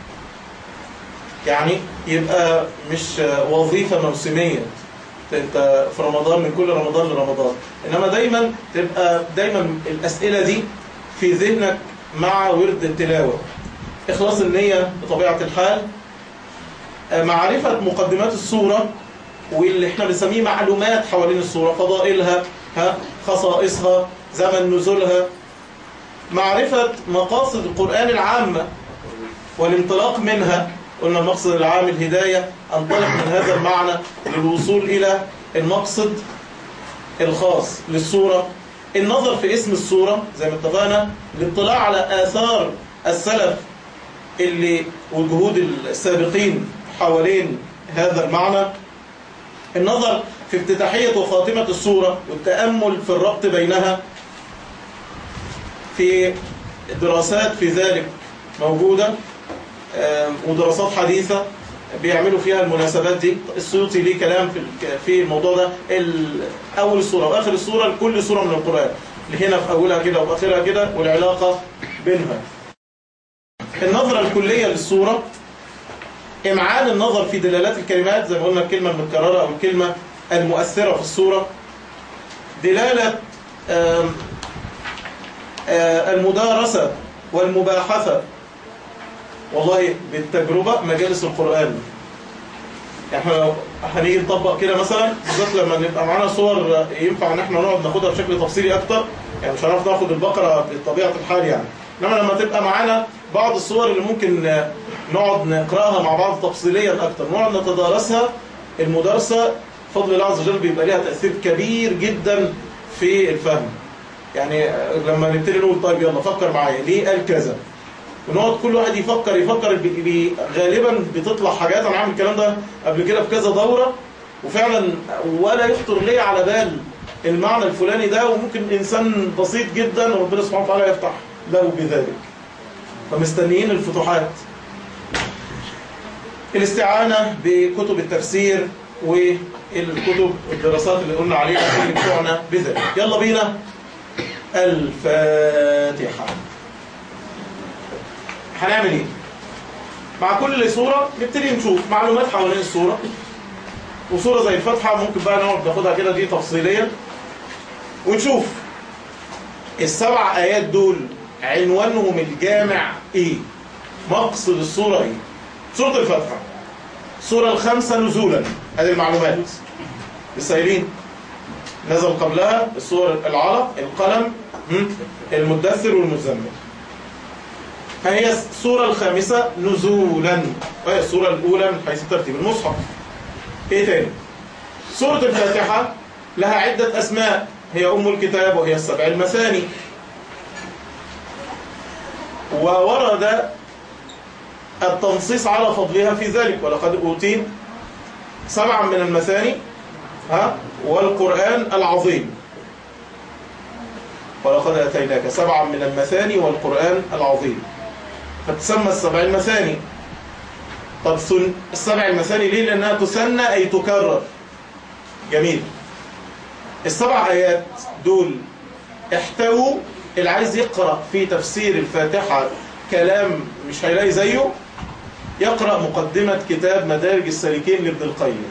يعني يبقى مش وظيفة موسمية انت في رمضان من كل رمضان لرمضان انما دايما تبقى دايما الاسئله دي في ذهنك مع ورد التلاوه اخلاص النيه بطبيعه الحال معرفه مقدمات السوره واللي احنا بنسميه معلومات حوالين السوره فضائلها ها خصائصها زمن نزولها معرفه مقاصد القران العامه والانطلاق منها قلنا المقصد العام الهداية انطلق من هذا المعنى للوصول إلى المقصد الخاص للصورة النظر في اسم الصورة زي ما اتفقنا الاطلاع على آثار السلف اللي والجهود السابقين حوالين هذا المعنى النظر في افتتاحية وخاتمة الصورة والتأمل في الربط بينها في دراسات في ذلك موجودة آم، ودراسات حديثة بيعملوا فيها المناسبات دي السيوطي ليه كلام في الك- في الموضوع ده ال- أول الصورة وآخر الصورة لكل صورة من القرآن اللي هنا في أولها كده وآخرها كده والعلاقة بينها النظرة الكلية للصورة إمعان النظر في دلالات الكلمات زي ما قلنا الكلمة المتكررة أو الكلمة المؤثرة في الصورة دلالة آم، آه، المدارسة والمباحثة والله بالتجربة مجالس القرآن احنا لو هنيجي نطبق كده مثلا بالذات لما نبقى معانا صور ينفع ان احنا نقعد ناخدها بشكل تفصيلي اكتر يعني مش هنعرف ناخد البقرة بطبيعة الحال يعني انما لما تبقى معانا بعض الصور اللي ممكن نقعد نقراها مع بعض تفصيليا اكتر نقعد نتدارسها المدارسة بفضل الله عز وجل بيبقى ليها تأثير كبير جدا في الفهم يعني لما نبتدي نقول طيب يلا فكر معايا ليه قال كذا ونقعد كل واحد يفكر يفكر بي بي غالبا بتطلع حاجات انا عامل الكلام ده قبل كده في كذا دوره وفعلا ولا يخطر لي على بال المعنى الفلاني ده وممكن انسان بسيط جدا ربنا سبحانه وتعالى يفتح له بذلك فمستنيين الفتوحات الاستعانة بكتب التفسير والكتب الدراسات اللي قلنا عليها اللي بتوعنا بذلك يلا بينا الفاتحة هنعمل ايه مع كل صورة نبتدي نشوف معلومات حوالين الصورة وصورة زي الفاتحة ممكن بقى نقعد ناخدها كده دي تفصيليا ونشوف السبع آيات دول عنوانهم الجامع ايه مقصد الصورة ايه سورة الفاتحة السورة الخامسة نزولا هذه المعلومات السائلين نزل قبلها السور العلق القلم هم؟ المدثر والمزمل فهي السورة الخامسة نزولا وهي السورة الأولى من حيث ترتيب المصحف ايه تاني سورة الفاتحة لها عدة أسماء هي أم الكتاب وهي السبع المثاني وورد التنصيص على فضلها في ذلك ولقد أوتين سبعا من المثاني ها والقرآن العظيم ولقد أتيناك سبعا من المثاني والقرآن العظيم فتسمى السبع المثاني طب سن السبع المثاني ليه لأنها تسنى أي تكرر جميل السبع آيات دول احتووا اللي عايز يقرأ في تفسير الفاتحة كلام مش هيلاقي زيه يقرأ مقدمة كتاب مدارج السالكين لابن القيم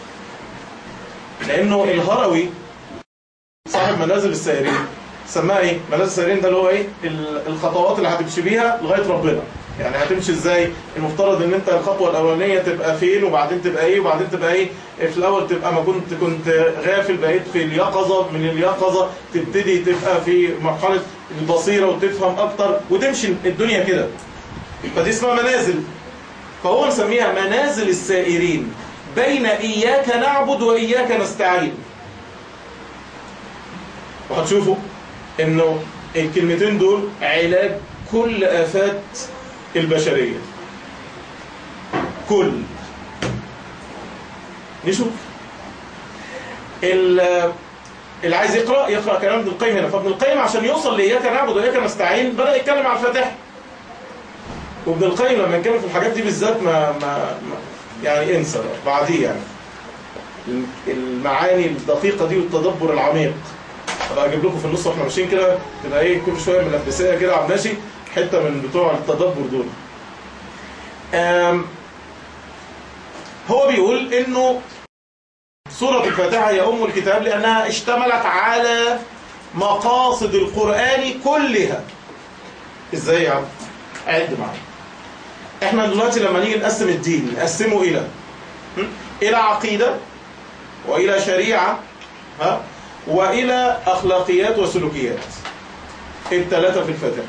لأنه الهروي صاحب منازل السائرين سماها ايه؟ منازل السائرين ده اللي هو ايه؟ ال- الخطوات اللي هتمشي بيها لغاية ربنا يعني هتمشي ازاي؟ المفترض ان انت الخطوة الأولانية تبقى فين وبعدين تبقى ايه وبعدين تبقى ايه؟ في الأول تبقى ما كنت كنت غافل بقيت في اليقظة من اليقظة تبتدي تبقى في مرحلة البصيرة وتفهم أكتر وتمشي الدنيا كده فدي اسمها منازل فهو مسميها منازل السائرين بين إياك نعبد وإياك نستعين وهتشوفوا انه الكلمتين دول علاج كل آفات البشرية كل نشوف ال- اللي عايز يقرأ يقرأ كلام ابن القيم هنا فابن القيم عشان يوصل لإياك نعبد وإياك نستعين بدأ يتكلم على الفاتحة وابن القيم لما يتكلم في الحاجات دي بالذات ما, ما, ما يعني انسى بقى، بعديه يعني المعاني الدقيقة دي والتدبر العميق ابقى اجيب لكم في النص واحنا ماشيين كده تبقى ايه كل شويه ملبسيه كده عم ماشي حته من بتوع التدبر دول آم، هو بيقول انه سورة الفاتحة هي أم الكتاب لأنها اشتملت على مقاصد القرآن كلها ازاي يا عم؟ عد معايا احنا دلوقتي لما نيجي نقسم الدين نقسمه إلى م? إلى عقيدة وإلى شريعة ها وإلى أخلاقيات وسلوكيات الثلاثة في الفاتحة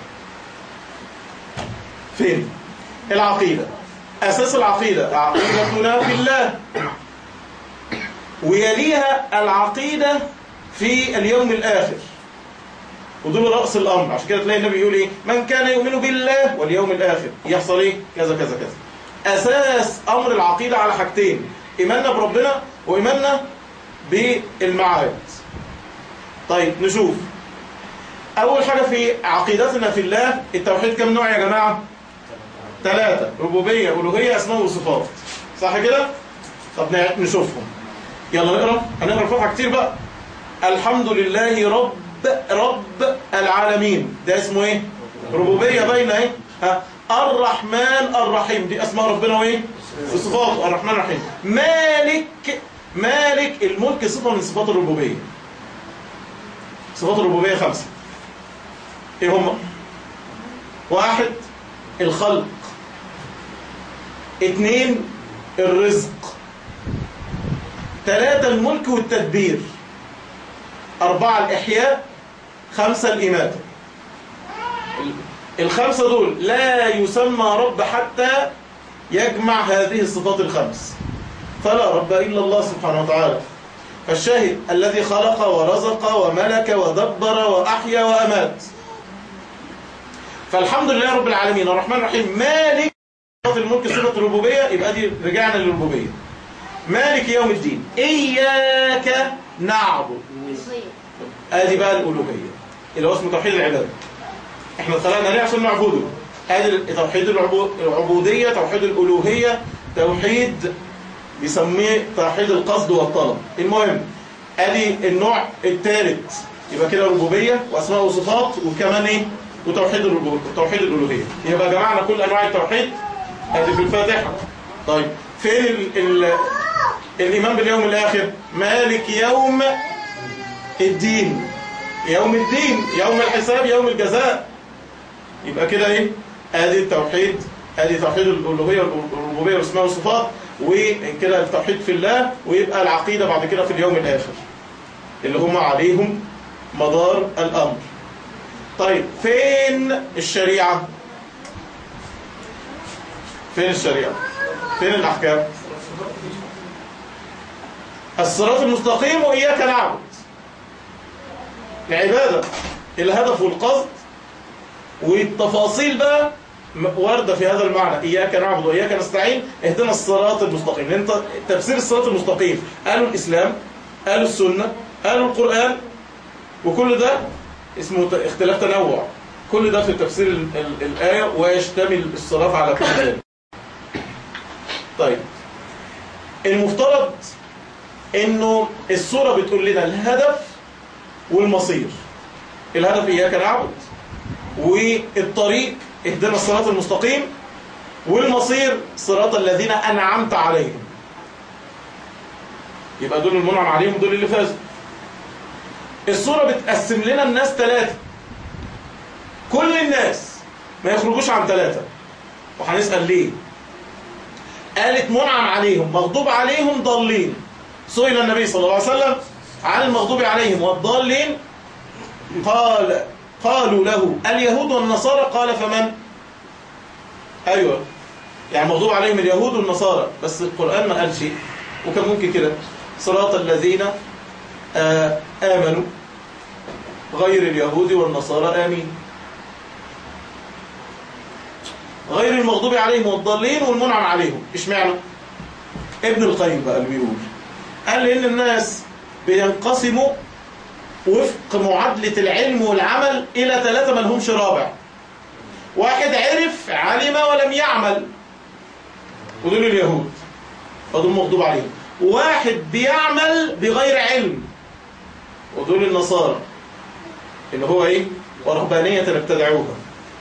فين؟ العقيدة أساس العقيدة عقيدتنا بالله ويليها العقيدة في اليوم الآخر ودول رأس الأمر عشان كده تلاقي النبي يقول إيه من كان يؤمن بالله واليوم الآخر يحصل إيه كذا كذا كذا أساس أمر العقيدة على حاجتين إيماننا بربنا وإيماننا بالمعاد طيب نشوف أول حاجة في عقيدتنا في الله التوحيد كم نوع يا جماعة ثلاثة ربوبية ألوهية أسماء وصفات صح كده طب نشوفهم يلا نقرأ هنقرأ الفاتحة كتير بقى الحمد لله رب رب العالمين ده اسمه ايه ربوبية باينة ايه ها الرحمن الرحيم دي اسماء ربنا وايه وصفاته الرحمن الرحيم مالك مالك الملك صفة من صفات الربوبية صفات الربوبية خمسة ايه هم واحد الخلق اثنين الرزق ثلاثة الملك والتدبير أربعة الإحياء خمسة الإماتة الخمسة دول لا يسمى رب حتى يجمع هذه الصفات الخمس فلا رب إلا الله سبحانه وتعالى فالشاهد الذي خلق ورزق وملك ودبر وأحيا وأمات فالحمد لله رب العالمين الرحمن الرحيم مالك صفات الملك صفة الربوبية يبقى دي رجعنا للربوبية مالك يوم الدين إياك نعبد ادي بقى الالوهيه اللي هو اسمه توحيد العباده احنا خلقنا ليه عشان نعبده ادي توحيد العبوديه توحيد الالوهيه توحيد بيسميه توحيد القصد والطلب المهم ادي النوع الثالث يبقى كده ربوبيه واسماء وصفات وكمان ايه وتوحيد الربوبيه توحيد الالوهيه يبقى جمعنا كل انواع التوحيد ادي في الفاتحه طيب فين ال ال الايمان باليوم الاخر مالك يوم الدين يوم الدين يوم الحساب يوم الجزاء يبقى كده ايه ادي التوحيد ادي توحيد الالوهيه والربوبيه والاسماء والصفات وكده التوحيد في الله ويبقى العقيده بعد كده في اليوم الاخر اللي هم عليهم مدار الامر طيب فين الشريعه فين الشريعه فين الاحكام الصراط المستقيم واياك نعبد العبادة الهدف والقصد والتفاصيل بقى واردة في هذا المعنى إياك نعبد وإياك نستعين اهدنا الصراط المستقيم لأن تفسير الصراط المستقيم قالوا الإسلام قالوا السنة قالوا القرآن وكل ده اسمه اختلاف تنوع كل ده في تفسير ال ال الآية ويشتمل الصراط على كل ذلك طيب المفترض انه الصورة بتقول لنا الهدف والمصير الهدف إياك نعبد والطريق اهدنا الصراط المستقيم والمصير صراط الذين أنعمت عليهم يبقى دول المنعم عليهم دول اللي فازوا الصورة بتقسم لنا الناس ثلاثة كل الناس ما يخرجوش عن ثلاثة وهنسأل ليه قالت منعم عليهم مغضوب عليهم ضالين سئل النبي صلى الله عليه وسلم عن المغضوب عليهم والضالين قال قالوا له اليهود والنصارى قال فمن ايوه يعني مغضوب عليهم اليهود والنصارى بس القرآن ما قال شيء وكان ممكن كده صراط الذين آه آمنوا غير اليهود والنصارى آمين غير المغضوب عليهم والضالين والمنعم عليهم اشمعنى ابن القيم بقى اللي بيقول قال لان الناس بينقسموا وفق معادلة العلم والعمل إلى ثلاثة ما لهمش رابع واحد عرف علم ولم يعمل ودول اليهود ودول مغضوب عليهم واحد بيعمل بغير علم ودول النصارى اللي هو ايه ورهبانية ابتدعوها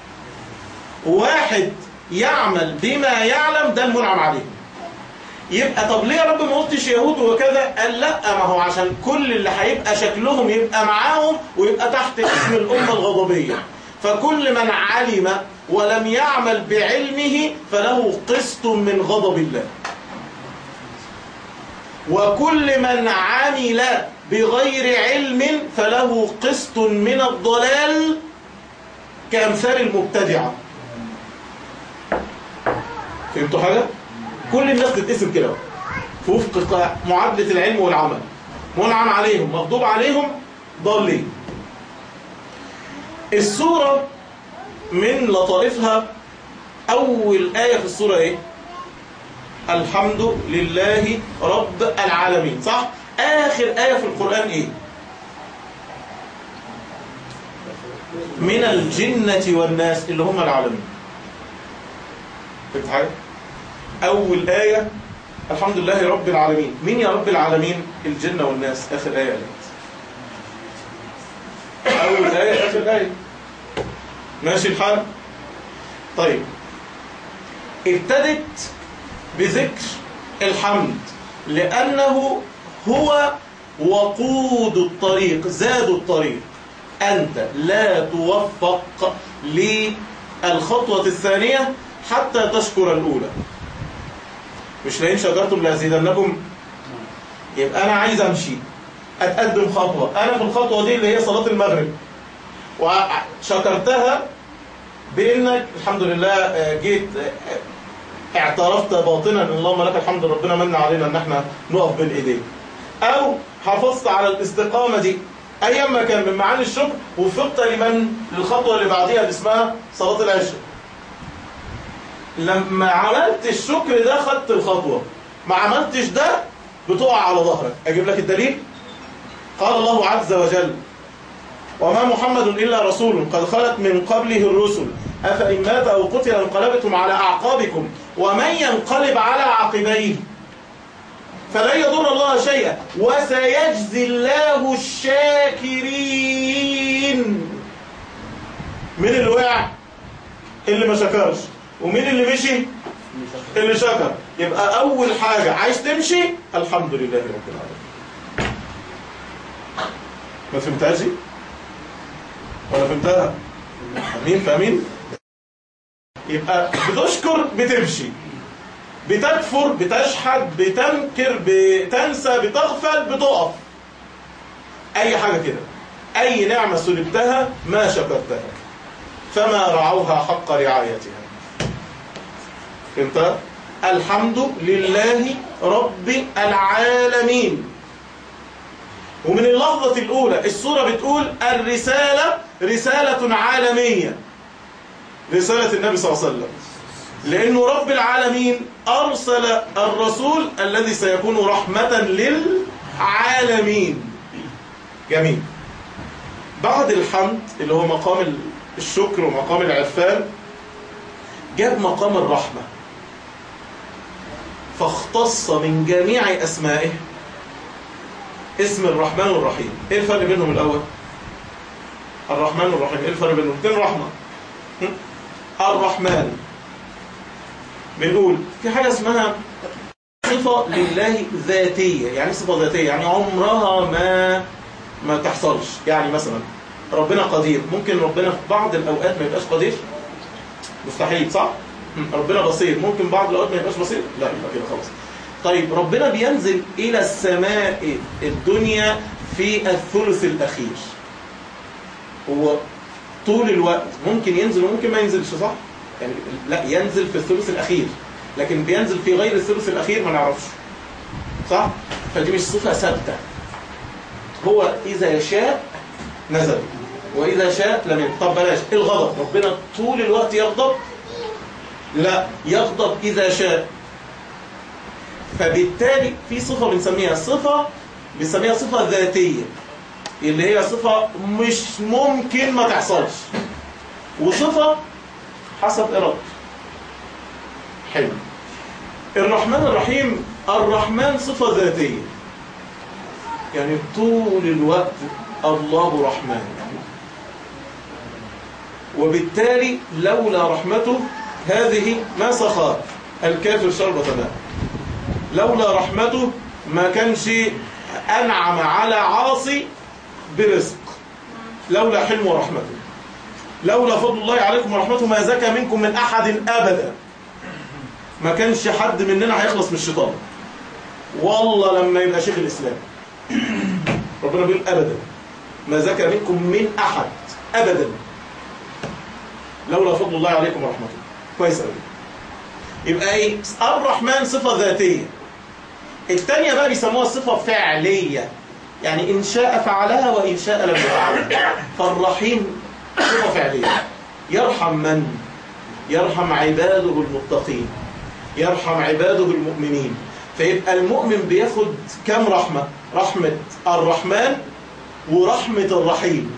واحد يعمل بما يعلم ده المنعم عليه يبقى طب ليه يا رب ما قلتش يهود وكذا قال لا ما هو عشان كل اللي هيبقى شكلهم يبقى معاهم ويبقى تحت اسم الأمة الغضبية فكل من علم ولم يعمل بعلمه فله قسط من غضب الله وكل من عمل بغير علم فله قسط من الضلال كأمثال المبتدعة فهمتوا حاجة؟ كل الناس تتقسم كده في في وفق قا- معادلة العلم والعمل منعم عليهم مغضوب عليهم ضالين السورة من لطائفها أول آية في السورة إيه؟ الحمد لله رب العالمين صح؟ آخر آية في القرآن إيه؟ من الجنة والناس اللي هم العالمين فهمت حاجة؟ أول آية الحمد لله رب العالمين مين يا رب العالمين؟ الجنة والناس آخر آية قالت أول آية آخر آية ماشي الحال؟ طيب ابتدت بذكر الحمد لأنه هو وقود الطريق زاد الطريق أنت لا توفق للخطوة الثانية حتى تشكر الأولى مش لئن شكرتم لأزيدنكم يبقى أنا عايز أمشي أتقدم خطوة أنا في الخطوة دي اللي هي صلاة المغرب وشكرتها بانك الحمد لله آه، جيت آه، اعترفت باطنا ان اللهم لك الحمد ربنا من علينا ان احنا نقف بين ايديك او حافظت على الاستقامه دي ايام ما كان من معاني الشكر وفقت لمن للخطوه اللي بعديها اللي اسمها صلاه العشاء لما عملت الشكر ده خدت الخطوه ما عملتش ده بتقع على ظهرك اجيب لك الدليل قال الله عز وجل وما محمد إلا رسول قد خلت من قبله الرسل أفإن مات أو قتل انقلبتم على أعقابكم ومن ينقلب على عقبيه فلن يضر الله شيئا وسيجزي الله الشاكرين مين اللي وقع اللي ما شكرش ومين اللي مشي اللي شكر يبقى أول حاجة عايز تمشي الحمد لله رب العالمين ما فهمتهاش دي؟ ولا فهمتها فاهمين فاهمين يبقى بتشكر بتمشي بتكفر بتشحد بتنكر بتنسى بتغفل بتقف اي حاجة كده اي نعمة سلبتها ما شكرتها فما رعوها حق رعايتها فهمت الحمد لله رب العالمين ومن اللحظة الأولى السورة بتقول الرسالة رسالة عالمية رسالة النبي صلى الله عليه وسلم لأنه رب العالمين أرسل الرسول الذي سيكون رحمة للعالمين جميل بعد الحمد اللي هو مقام الشكر ومقام العرفان جاب مقام الرحمة فاختص من جميع أسمائه اسم الرحمن الرحيم ايه الفرق بينهم الاول الرحمن الرحيم ايه الفرق بينهم الاثنين رحمه هم؟ الرحمن بنقول في حاجه اسمها صفه لله ذاتيه يعني صفه ذاتيه يعني عمرها ما ما تحصلش يعني مثلا ربنا قدير ممكن ربنا في بعض الاوقات ما يبقاش قدير مستحيل صح هم، ربنا بصير ممكن بعض الاوقات ما يبقاش بصير لا يبقى كده خلاص طيب ربنا بينزل إلى السماء الدنيا في الثلث الأخير هو طول الوقت ممكن ينزل وممكن ما ينزلش صح؟ يعني لا ينزل في الثلث الأخير لكن بينزل في غير الثلث الأخير ما نعرفش صح؟ فدي مش صفة ثابتة هو إذا يشاء نزل وإذا شاء لم ينزل طب بلاش الغضب ربنا طول الوقت يغضب لا يغضب إذا شاء فبالتالي في صفة بنسميها صفة بنسميها صفة ذاتية اللي هي صفة مش ممكن ما تحصلش وصفة حسب إرادته حلو الرحمن الرحيم الرحمن صفة ذاتية يعني طول الوقت الله رحمن وبالتالي لولا رحمته هذه ما سخر الكافر شربة ماء لولا رحمته ما كانش أنعم على عاصي برزق لولا حلم ورحمته لولا فضل الله عليكم ورحمته ما زكى منكم من أحد أبدا ما كانش حد مننا هيخلص من الشيطان والله لما يبقى شيخ الإسلام ربنا بيقول أبدا ما زكى منكم من أحد أبدا لولا فضل الله عليكم ورحمته كويس قوي يبقى ايه الرحمن صفة ذاتية الثانيه بقى بيسموها صفه فعليه يعني ان شاء فعلها وان شاء لم يفعلها فالرحيم صفه فعليه يرحم من يرحم عباده المتقين يرحم عباده المؤمنين فيبقى المؤمن بياخد كم رحمة رحمة الرحمن ورحمة الرحيم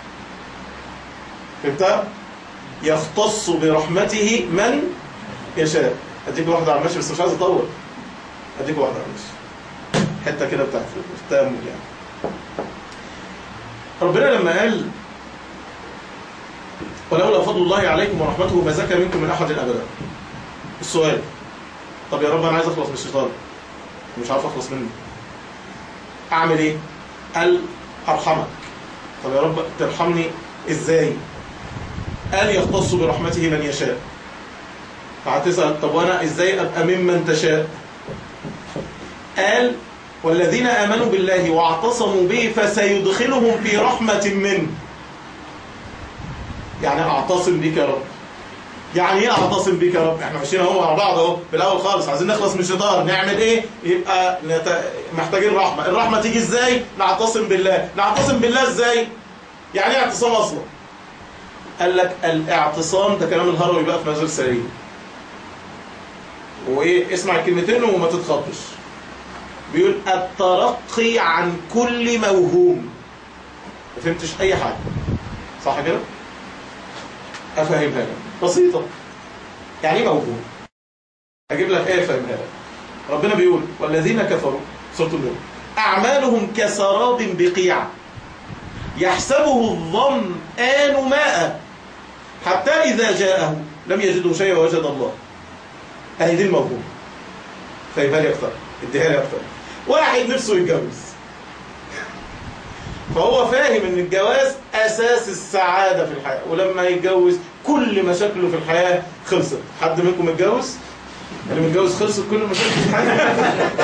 فهمت يختص برحمته من يشاء اديك واحدة على المشي بس مش عايز اطول اديك واحدة على المشي حتة كده بتاعت التأمل يعني ربنا لما قال ولولا فضل الله عليكم ورحمته ما زكى منكم من احد ابدا السؤال طب يا رب انا عايز اخلص من الشيطان مش عارف اخلص منه اعمل ايه قال ارحمك طب يا رب ترحمني ازاي قال يختص برحمته من يشاء فهتسال طب وانا ازاي ابقى ممن تشاء قال والذين امنوا بالله واعتصموا به فسيدخلهم في رحمه منه يعني اعتصم بك يا رب يعني ايه اعتصم بك يا رب احنا ماشيين اهو مع بعض اهو بالاول خالص عايزين نخلص من الشيطان نعمل ايه يبقى نت... محتاجين رحمه الرحمه تيجي ازاي نعتصم بالله نعتصم بالله ازاي يعني ايه اعتصام اصلا قال لك الاعتصام ده كلام الهروي بقى في مجال السرير وايه اسمع الكلمتين وما تتخضش بيقول الترقي عن كل موهوم ما فهمتش اي حاجه صح كده افهمها لك بسيطه يعني ايه موهوم اجيب لك ايه افهمها لك ربنا بيقول والذين كفروا سوره النور اعمالهم كسراب بقيع يحسبه الظمآن ماء حتى اذا جاءه لم يجده شيئا ووجد الله اهي دي الموهوم فيبقى لي اكتر اديها لي اكتر واحد نفسه يتجوز فهو فاهم ان الجواز اساس السعادة في الحياة ولما يتجوز كل مشاكله في الحياة خلصت حد منكم متجوز اللي متجوز خلصت كل مشاكله في الحياة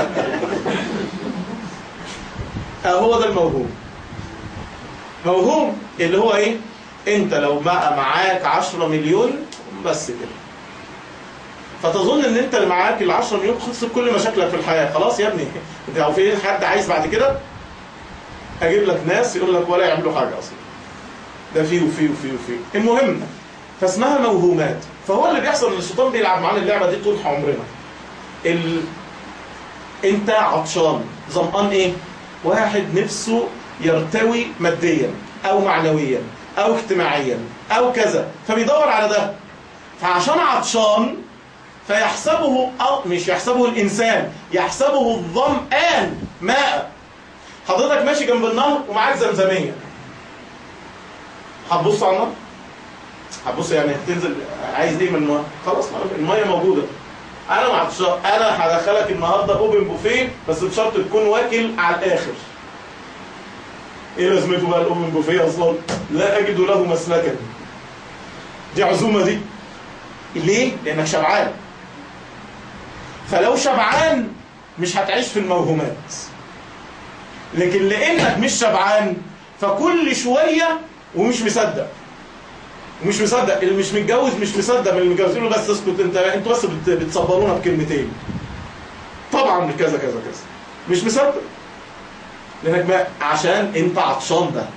هو ده الموهوم موهوم اللي هو ايه انت لو بقى معاك 10 مليون بس كده فتظن ان انت اللي معاك ال 10 مليون خلصت كل مشاكلك في الحياة خلاص يا ابني انت لو في حد عايز بعد كده اجيب لك ناس يقول لك ولا يعملوا حاجة اصلا ده فيه وفيه وفيه وفيه المهم فاسمها موهومات فهو اللي بيحصل ان الشيطان بيلعب معانا اللعبة دي طول عمرنا ال... انت عطشان ظمآن ايه واحد نفسه يرتوي ماديا او معنويا او اجتماعيا او كذا فبيدور على ده فعشان عطشان فيحسبه أو مش يحسبه الإنسان يحسبه الظمآن ماء حضرتك ماشي جنب النهر ومعاك زمزمية هتبص على النهر هتبص يعني هتنزل عايز ايه من النهر خلاص المية موجودة انا مع انا هدخلك النهارده اوبن بوفيه بس بشرط تكون واكل على الاخر ايه لازمته بقى الاوبن بوفيه اصلا لا اجد له مسلكا دي عزومه دي ليه لانك شبعان فلو شبعان مش هتعيش في الموهومات لكن لانك مش شبعان فكل شويه ومش مصدق ومش مصدق اللي مش متجوز مش مصدق من اللي متجوزين له بس اسكت انت انتوا بس بت- بتصبرونا بكلمتين طبعا كذا كذا كذا مش مصدق لانك ما عشان انت عطشان ده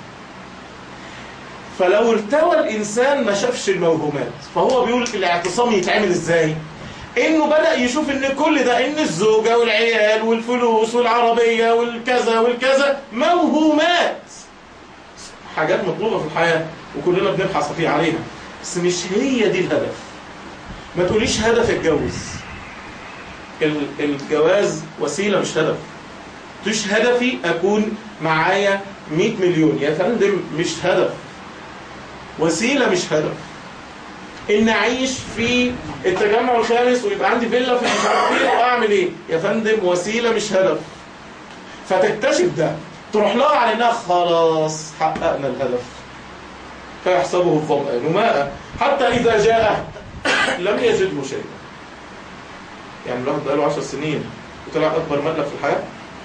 فلو ارتوى الانسان ما شافش الموهومات فهو بيقول الاعتصام يتعمل ازاي انه بدأ يشوف ان كل ده ان الزوجة والعيال والفلوس والعربية والكذا والكذا موهومات حاجات مطلوبة في الحياة وكلنا بنبحث فيه عليها بس مش هي دي الهدف ما تقوليش هدف اتجوز ال- الجواز وسيلة مش هدف مش هدفي اكون معايا 100 مليون يا فندم مش هدف وسيلة مش هدف ان اعيش في التجمع الخامس ويبقى عندي فيلا في مش عارف ايه واعمل ايه يا فندم وسيله مش هدف فتكتشف ده تروح لها على انها خلاص حققنا الهدف فيحسبه الظمآن ماء حتى اذا جاء لم يجده شيئا يعني الواحد بقاله 10 سنين وطلع اكبر مبلغ في الحياه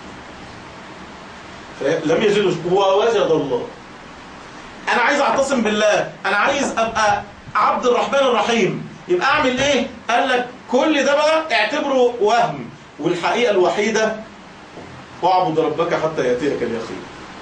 لم يجده هو وجد الله انا عايز اعتصم بالله انا عايز ابقى عبد الرحمن الرحيم يبقى اعمل ايه قال لك كل ده بقى اعتبره وهم والحقيقة الوحيدة واعبد ربك حتى ياتيك اليقين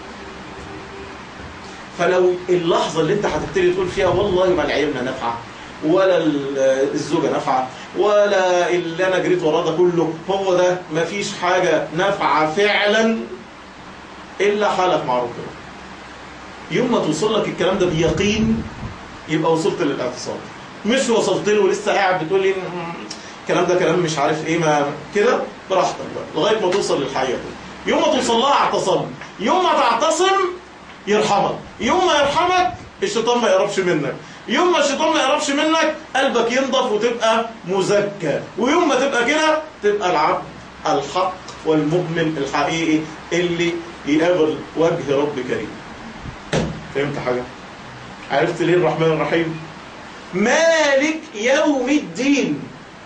فلو اللحظه اللي انت هتبتدي تقول فيها والله ما العيلنا نافعه ولا ال- الزوجه نافعه ولا اللي انا جريت وراه ده كله هو ده مفيش حاجه نافعه فعلا الا حالك مع ربنا يوم ما توصل لك الكلام ده بيقين يبقى وصلت للاعتصام مش وصلت له ولسه قاعد بتقول لي "مم، الكلام ده كلام مش عارف ايه ما كده براحتك بقى لغايه ما توصل للحقيقه دي. يوم ما توصل لها اعتصم يوم ما تعتصم يرحمك يوم ما يرحمك الشيطان ما يقربش منك يوم ما الشيطان ما يقربش منك قلبك ينضف وتبقى مزكى ويوم ما تبقى كده تبقى العبد الحق والمؤمن الحقيقي اللي يقابل وجه رب كريم فهمت حاجة؟ عرفت ليه الرحمن الرحيم؟ مالك يوم الدين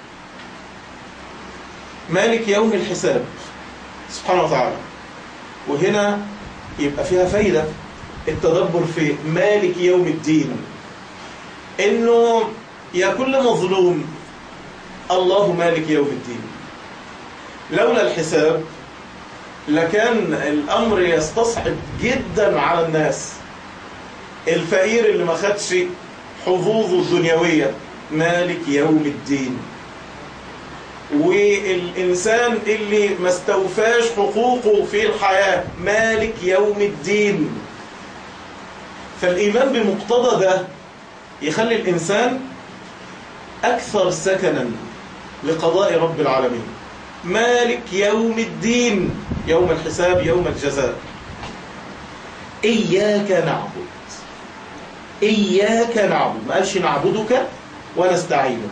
مالك يوم الحساب سبحانه وتعالى وهنا يبقى فيها فايدة التدبر في مالك يوم الدين انه يا كل مظلوم الله مالك يوم الدين لولا الحساب لكان الامر يستصعب جدا على الناس الفقير اللي ما خدش حظوظه الدنيوية مالك يوم الدين والإنسان اللي ما استوفاش حقوقه في الحياة مالك يوم الدين فالإيمان بمقتضى ده يخلي الإنسان أكثر سكنا لقضاء رب العالمين مالك يوم الدين يوم الحساب يوم الجزاء إياك نعبد إياك نعبد ما قالش نعبدك ونستعينك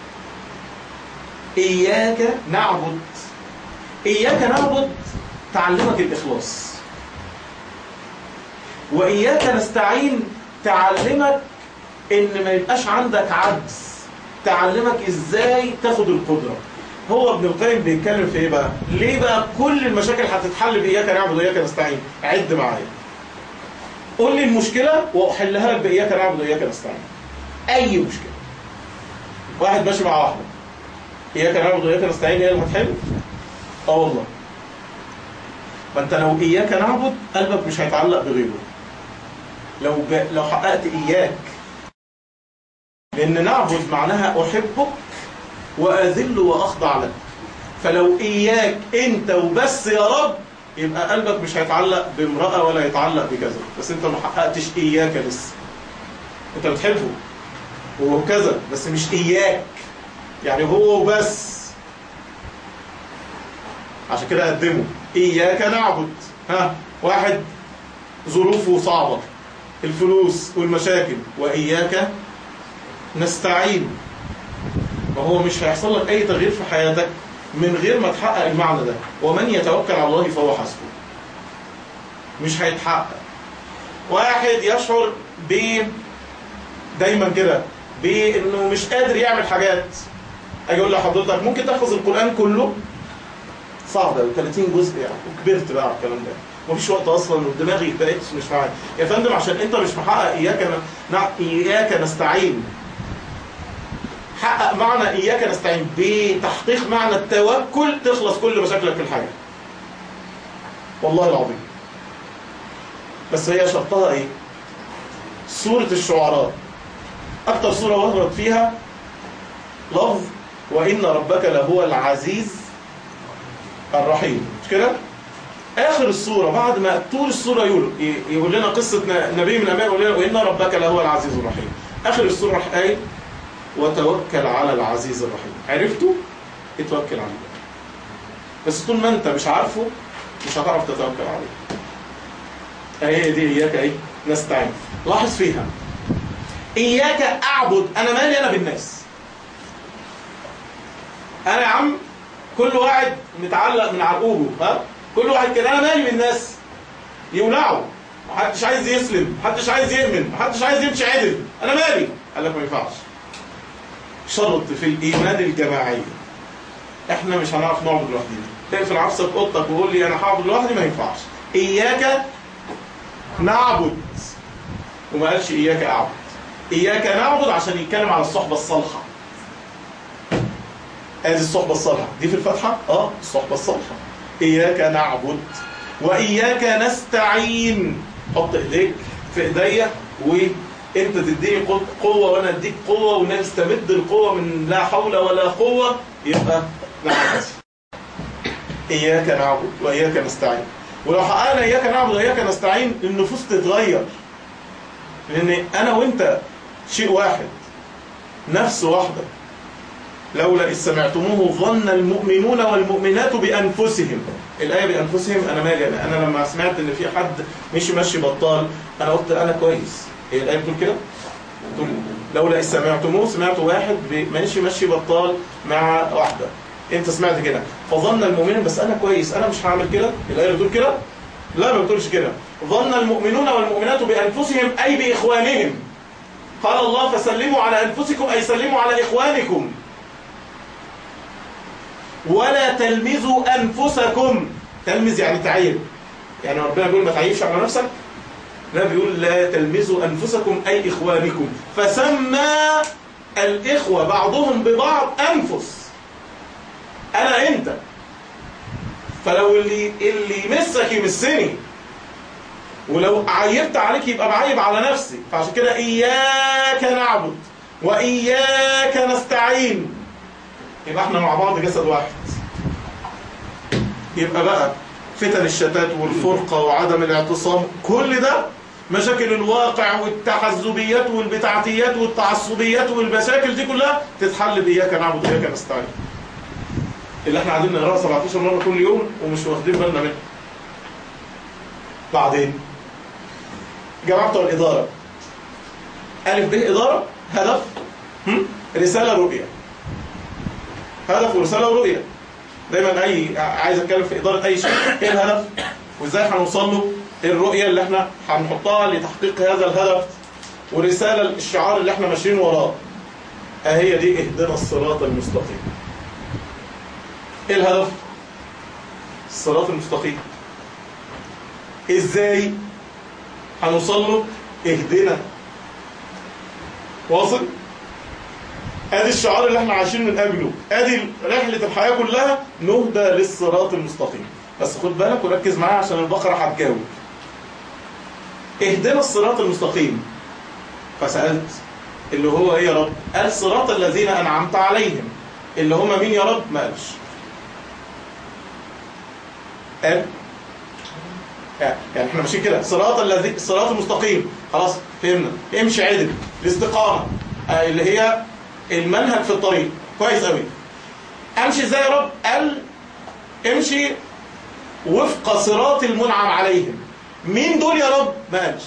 إياك نعبد إياك نعبد تعلمك الإخلاص وإياك نستعين تعلمك إن ما يبقاش عندك عجز تعلمك إزاي تاخد القدرة هو ابن القيم بيتكلم في إيه بقى ليه بقى كل المشاكل هتتحل بإياك نعبد وإياك نستعين عد معايا قول لي المشكلة وأحلها لك بإياك نعبد وإياك نستعين أي مشكلة واحد ماشي مع واحدة إياك نعبد وإياك نستعين هي اللي هتحل اه والله فانت لو اياك نعبد قلبك مش هيتعلق بغيره لو ب... لو حققت اياك لان نعبد معناها احبك واذل واخضع لك فلو اياك انت وبس يا رب يبقى قلبك مش هيتعلق بامرأة ولا يتعلق بكذا بس انت ما حققتش اياك لسه انت بتحبه وهو كذا بس مش اياك يعني هو وبس عشان كده قدمه إياك نعبد ها واحد ظروفه صعبة الفلوس والمشاكل وإياك نستعين ما هو مش هيحصل لك أي تغيير في حياتك من غير ما تحقق المعنى ده ومن يتوكل على الله فهو حسبه مش هيتحقق واحد يشعر ب دايما كده بانه مش قادر يعمل حاجات اجي اقول لحضرتك ممكن تحفظ القران كله صعب قوي 30 جزء يعني وكبرت بقى على الكلام ده مفيش وقت اصلا ودماغي بقت مش معايا يا فندم عشان انت مش محقق اياك ن... نع... اياك نستعين حقق معنى اياك نستعين بتحقيق معنى التوكل تخلص كل مشاكلك في الحياه والله العظيم بس هي شرطها ايه سوره الشعراء اكتر سوره وردت فيها لفظ وان ربك لهو العزيز الرحيم مش كده اخر السوره بعد ما طول السوره يقول يقول لنا قصه نبي من الانبياء يقول لنا وان ربك لهو العزيز الرحيم اخر السوره راح قايل وتوكل على العزيز الرحيم عرفته اتوكل عليه بس طول ما انت مش عارفه مش هتعرف تتوكل عليه هي دي اياك ايه نستعين لاحظ فيها اياك اعبد انا مالي انا بالناس انا يا عم كل واحد متعلق من عرقوبه ها كل واحد كده انا مالي بالناس يولعوا محدش عايز يسلم محدش عايز يؤمن محدش عايز يمشي عدل انا مالي قال لك ما ينفعش شرط في الايمان الجماعي احنا مش هنعرف نعبد لوحدنا تقفل عفسك اوضتك وقول لي انا هعبد لوحدي ما ينفعش اياك نعبد وما قالش اياك اعبد اياك نعبد عشان يتكلم على الصحبه الصالحه ادي الصحبه الصالحه دي في الفاتحه اه الصحبه الصالحه إياك نعبد وإياك نستعين حط إيديك في إيديا وأنت تديني قوة وأنا أديك قوة ونستمد القوة من لا حول ولا قوة يبقى نعبد إياك نعبد وإياك نستعين ولو حققنا إياك نعبد وإياك نستعين النفوس تتغير لأن أنا وأنت شيء واحد نفس واحدة لولا إذ سمعتموه ظن المؤمنون والمؤمنات بأنفسهم الآية بأنفسهم أنا مالي أنا, أنا لما سمعت إن في حد مشي مشي بطال أنا قلت أنا كويس هي الآية بتقول كده؟ بتقول لولا إذ سمعتموه سمعت واحد ماشي مشي بطال مع واحدة أنت سمعت كده فظن المؤمنين بس أنا كويس أنا مش هعمل كده الآية بتقول كده؟ لا ما بتقولش كده ظن المؤمنون والمؤمنات بأنفسهم أي بإخوانهم قال الله فسلموا على أنفسكم أي سلموا على إخوانكم ولا تلمزوا أنفسكم تلمز يعني تعيب يعني ربنا بيقول ما تعيبش على نفسك لا بيقول لا تلمزوا أنفسكم أي إخوانكم فسمى الإخوة بعضهم ببعض أنفس أنا أنت فلو اللي اللي يمسك يمسني ولو عيبت عليك يبقى بعيب على نفسي فعشان كده إياك نعبد وإياك نستعين يبقى احنا مع بعض جسد واحد يبقى بقى فتن الشتات والفرقة وعدم الاعتصام كل ده مشاكل الواقع والتحزبيات والبتاعتيات والتعصبيات والمشاكل دي كلها تتحل بإياك نعبد وإياك نستعين اللي احنا قاعدين نقراها 17 مرة كل يوم ومش واخدين بالنا منها بعدين جماعة بتوع الإدارة ألف ب إدارة هدف هم؟ رسالة رؤية هدف ورسالة ورؤية دايما أي عايز أتكلم في إدارة أي شيء إيه الهدف وإزاي هنوصل له الرؤية اللي احنا هنحطها لتحقيق هذا الهدف ورسالة الشعار اللي احنا ماشيين وراه أهي دي اهدنا الصراط المستقيم ايه الهدف الصراط المستقيم ازاي هنوصل له اهدنا واصل ادي الشعار اللي احنا عايشين من اجله ادي رحله الحياه كلها نهدى للصراط المستقيم بس خد بالك وركز معايا عشان البقره هتجاوب اهدنا الصراط المستقيم فسالت اللي هو ايه يا رب قال صراط الذين انعمت عليهم اللي هم مين يا رب ما قالش قال يعني احنا ماشيين كده صراط الذي صراط المستقيم خلاص فهمنا امشي عدل الاستقامه آه اللي هي المنهج في الطريق كويس قوي امشي ازاي يا رب قال امشي وفق صراط المنعم عليهم مين دول يا رب ما قالش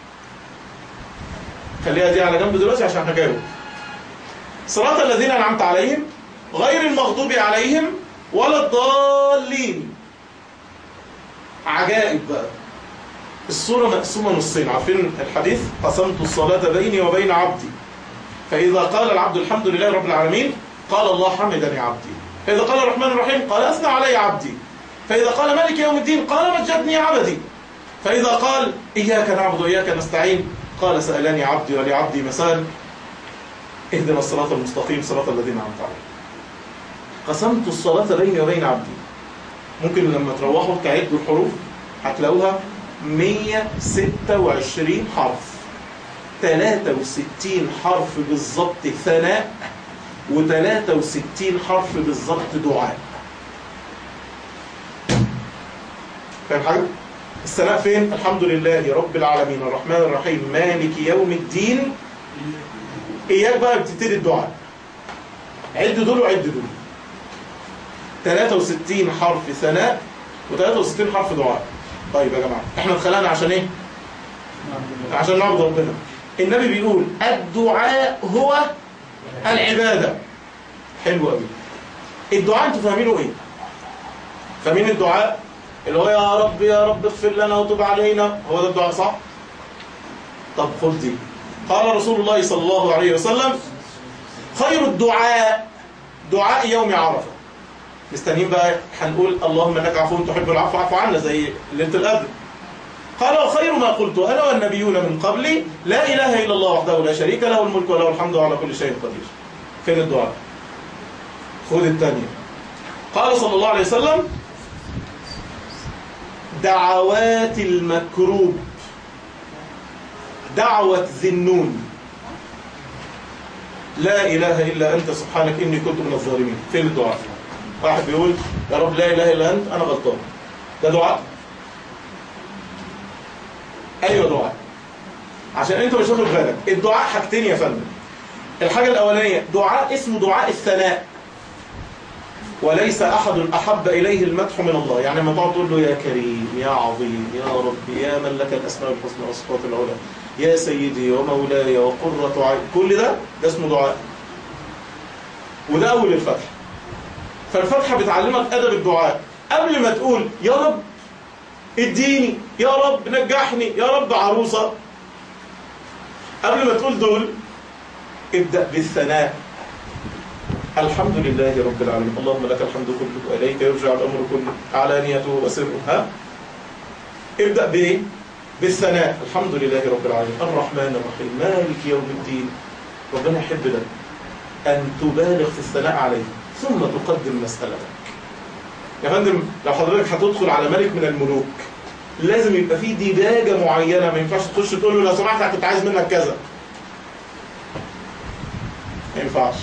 خليها دي على جنب دلوقتي عشان هجاوب صراط الذين انعمت عليهم غير المغضوب عليهم ولا الضالين عجائب بقى الصورة مقسومة نصين عارفين الحديث قسمت الصلاة بيني وبين عبدي فإذا قال العبد الحمد لله رب العالمين قال الله حمدني عبدي فإذا قال الرحمن الرحيم قال أثنى علي عبدي فإذا قال مالك يوم الدين قال مجدني عبدي فإذا قال إياك نعبد وإياك نستعين قال سألني عبدي ولعبدي مساء اهدنا الصراط المستقيم صراط الذين أنعمت عليهم قسمت الصلاة بيني وبين عبدي ممكن لما تروحوا تعدوا الحروف هتلاقوها 126 حرف 63 حرف بالظبط ثناء و63 حرف بالظبط دعاء فاهم حاجة؟ الثناء فين؟ الحمد لله رب العالمين الرحمن الرحيم مالك يوم الدين إياك بقى بتبتدي الدعاء عد دول وعد دول 63 حرف ثناء و63 حرف دعاء طيب يا جماعة احنا اتخلقنا عشان ايه عشان نعبد ربنا النبي بيقول الدعاء هو العبادة حلو قوي الدعاء انتوا فاهمينه ايه فاهمين الدعاء اللي هو يا رب يا رب اغفر لنا وتب علينا هو ده الدعاء صح طب خد دي قال رسول الله صلى الله عليه وسلم خير الدعاء دعاء يوم عرفه مستنيين بقى هنقول اللهم انك عفو تحب العفو اعف عنا زي ليله القدر قال وخير ما قلت انا والنبيون من قبلي لا اله الا الله وحده لا شريك له الملك وله الحمد على كل شيء قدير فين الدعاء خذ الثانيه قال صلى الله عليه وسلم دعوات المكروب دعوة ذي النون لا إله إلا أنت سبحانك إني كنت من الظالمين فين الدعاء واحد بيقول يا رب لا إله إلا أنت أنا غلطان ده دعاء أيوة دعاء عشان أنت مش واخد بالك الدعاء حاجتين يا فندم الحاجة الأولانية دعاء اسمه دعاء الثناء وليس أحد أحب إليه المدح من الله يعني لما تقعد تقول له يا كريم يا عظيم يا رب يا من لك الأسماء الحسنى والصفات العلى يا سيدي ومولاي وقرة عين كل ده ده اسمه دعاء وده أول الفتح فالفتحة بتعلمك أدب الدعاء قبل ما تقول يا رب اديني يا رب نجحني يا رب عروسة قبل ما تقول دول ابدأ بالثناء الحمد لله رب العالمين اللهم لك الحمد كله وإليك يرجع الأمر كله علانيته وسره ها ابدأ بإيه بالثناء الحمد لله رب العالمين الرحمن الرحيم مالك يوم الدين ربنا يحب ده أن تبالغ في الثناء عليه ثم تقدم مسألتك يا فندم لو حضرتك هتدخل على ملك من الملوك لازم يبقى فيه ديباجة معينة ما ينفعش تخش تقول له لو سمحت أنا كنت عايز منك كذا ما ينفعش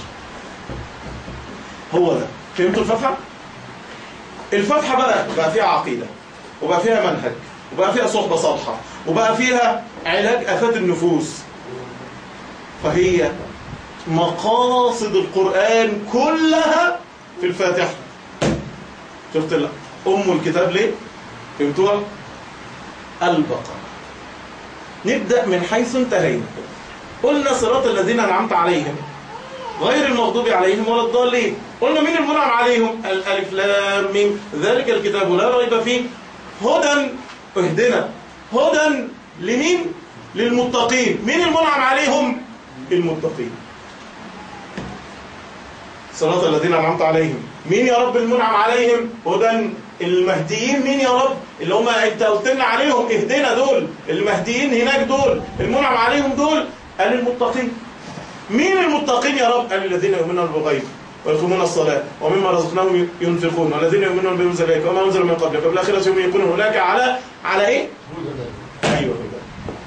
هو ده فهمتوا الفتحة؟ الفتحة بقى بقى فيها عقيدة وبقى فيها منهج وبقى فيها صحبة صالحة وبقى فيها علاج آفات النفوس فهي مقاصد القرآن كلها في الفاتحة شفت لا أم الكتاب ليه؟ فهمتوها؟ البقرة نبدأ من حيث انتهينا قلنا صراط الذين أنعمت عليهم غير المغضوب عليهم ولا الضالين قلنا مين المنعم عليهم الألف لام ميم ذلك الكتاب لا ريب فيه هدى اهدنا هدى لمين للمتقين مين المنعم عليهم المتقين صراط الذين أنعمت عليهم مين يا رب المنعم عليهم هدى المهديين مين يا رب اللي هم انت قلت لنا عليهم اهدنا دول المهديين هناك دول المنعم عليهم دول قال المتقين مين المتقين يا رب قال الذين يؤمنون بالغيب ويقيمون الصلاة ومما رزقناهم ينفقون والذين يؤمنون بما أنزل إليك وما أنزل من قبلك وبالآخرة هم يكونون هناك على على إيه؟ أيوه هدى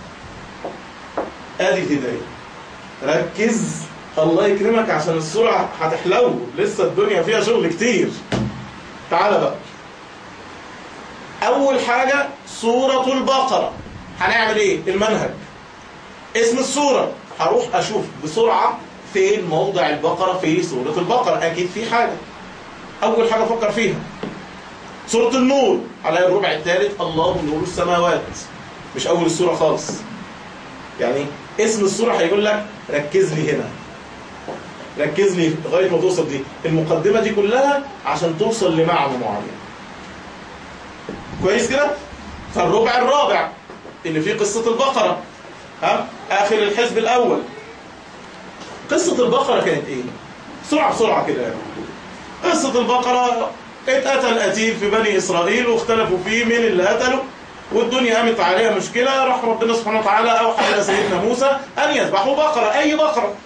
آدي الهداية ركز الله يكرمك عشان الصورة هتحلو لسه الدنيا فيها شغل كتير تعال بقى أول حاجة سورة البقرة هنعمل إيه؟ المنهج اسم السورة هروح أشوف بسرعة فين موضع البقرة في سورة البقرة أكيد في حاجة أول حاجة أفكر فيها سورة النور على الربع الثالث الله نور السماوات مش أول السورة خالص يعني اسم السورة هيقول لك ركز لي هنا ركز لي لغاية ما توصل دي المقدمة دي كلها عشان توصل لمعنى معين كويس كده فالربع الرابع اللي فيه قصة البقرة ها آخر الحزب الأول قصة البقرة كانت إيه؟ بسرعة بسرعة كده يعني. قصة البقرة اتقتل قتيل في بني إسرائيل واختلفوا فيه مين اللي قتله والدنيا قامت عليها مشكلة راح ربنا سبحانه وتعالى أوحى إلى سيدنا موسى أن يذبحوا بقرة أي بقرة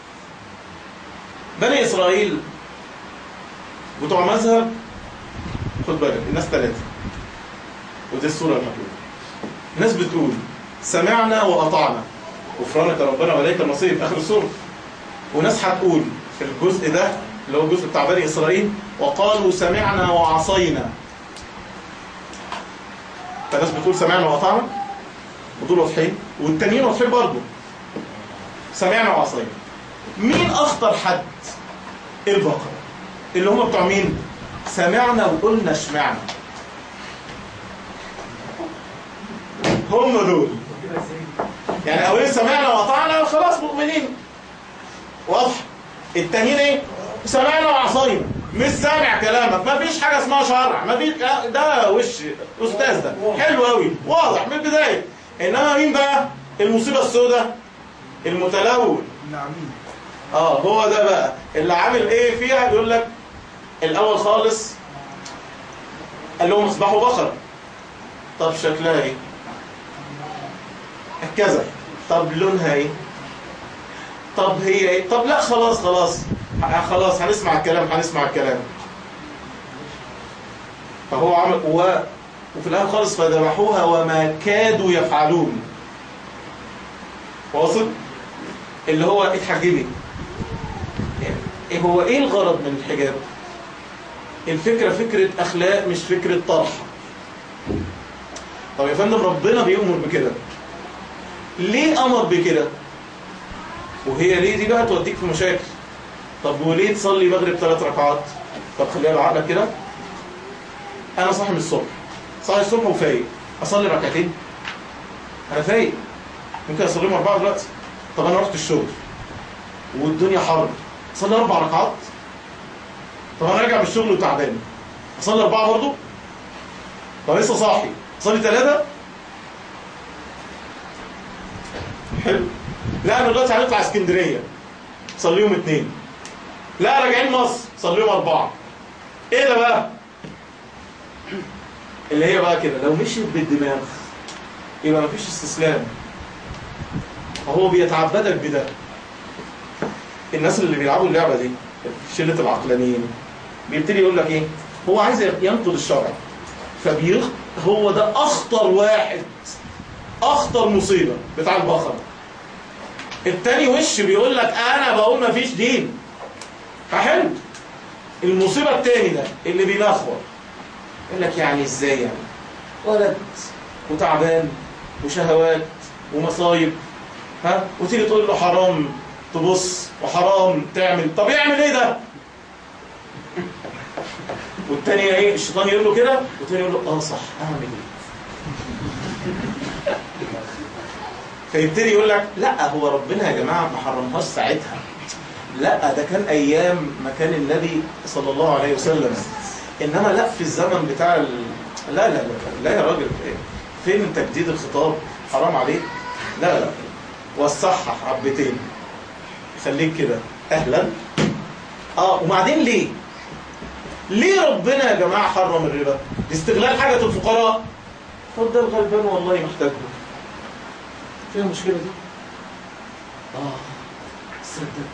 بني إسرائيل بتوع مذهب خد بالك الناس ثلاثة ودي الصورة المكتوبة الناس بتقول سمعنا وأطعنا غفرانك ربنا وليك المصير في آخر السورة وناس هتقول في الجزء ده اللي هو الجزء بتاع بني إسرائيل وقالوا سمعنا وعصينا فناس بتقول سمعنا وأطعنا ودول واضحين والتانيين واضحين برضه سمعنا وعصينا مين أخطر حد البقرة اللي هم بتوع مين سمعنا وقلنا اشمعنا هم دول يعني اولين سمعنا وأطعنا خلاص مؤمنين واضح التانيين ايه سمعنا وعصينا مش سامع كلامك ما فيش حاجه اسمها شرع ما فيش ده وش استاذ ده حلو قوي واضح من البدايه انما مين بقى المصيبه السوداء المتلون النعمين اه هو ده بقى اللي عامل ايه فيها بيقول لك الاول خالص قال لهم اصبحوا بقره طب شكلها ايه كذا طب لونها ايه طب هي ايه طب لا خلاص خلاص ه- خلاص هنسمع الكلام هنسمع الكلام فهو عمل وفي الاخر خالص فذبحوها وما كادوا يفعلون واصل اللي هو اتحجبي إيه هو ايه الغرض من الحجاب الفكرة فكرة اخلاق مش فكرة طرح طب يا فندم ربنا بيأمر بكده ليه امر بكده وهي ليه دي بقى توديك في مشاكل طب وليه تصلي مغرب ثلاث ركعات طب خليها بعقلك كده انا صاحي من الصبح صاحي الصبح وفايق اصلي ركعتين انا فايق ممكن اصليهم اربعه دلوقتي طب انا رحت الشغل والدنيا حر اصلي اربع ركعات طب انا راجع من الشغل وتعبان اصلي اربعه برضه طب لسه صاحي اصلي ثلاثه حلو لا انا دلوقتي هنطلع اسكندريه صليهم اثنين لا راجعين مصر صليهم اربعه ايه ده بقى اللي هي بقى كده لو مشيت بالدماغ يبقى مفيش استسلام فهو بيتعبدك بده الناس اللي بيلعبوا اللعبه دي شله العقلانيين بيبتدي يقول لك ايه هو عايز ينقض الشرع فبيخ هو ده اخطر واحد اخطر مصيبه بتاع البقره التاني وش بيقول لك انا بقول مفيش دين فحلو المصيبه التاني ده اللي بينخور يقول لك يعني ازاي يعني ولد وتعبان وشهوات ومصايب ها وتيجي تقول له حرام تبص وحرام تعمل طب يعمل ايه ده والتاني ايه الشيطان يقول له كده والتاني يقول له اه صح اعمل ايه فيبتدي يقول لك لا هو ربنا يا جماعه ما حرمهاش ساعتها لا ده كان ايام ما كان النبي صلى الله عليه وسلم انما لا في الزمن بتاع ال... لا لا لا لا يا راجل فين تجديد الخطاب حرام عليك لا لا وصحح حبتين خليك كده اهلا اه وبعدين ليه ليه ربنا يا جماعه حرم الربا استغلال حاجه الفقراء طب ده الغلبان والله محتاجه فيها المشكله دي اه صدق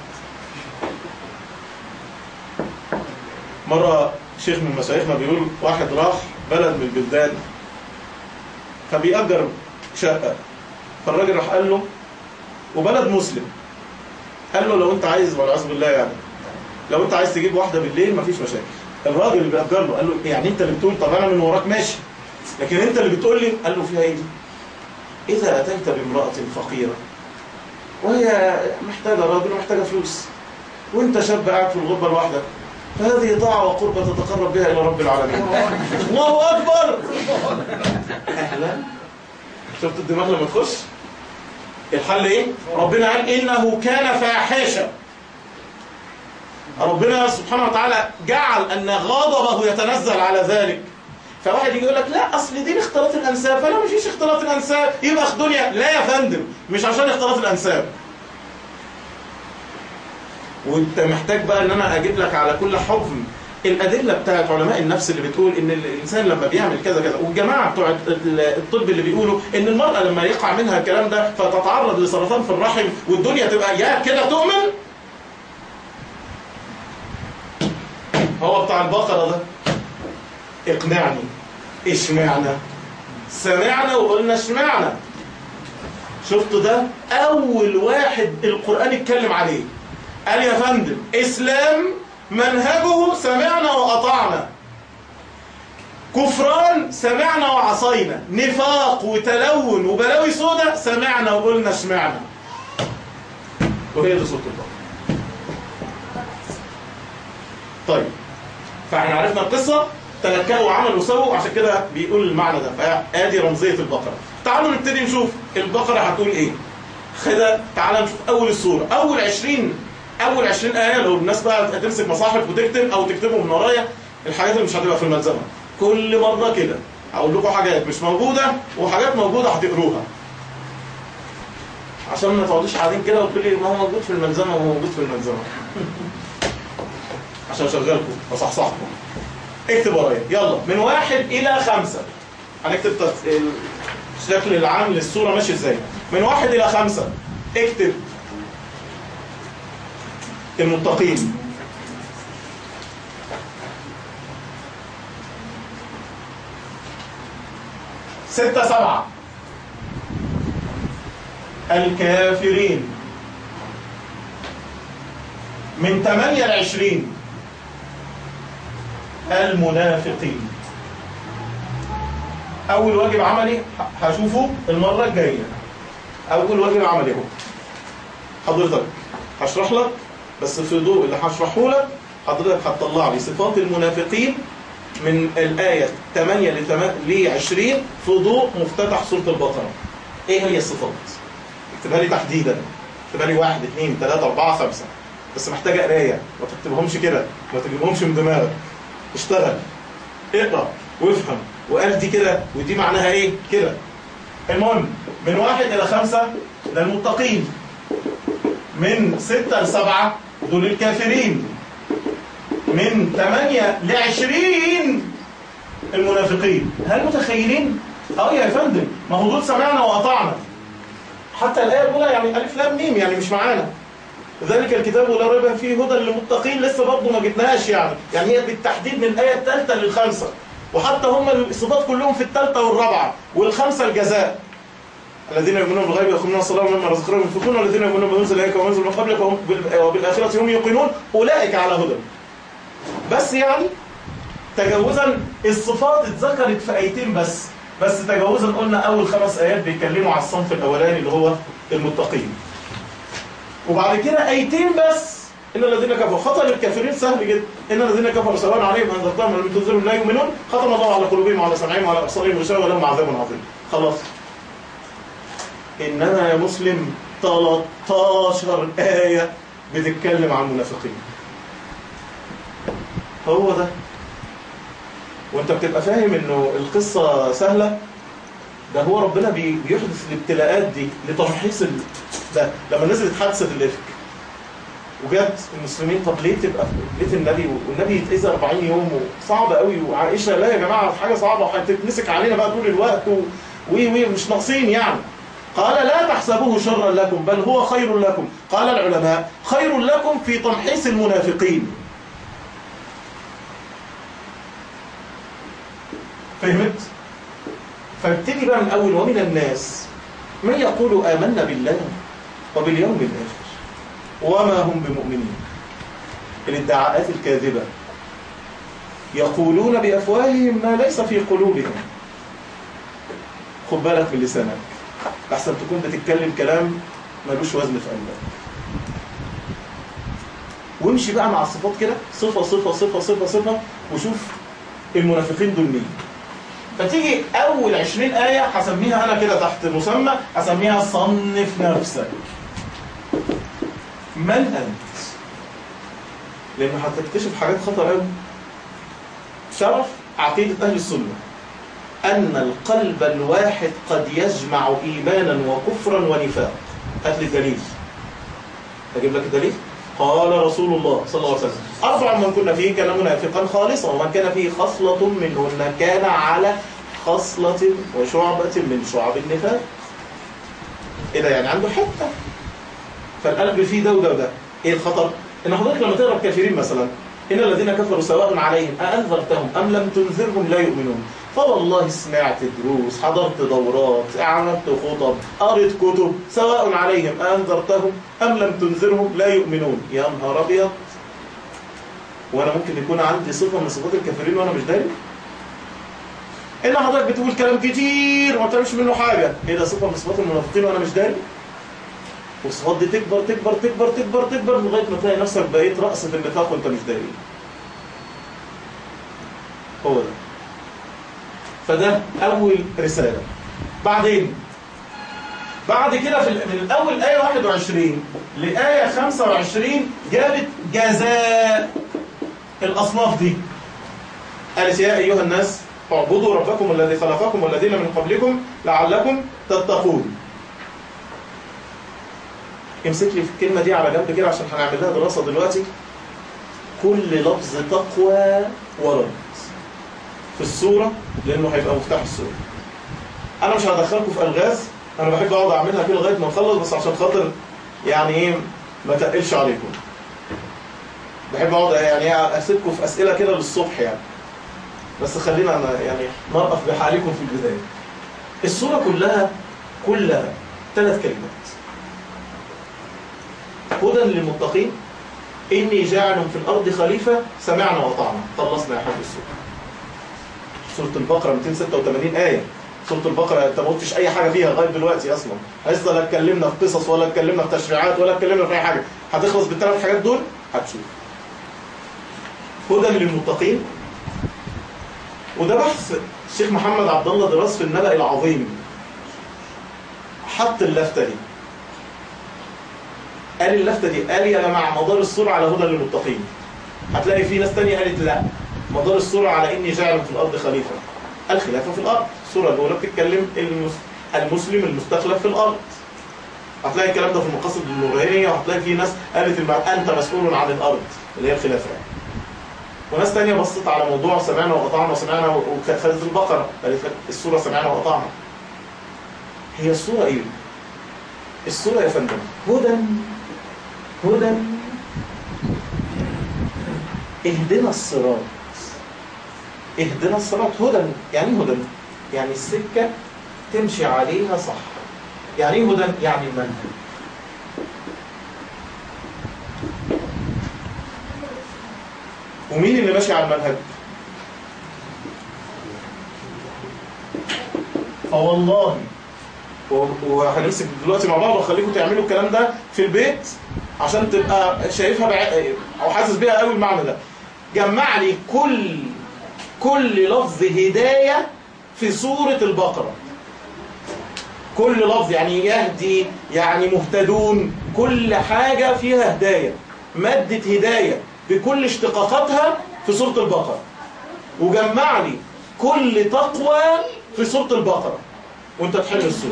مرة شيخ من مشايخنا بيقول واحد راح بلد من البلدان فبيأجر شقة فالراجل راح قال له وبلد مسلم قال له لو انت عايز والعياذ بالله يعني لو انت عايز تجيب واحدة بالليل مفيش مشاكل الراجل اللي بيأجر له قال له يعني انت اللي بتقول طب انا من وراك ماشي لكن انت اللي بتقول لي قال له فيها ايه دي؟ اذا اتيت بامرأة فقيرة وهي محتاجة راجل ومحتاجة فلوس وانت شاب قاعد في الغربة لوحدك فهذه طاعة وقربة تتقرب بها إلى رب العالمين الله أكبر أهلا شفت الدماغ لما تخش الحل إيه ربنا قال إنه كان فاحشة ربنا سبحانه وتعالى جعل أن غضبه يتنزل على ذلك فواحد يجي يقول لك لا اصل دي اختلاط الانساب فلا مفيش اختلاط الانساب يبقى دنيا لا يا فندم مش عشان اختلاط الانساب وانت محتاج بقى ان انا اجيب لك على كل حكم الادله بتاعت علماء النفس اللي بتقول ان الانسان لما بيعمل كذا كذا والجماعه بتوع الطب اللي بيقولوا ان المراه لما يقع منها الكلام ده فتتعرض لسرطان في الرحم والدنيا تبقى يا كده تؤمن هو بتاع البقره ده اقنعني اشمعنى سمعنا وقلنا اشمعنى شفتوا ده اول واحد القران اتكلم عليه قال يا فندم اسلام منهجه سمعنا واطعنا كفران سمعنا وعصينا نفاق وتلون وبلاوي سودا سمعنا وقلنا اشمعنا وهي دي صوت الله طيب فاحنا عرفنا القصة تنكروا وعملوا وسووا عشان كده بيقول المعنى ده فادي رمزية البقرة تعالوا نبتدي نشوف البقرة هتقول ايه كده تعالى نشوف اول السورة اول 20 اول 20 ايه لو الناس بقى هتمسك مصاحف وتكتب او تكتبهم من ورايا الحاجات اللي مش هتبقى في الملزمه كل مره كده هقول لكم حاجات مش موجوده وحاجات موجوده هتقروها عشان ما تقعدوش قاعدين كده وتقول لي ما هو موجود في الملزمه وهو موجود في الملزمه عشان اشغلكم واصحصحكم اكتب ورايا يلا من واحد الى خمسه هنكتب الشكل العام للصوره ماشي ازاي من واحد الى خمسه اكتب المتقين ستة سبعة الكافرين من 8 ل 20 المنافقين أول واجب عملي ه- هشوفه المرة الجاية أول واجب عملي اهو حضرتك هشرح لك بس في ضوء اللي هشرحه لك حضرتك هتطلع لي صفات المنافقين من الآية 8 ل 8 ل 20 في ضوء مفتتح سورة البقرة. إيه هي الصفات؟ اكتبها لي تحديدا. اكتبها لي واحد اثنين ثلاثة أربعة خمسة. بس محتاجة قراية، ما تكتبهمش كده، ما تجيبهمش من دماغك. اشتغل. اقرأ وافهم وقال دي كده ودي معناها إيه؟ كده. المهم من واحد إلى خمسة ده المتقين. من ستة لسبعة دول الكافرين. من 8 ل 20 المنافقين هل متخيلين؟ اه يا فندم ما هو دول سمعنا وأطعنا حتى الآية الأولى يعني ألف لام ميم يعني مش معانا ذلك الكتاب لا ريب فيه هدى للمتقين لسه برضه ما جبناهاش يعني يعني هي بالتحديد من الآية الثالثة للخامسة وحتى هم الصفات كلهم في الثالثة والرابعة والخامسة الجزاء الذين يؤمنون بالغيب ويقيمون الصلاة ومما رزقناهم ينفقون والذين يؤمنون بما أنزل إليك وما أنزل من قبلك وهم بال- وبالآخرة هم يوقنون أولئك على هدى بس يعني تجاوزا الصفات اتذكرت في ايتين بس بس تجاوزا قلنا اول خمس ايات بيتكلموا على الصنف الاولاني اللي هو المتقين وبعد كده ايتين بس ان الذين كفروا خطر الكافرين سهل جدا ان الذين كفروا سواء عليهم انذرتهم ولم تنذرهم لا يؤمنون ختم الله على قلوبهم وعلى سمعهم وعلى ابصارهم غشاوه ولهم عذاب عظيم خلاص انما يا مسلم 13 ايه بتتكلم عن المنافقين هو ده وانت بتبقى فاهم انه القصة سهلة ده هو ربنا بي- بيحدث الابتلاءات دي لتمحيص ال... ده لما نزلت حادثة الإفك وجت المسلمين طب ليه تبقى في بيت النبي والنبي يتأذى 40 يوم صعب قوي وعائشة لا يا جماعة حاجة صعبة وهتتمسك علينا بقى طول الوقت و... وي وي مش ناقصين يعني قال لا تحسبوه شرا لكم بل هو خير لكم قال العلماء خير لكم في تمحيص المنافقين فهمت؟ فابتدي بقى من أول ومن الناس من يقول آمنا بالله وباليوم الآخر وما هم بمؤمنين الادعاءات الكاذبة يقولون بأفواههم ما ليس في قلوبهم خد بالك من لسانك أحسن تكون بتتكلم كلام ملوش وزن في قلبك وامشي بقى مع الصفات كده صفة صفة صفة صفة صفة وشوف المنافقين دول مين فتيجي أول 20 آية هسميها أنا كده تحت مسمى هسميها صنف نفسك من أنت؟ لأن هتكتشف حاجات خطر قوي شرف عقيدة أهل السنة أن القلب الواحد قد يجمع إيمانا وكفرا ونفاق هات لي الدليل أجيب لك الدليل قال رسول الله صلى الله عليه وسلم أربع من كنا فيه كان منافقا خالصا ومن كان فيه خصلة منهن كان على خصلة وشعبة من شعب النفاق إيه ده يعني عنده حتة فالقلب فيه ده وده وده إيه الخطر؟ إن حضرتك لما تقرأ الكافرين مثلا إن الذين كفروا سواء عليهم أأنذرتهم أم لم تنذرهم لا يؤمنون فوالله سمعت دروس حضرت دورات أعملت خطب قريت كتب سواء عليهم أنذرتهم أم لم تنذرهم لا يؤمنون يا نهار أبيض وأنا ممكن يكون عندي صفة من صفات الكافرين وأنا مش داري إن حضرتك بتقول كلام كتير وما بتعملش منه حاجة إيه ده صفة من صفات المنافقين وأنا مش داري والصفات دي تكبر تكبر تكبر تكبر تكبر لغاية ما تلاقي نفسك بقيت رأسة النفاق وأنت مش داري هو ده فده أول رسالة بعدين بعد كده في ال- من أول آية 21 لآية 25 جابت جزاء الأصناف دي قالت يا أيها الناس اعبدوا ربكم الذي خلقكم والذين من قبلكم لعلكم تتقون امسك لي في الكلمة دي على جنب كده عشان هنعمل لها دراسة دلوقتي كل لفظ تقوى ورد في الصورة لأنه هيبقى مفتاح الصورة أنا مش هدخلكم في ألغاز أنا بحب أقعد أعملها كده لغاية ما نخلص بس عشان خاطر يعني إيه ما تقلش عليكم بحب أقعد يعني إيه أسيبكم في أسئلة كده للصبح يعني بس خلينا أنا يعني نرأف بحالكم في البداية السورة كلها كلها ثلاث كلمات هدى للمتقين إني جاعل في الأرض خليفة سمعنا وطعنا خلصنا يا حب السورة سورة البقرة 286 آية سورة البقرة أنت ما قلتش أي حاجة فيها لغاية دلوقتي أصلا لسه لا اتكلمنا في قصص ولا اتكلمنا في تشريعات ولا اتكلمنا في أي حاجة هتخلص بالثلاث حاجات دول هتشوف هدى للمتقين وده بحث الشيخ محمد عبد الله دراس في النبأ العظيم حط اللفتة دي قال اللفتة دي قال يا جماعة مدار السورة على هدى للمتقين هتلاقي في ناس تانية قالت لا مدار السورة على إني جاعل في الأرض خليفة الخلافة في الأرض السورة الأولى بتتكلم المس- المسلم المستخلف في الأرض هتلاقي الكلام ده في المقاصد النورانية وهتلاقي في ناس قالت الم- أنت مسؤول عن الأرض اللي هي الخلافة يعني. وناس تانية بصت على موضوع سمعنا وقطعنا وسمعنا و- وكانت خدت البقرة قالت لك السورة سمعنا وقطعنا هي السورة إيه؟ السورة يا فندم هدى هدى اهدنا الصراط اهدنا الصراط هدى يعني إيه هدى يعني السكة تمشي عليها صح يعني ايه هدى يعني المنهج ومين اللي ماشي على المنهج فوالله و- وهنمسك دلوقتي مع بعض واخليكم تعملوا الكلام ده في البيت عشان تبقى شايفها بع... او حاسس بيها قوي المعنى ده جمع لي كل كل لفظ هدايه في سوره البقره كل لفظ يعني يهدي يعني مهتدون كل حاجه فيها هدايه ماده هدايه بكل اشتقاقاتها في سوره البقره وجمع لي كل تقوى في سوره البقره وانت تحل السوره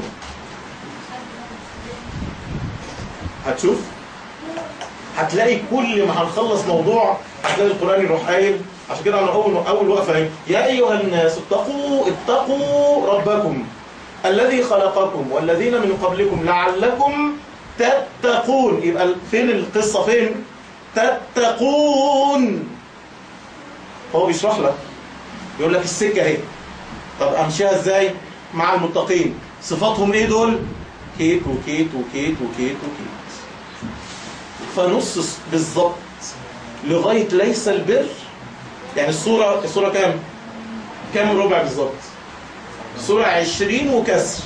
هتشوف هتلاقي كل ما هنخلص موضوع هتلاقي القرآن يروح قايل عشان كده انا اول اول وقفه اهي يا ايها الناس اتقوا اتقوا ربكم الذي خلقكم والذين من قبلكم لعلكم تتقون يبقى فين القصه فين تتقون هو بيشرح لك بيقول لك السكه اهي طب امشيها ازاي مع المتقين صفاتهم ايه دول كيت وكيت وكيت وكيت وكيت فنص بالظبط لغايه ليس البر يعني الصوره الصوره كام كام ربع بالظبط الصوره 20 وكسر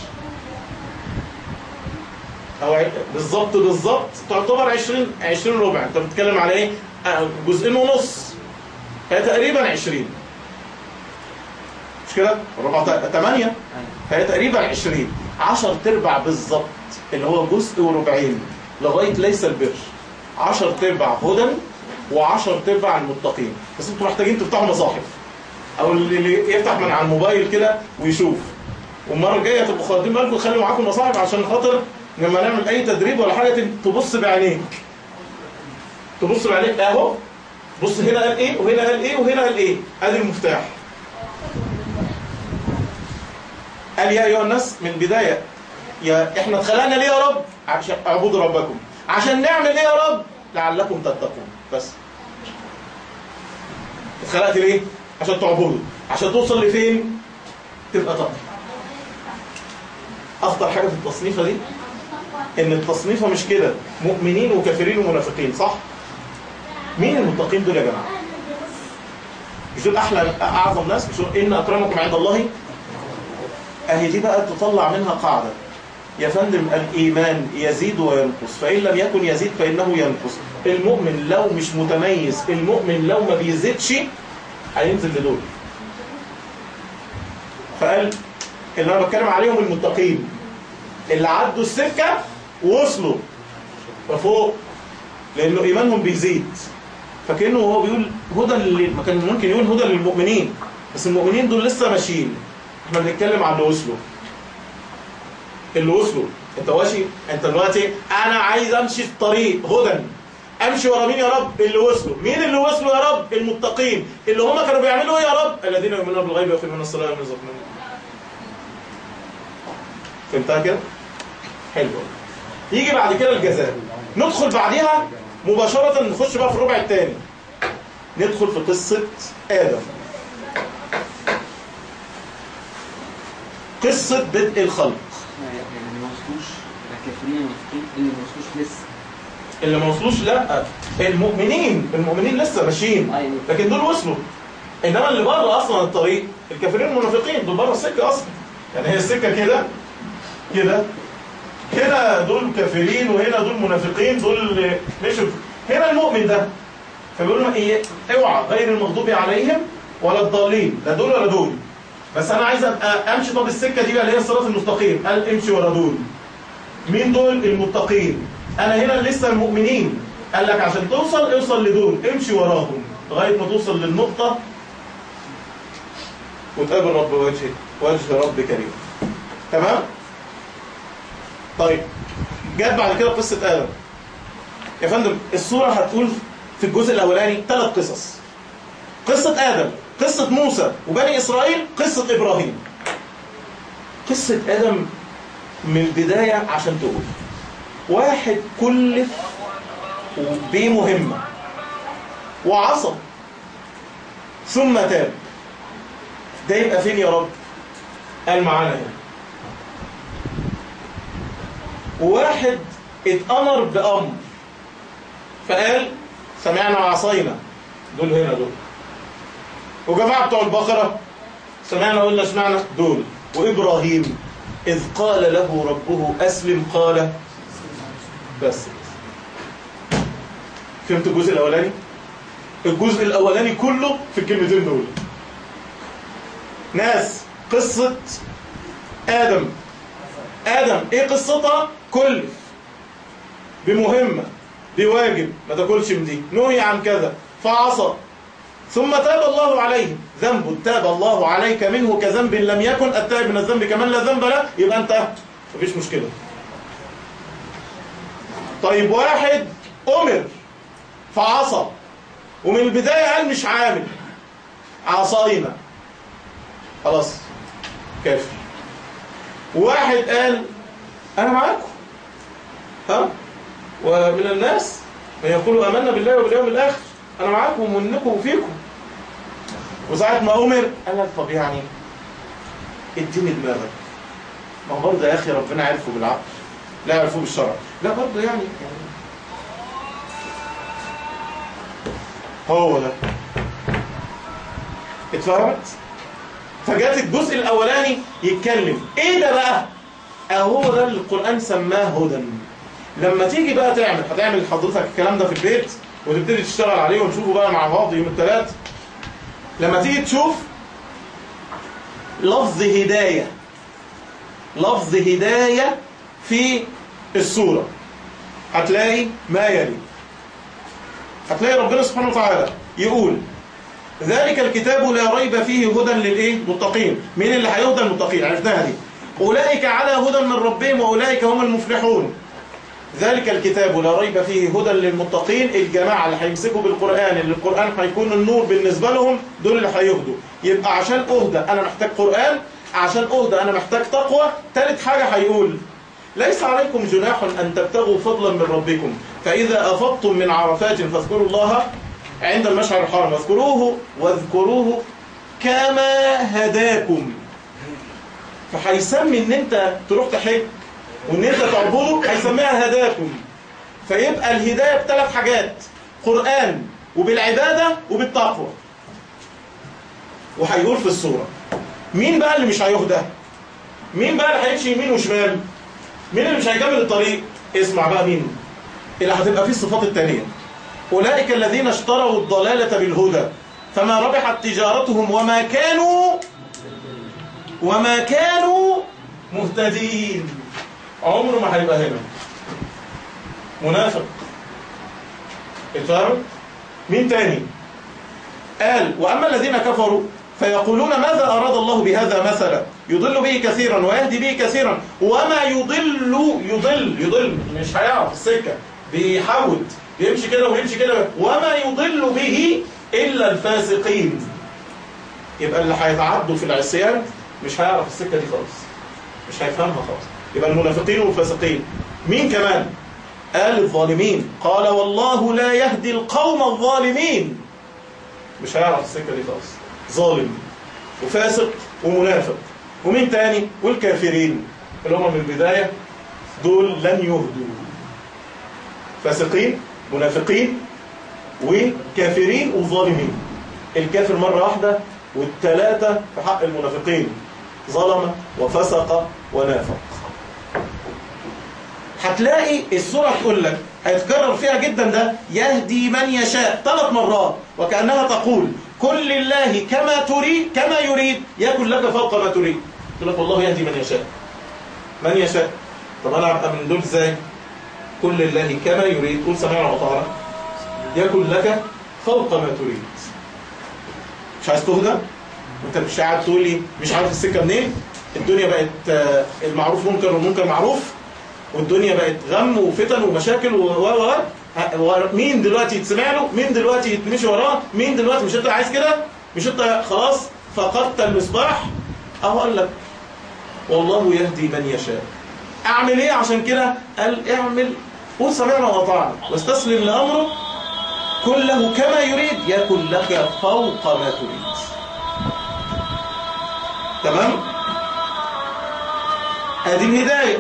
او ع- بالظبط بالظبط تعتبر 20 20 ربع انت بتتكلم على ايه آه، جزئين ونص هي تقريبا 20 مش كده الربع 8 فهي تقريبا 20 10 تربع بالظبط اللي هو جزء وربعين لغايه ليس البر 10 تربع هدى و10 تربع المتقين بس انتوا محتاجين تفتحوا مصاحف او اللي يفتح من على الموبايل كده ويشوف والمره الجايه تبقوا خاطين بالكم تخلوا معاكم مصاحف عشان خاطر لما نعمل اي تدريب ولا حاجه تبص بعينيك تبص بعينيك اهو بص هنا قال ايه وهنا قال ايه وهنا قال ايه ادي المفتاح قال يا ايها الناس من البدايه يا احنا اتخلقنا ليه يا رب عشان اعبدوا ربكم عشان نعمل ايه يا رب لعلكم تتقون بس اتخلقت ليه عشان تعبدوا عشان توصل لفين تبقى تقوى اخطر حاجه في التصنيفه دي ان التصنيفه مش كده مؤمنين وكافرين ومنافقين صح مين المتقين دول يا جماعه مش دول احلى اعظم ناس مش دول ان اكرمكم عند الله اهي دي بقى تطلع منها قاعده يا فندم الايمان يزيد وينقص فان لم يكن يزيد فانه ينقص المؤمن لو مش متميز المؤمن لو ما بيزيدش هينزل لدول فقال اللي انا بتكلم عليهم المتقين اللي عدوا السكه ووصلوا ففوق لانه ايمانهم بيزيد فكانه هو بيقول هدى لل... ما كان ممكن يقول هدى للمؤمنين بس المؤمنين دول لسه ماشيين احنا بنتكلم عن اللي وصلوا اللي وصلوا انت ماشي انت دلوقتي انا عايز امشي في طريق هدى امشي ورا مين يا رب اللي وصلوا مين اللي وصلوا يا رب المتقين اللي هم كانوا بيعملوا ايه يا رب الذين يؤمنون بالغيب ويقيمون الصلاه ويؤمنون بالزكاه فهمتها كده حلو يجي بعد كده الجزاء ندخل بعديها مباشرة نخش بقى في الربع الثاني ندخل في قصة آدم قصة بدء الخلق يعني اللي ما وصلوش كافرين ومسكين اللي ما وصلوش لسه اللي ما وصلوش لا المؤمنين المؤمنين لسه ماشيين أيوة. لكن دول وصلوا انما اللي بره اصلا الطريق الكافرين المنافقين دول بره السكه اصلا يعني هي السكه كده كده هنا دول كافرين وهنا دول منافقين دول مشوا هنا المؤمن ده فبيقول لهم ايه اوعى غير المغضوب عليهم ولا الضالين لا دول ولا دول بس انا عايز ابقى امشي طب السكه دي بقى اللي هي الصراط المستقيم قال امشي ورا دول مين دول المتقين انا هنا لسه المؤمنين قال لك عشان توصل اوصل لدول امشي وراهم لغايه ما توصل للنقطه وتقابل رب وجهه وجه رب كريم تمام طيب جت بعد كده قصه ادم يا فندم الصوره هتقول في الجزء الاولاني ثلاث قصص قصه ادم قصه موسى وبني اسرائيل قصه ابراهيم قصه ادم من البدايه عشان تقول واحد كلف بمهمة وعصى ثم تاب ده يبقى فين يا رب قال معانا هنا واحد اتأمر بأمر فقال سمعنا وعصينا دول هنا دول وجماعة بتوع البقرة سمعنا وقلنا سمعنا دول وإبراهيم إذ قال له ربه أسلم قال بس فهمت الجزء الاولاني الجزء الاولاني كله في الكلمتين دول ناس قصة آدم آدم إيه قصتها؟ كلف بمهمة بواجب ما تاكلش من دي نهي عن كذا فعصى ثم تاب الله عليه ذنب تاب الله عليك منه كذنب لم يكن التائب من الذنب كمن لا ذنب له يبقى أنت مفيش مشكلة طيب واحد أمر فعصى ومن البداية قال مش عامل عصينا خلاص كافر واحد قال أنا معاكم ها ومن الناس من يقول آمنا بالله وباليوم الآخر أنا معاكم ومنكم وفيكم وساعة ما أمر قال لك طب يعني اديني دماغك ما هو برضه يا أخي ربنا عرفه بالعقل لا يعرفوه بالشرع لا برضه يعني, يعني هو ده اتفهمت فجات الجزء الاولاني يتكلم ايه ده بقى اهو ده اللي القران سماه هدى لما تيجي بقى تعمل هتعمل حضرتك الكلام ده في البيت وتبتدي تشتغل عليه ونشوفه بقى مع بعض يوم الثلاث لما تيجي تشوف لفظ هدايه لفظ هدايه في السوره هتلاقي ما يلي هتلاقي ربنا سبحانه وتعالى يقول ذلك الكتاب لا ريب فيه هدى للايه متقين مين اللي هيهدى المتقين عرفناها دي اولئك على هدى من ربهم واولئك هم المفلحون ذلك الكتاب لا ريب فيه هدى للمتقين الجماعه اللي هيمسكوا بالقران اللي القران هيكون النور بالنسبه لهم دول اللي هيهدوا يبقى عشان اهدى انا محتاج قران عشان اهدى انا محتاج تقوى ثالث حاجه هيقول ليس عليكم جناح أن تبتغوا فضلا من ربكم فإذا أفضتم من عرفات فاذكروا الله عند المشعر الحرام واذكروه واذكروه كما هداكم فهيسمي ان انت تروح تحج وان انت تعبده هيسميها هداكم فيبقى الهداية بثلاث حاجات قرآن وبالعبادة وبالتقوى وهيقول في السورة مين بقى اللي مش هيهدى مين بقى اللي هيمشي يمين وشمال مين اللي مش هيكمل الطريق اسمع بقى مين اللي هتبقى فيه الصفات التانية أولئك الذين اشتروا الضلالة بالهدى فما ربحت تجارتهم وما كانوا وما كانوا مهتدين عمره ما هيبقى هنا منافق اتفهم مين تاني قال وأما الذين كفروا فيقولون ماذا أراد الله بهذا مثلا يضل به كثيرا ويهدي به كثيرا وما يضل يضل يضل مش هيعرف السكة بيحاول يمشي كده ويمشي كده وما يضل به إلا الفاسقين يبقى اللي هيتعدوا في العصيان مش هيعرف السكة دي خالص مش هيفهمها خالص يبقى المنافقين والفاسقين مين كمان قال الظالمين قال والله لا يهدي القوم الظالمين مش هيعرف السكة دي خالص ظالم وفاسق ومنافق ومين تاني والكافرين اللي هم من البداية دول لن يهدوا فاسقين منافقين وكافرين وظالمين الكافر مرة واحدة والثلاثة في حق المنافقين ظلم وفسق ونافق هتلاقي السورة تقول لك هيتكرر فيها جدا ده يهدي من يشاء ثلاث مرات وكأنها تقول كل الله كما تريد كما يريد يكن لك فوق ما تريد تقول لك والله يهدي من يشاء من يشاء طب انا ابقى من دول ازاي كل الله كما يريد قول سمعنا وطعنا يكن لك فوق ما تريد مش عايز تهدى انت مش قاعد تقول لي مش عارف السكه منين الدنيا بقت آه، المعروف منكر والمنكر معروف والدنيا بقت غم وفتن ومشاكل و و و و- مين دلوقتي يتسمع له مين دلوقتي يتمشي وراه مين دلوقتي مش انت عايز كده مش انت خلاص فقدت المصباح اهو قال لك والله يهدي من يشاء اعمل ايه عشان كده قال اعمل قول سمعنا وأطعنا واستسلم لامره كله كما يريد يكن لك فوق ما تريد تمام ادي الهدايه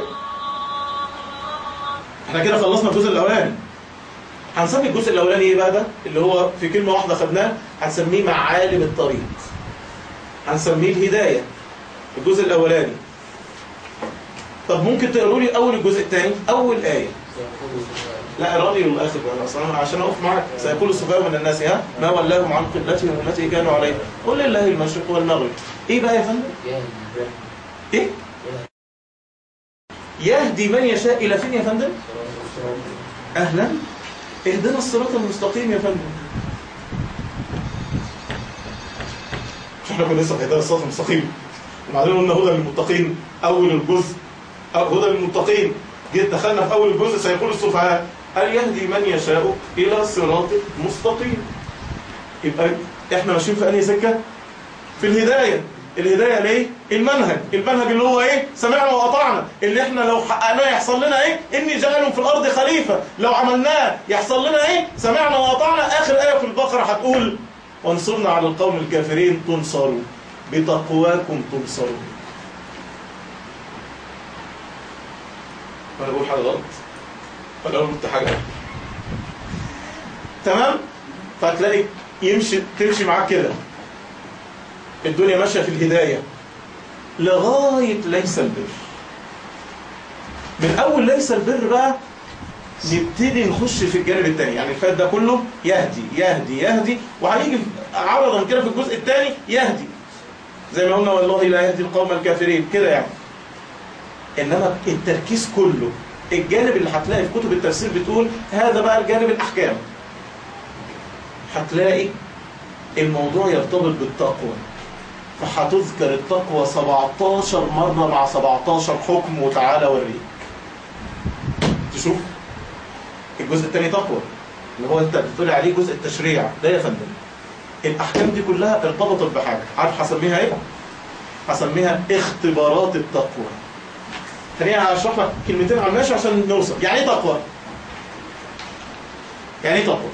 احنا كده خلصنا الجزء الاولاني هنسمي الجزء الاولاني ايه بقى ده اللي هو في كلمه واحده خدناه هنسميه معالم الطريق هنسميه الهدايه الجزء الاولاني طب ممكن تقروا لي اول الجزء الثاني اول ايه لا الراديو الاخر بقى اصلا أنا عشان اقف معاك سيقول السفهاء من الناس ها ما ولاهم عن قبلتهم التي كانوا عليها قل لله المشرق والمغرب ايه بقى يا فندم ايه يهدي من يشاء الى فين يا فندم اهلا اهدنا الصراط المستقيم يا فندم مش احنا كنا لسه في هدايه الصراط المستقيم وبعدين قلنا هدى للمتقين اول الجزء أو هدى للمتقين جيت دخلنا في اول الجزء سيقول السفهاء هل يهدي من يشاء الى صراط مستقيم يبقى احنا ماشيين في انهي سكه في الهدايه الهدايه ليه المنهج المنهج اللي هو ايه سمعنا واطعنا اللي احنا لو حققناه يحصل لنا ايه اني جاعل في الارض خليفه لو عملناه يحصل لنا ايه سمعنا واطعنا اخر ايه في البقره هتقول وانصرنا على القوم الكافرين تنصروا بتقواكم تنصروا وانا بقول حاجه غلط ولا قلت حاجه تمام فتلاقي يمشي تمشي معاك كده الدنيا ماشيه في الهدايه لغايه ليس البر من اول ليس البر بقى نبتدي نخش في الجانب الثاني يعني الفات ده كله يهدي يهدي يهدي وهيجي عرضا كده في الجزء الثاني يهدي زي ما قلنا والله لا يهدي القوم الكافرين كده يعني انما التركيز كله الجانب اللي هتلاقي في كتب التفسير بتقول هذا بقى الجانب الاحكام هتلاقي الموضوع يرتبط بالتقوى فهتذكر التقوى 17 مرة مع 17 حكم وتعالى وريك تشوف الجزء الثاني تقوى اللي هو انت بتقول عليه جزء التشريع ده يا فندم الاحكام دي كلها ارتبطت بحاجه عارف هسميها ايه هسميها اختبارات التقوى خليني هشرح لك كلمتين على الماشي عشان نوصل يعني ايه تقوى يعني ايه تقوى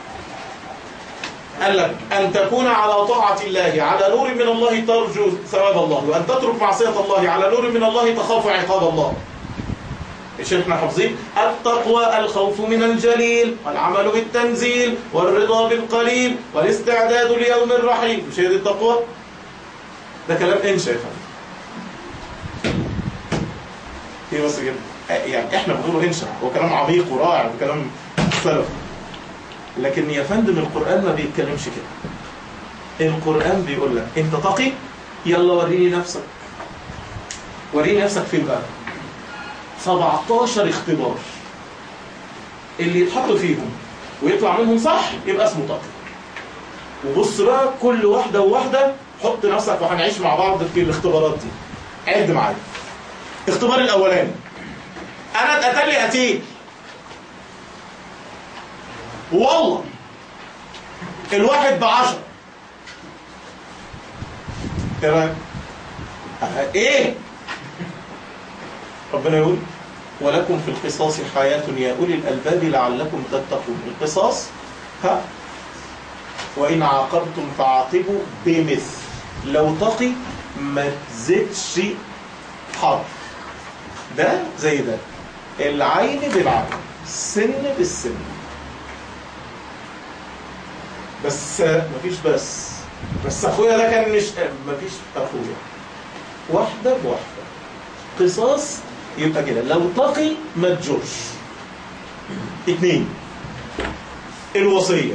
قال لك أن تكون على طاعة الله على نور من الله ترجو ثواب الله وأن تترك معصية الله على نور من الله تخاف عقاب الله مش احنا حافظين التقوى الخوف من الجليل والعمل بالتنزيل والرضا بالقليل والاستعداد ليوم الرحيل مش هي دي التقوى ده كلام انشا يا فندم ايه بس كده يعني احنا بنقوله انشا هو كلام عميق ورائع وكلام سلف لكن يا فندم القرآن ما بيتكلمش كده القرآن بيقول لك انت تقي يلا وريني نفسك وريني نفسك فين بقى 17 اختبار اللي يتحط فيهم ويطلع منهم صح يبقى اسمه تقي وبص بقى كل واحدة وواحدة حط نفسك وهنعيش مع بعض في الاختبارات دي عد معايا الاختبار الاولاني انا اتقتل لي قتيل والله الواحد بعشر ايه رايك؟ آه، ايه ربنا يقول ولكم في القصاص حياة يا أولي الألباب لعلكم تتقون القصاص ها وإن عاقبتم فعاقبوا بمثل لو تقي ما تزيدش حرف ده زي ده العين بالعين السن بالسن بس مفيش بس بس اخويا ده كان مش مفيش اخويا واحدة بواحدة قصاص يبقى كده لو تقي ما تجرش اتنين الوصية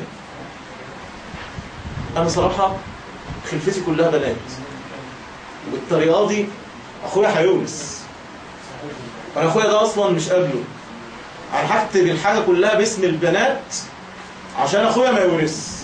انا صراحة خلفتي كلها بنات والطريقة دي اخويا هيورث انا اخويا ده اصلا مش قابله انا هكتب الحاجة كلها باسم البنات عشان اخويا ما يورث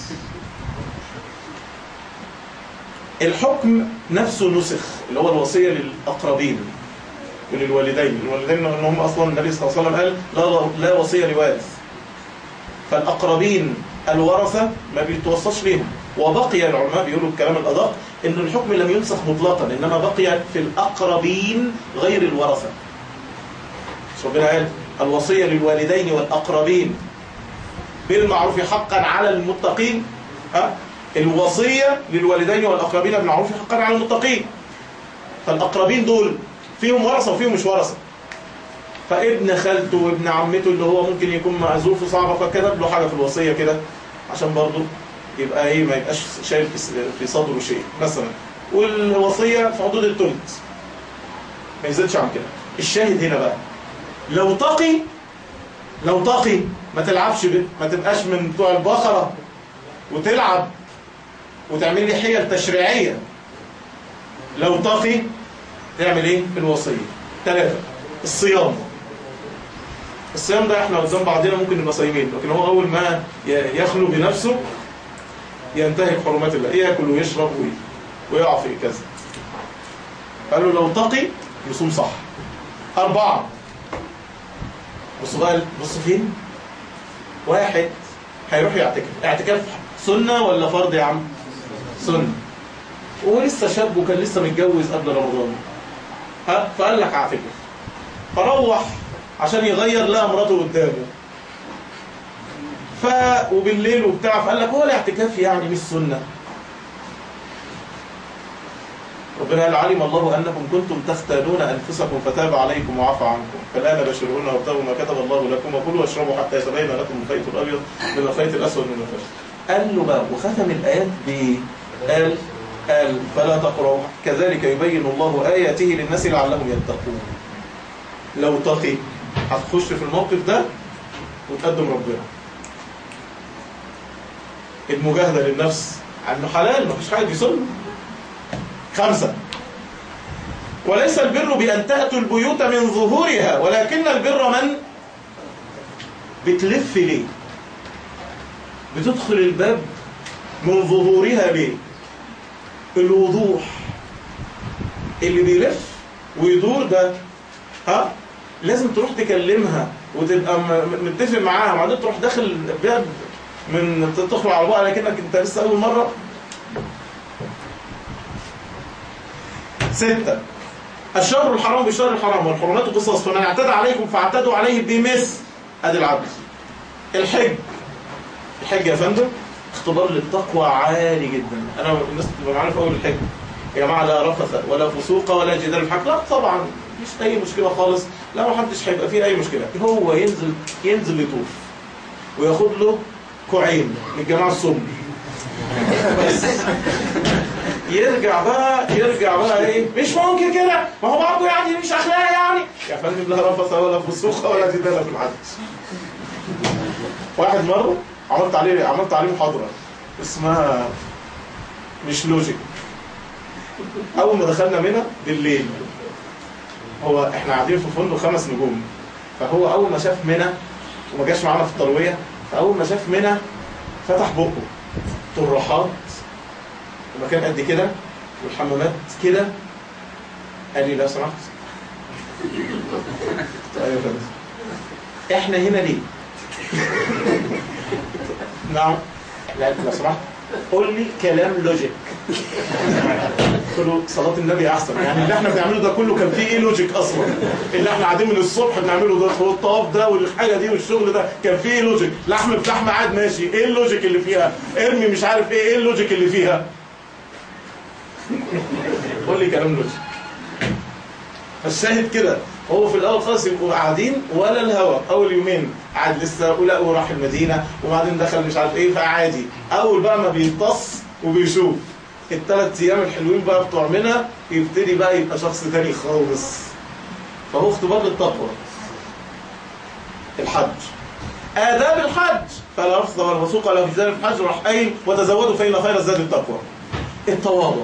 الحكم نفسه نسخ اللي هو الوصية للأقربين وللوالدين الوالدين ان هم اصلا النبي صلى الله عليه وسلم قال لا لا وصية لوارث فالأقربين الورثة ما بيتوصاش ليهم وبقي العلماء بيقولوا الكلام الأدق إن الحكم لم ينسخ مطلقا إنما بقي في الأقربين غير الورثة مش ربنا قال الوصية للوالدين والأقربين بالمعروف حقا على المتقين ها الوصية للوالدين والأقربين بالمعروف حقا على المتقين فالأقربين دول فيهم ورثة وفيهم مش ورثة فابن خالته وابن عمته اللي هو ممكن يكون معزوف صعبة فكتب له حاجة في الوصية كده عشان برضه يبقى ايه ما يبقاش شايل في صدره شيء مثلا والوصية في حدود الثلث ما يزيدش عن كده الشاهد هنا بقى لو تقي لو تقي ما تلعبش ب... ما تبقاش من بتوع البقرة وتلعب وتعمل لي حيل تشريعية لو تقي تعمل ايه في الوصية ثلاثة الصيام الصيام ده احنا قدام بعضنا ممكن نبقى صايمين لكن هو اول ما يخلو بنفسه ينتهي بحرمات الله ياكل ويشرب ويقع في كذا قال له لو تقي يصوم صح أربعة بصوا بقى بصوا فين واحد هيروح يعتكف اعتكاف سنة ولا فرض يا عم سنة وهو لسه شاب وكان لسه متجوز قبل رمضان ها فقال لك اعتكف فروح عشان يغير لقى مراته قدامه ف وبالليل وبتاع فقال لك هو الاعتكاف يعني مش سنة ربنا قال علم الله أنكم كنتم تختانون أنفسكم فتاب عليكم وعفى عنكم فالآن بشرهن وابتغوا ما كتب الله لكم وكلوا واشربوا حتى يتبين لكم الخيط الأبيض من الخيط الأسود من الفجر قال له بقى وختم الآيات ب قال قال فلا تقرأوا كذلك يبين الله آياته للناس لعلهم يتقون لو تقي هتخش في الموقف ده وتقدم ربنا المجاهدة للنفس عنه حلال مفيش حاجة دي سنة خمسة وليس البر بأن تأتوا البيوت من ظهورها ولكن البر من بتلف ليه بتدخل الباب من ظهورها ليه الوضوح اللي بيلف ويدور ده ها لازم تروح تكلمها وتبقى متفق معاها وبعدين تروح داخل الباب من تدخل على بقى لكنك انت لسه اول مره ستة الشهر الحرام بالشهر الحرام والحرمات قصاص فمن اعتدى عليكم فاعتدوا عليه بمثل ادي العدل الحج الحج يا فندم اختبار للتقوى عالي جدا انا الناس بتبقى معانا في اول الحج يا جماعه لا رفث ولا فسوق ولا جدال في الحج لا طبعا مفيش اي مشكله خالص لا ما حدش هيبقى فيه اي مشكله هو ينزل ينزل يطوف وياخد له كوعين من الجماعه الصبح بس يرجع بقى يرجع بقى ايه مش ممكن كده ما هو برضه يعني مش اخلاق يعني يا فندم لا رفث ولا فسوق ولا جدال في الحج واحد مره عملت عليه عملت عليه محاضره اسمها مش لوجيك اول ما دخلنا منها بالليل هو احنا قاعدين في فندق خمس نجوم فهو اول ما شاف منى وما جاش معانا في الترويه فاول ما شاف منى فتح بقه طراحات المكان قد كده والحمامات كده قال لي لو سمحت ايوه فندم احنا هنا ليه نعم لا لو سمحت قول لي كلام لوجيك قلت له صلاة النبي أحسن يعني اللي احنا بنعمله ده كله كان فيه ايه لوجيك أصلا اللي احنا قاعدين من الصبح بنعمله ده والطواف ده والحاجة دي والشغل ده كان فيه ايه لوجيك لحم بلحم قاعد ماشي ايه اللوجيك اللي فيها ارمي مش عارف ايه ايه اللوجيك اللي فيها قول لي كلام لوجيك فالشاهد كده هو في الاول خالص يبقوا قاعدين ولا الهوا اول يومين قاعد لسه ولا وراح المدينه وبعدين دخل مش عارف ايه فعادي اول بقى ما بيمتص وبيشوف الثلاث ايام الحلوين بقى بتوع منها يبتدي بقى يبقى شخص تاني خالص فهو اختبار للتقوى الحج آداب الحج فلا رفض ولا فسوق ولا في الحج راح قايل وتزودوا فإن خير الزاد التقوى التواضع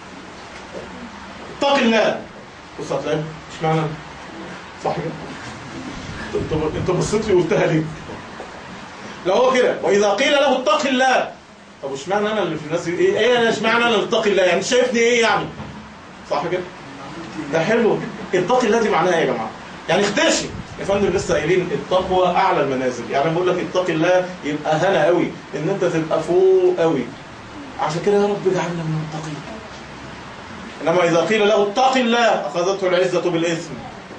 اتق الله بص هتلاقي مش معنى صح كده انت انت بصيت لي وقلتها ليه لو هو كده واذا قيل له اتق الله طب اشمعنى انا اللي في الناس ايه ايه انا اشمعنى انا اللي اتقي الله يعني شايفني ايه يعني صح كده ده حلو اتق الله دي معناها ايه يا جماعه يعني اختشي يا فندم لسه قايلين التقوى اعلى المنازل يعني انا بقول لك اتق الله يبقى هنا قوي ان انت تبقى فوق قوي عشان كده يا رب اجعلنا من المتقين انما اذا قيل له اتق الله اخذته العزه بالاثم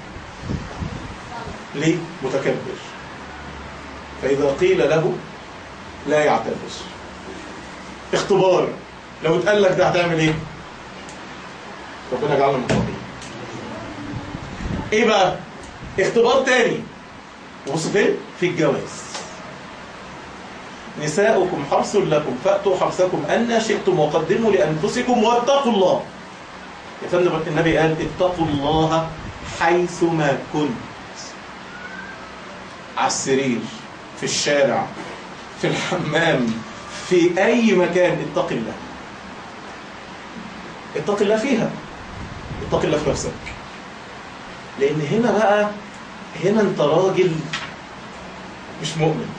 ليه متكبر فاذا قيل له لا يعتذر اختبار لو اتقال لك ده هتعمل ايه ربنا يجعلنا من المتقين ايه بقى اختبار تاني بص فين في الجواز نساؤكم حرث لكم فأتوا حرثكم أن شئتم وقدموا لأنفسكم واتقوا الله يا فندم النبي قال اتقوا الله حيثما كنت على السرير في الشارع في الحمام في أي مكان اتق الله اتق الله فيها اتق الله في نفسك لأن هنا بقى هنا انت راجل مش مؤمن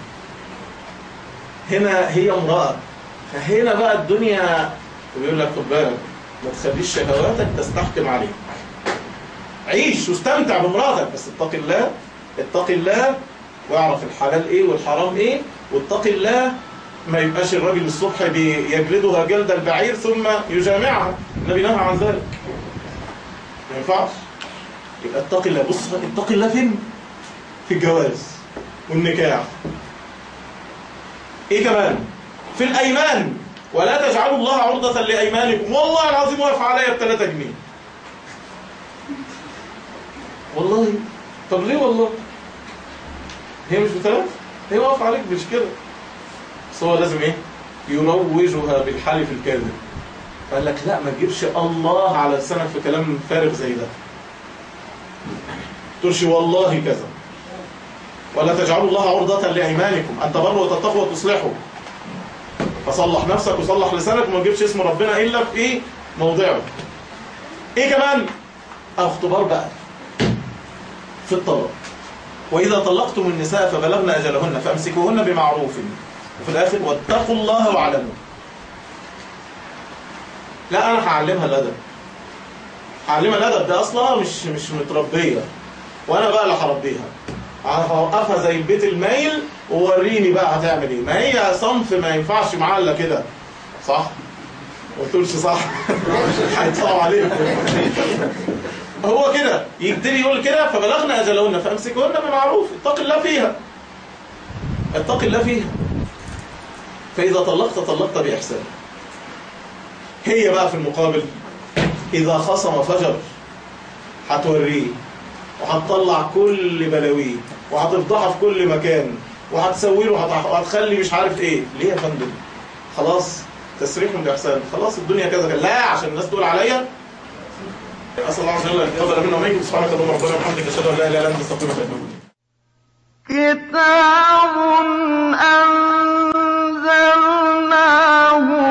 هنا هي امرأة فهنا بقى الدنيا بيقول لك خد بالك ما تخليش شهواتك تستحكم عليك عيش واستمتع بمراتك بس اتق الله اتق الله واعرف الحلال ايه والحرام ايه واتق الله ما يبقاش الراجل الصبح بيجلدها جلد البعير ثم يجامعها النبي نهى عن ذلك ما ينفعش يبقى اتق الله بص اتق الله فين في الجواز والنكاح ايه كمان في الايمان ولا تجعلوا الله عرضة لايمانكم والله العظيم واقف عليا ب 3 جنيه والله طب ليه والله هي مش بثلاث هي واقف عليك مش كده بس هو لازم ايه يروجها بالحلف الكاذب قال لك لا ما تجيبش الله على لسانك في كلام فارغ زي ده تقولش والله كذا ولا تجعلوا الله عرضة لأيمانكم أن تبروا وتتقوا وتصلحوا فصلح نفسك وصلح لسانك وما تجيبش اسم ربنا إلا في إيه موضعه إيه كمان أو اختبار بقى في الطلاق وإذا طلقتم النساء فبلغن أجلهن فأمسكوهن بمعروف وفي الآخر واتقوا الله واعلموا لا أنا هعلمها الأدب هعلمها الأدب ده أصلا مش مش متربية وأنا بقى اللي هربيها هوقفها زي البيت المايل ووريني بقى هتعمل ايه ما هي صنف ما ينفعش معاها الا كده صح ما تقولش صح هيتصعب عليك هو كده يبتدي يقول كده فبلغنا اجلهن فامسكوهن بمعروف اتق الله فيها اتق الله فيها فاذا طلقت طلقت باحسان هي بقى في المقابل اذا خصم فجر هتوريه وهتطلع كل بلاويه وهتفضحها في كل مكان وهتسوي له وهتخلي مش عارف ايه ليه يا فندم خلاص تسريح بإحسان خلاص الدنيا كذا كذا لا عشان الناس تقول عليا اسال الله عز وجل ان يقبل منا ومنكم سبحانك اللهم ربنا وبحمدك اشهد ان لا اله الا انت استغفرك واتوب اليك كتاب أنزلناه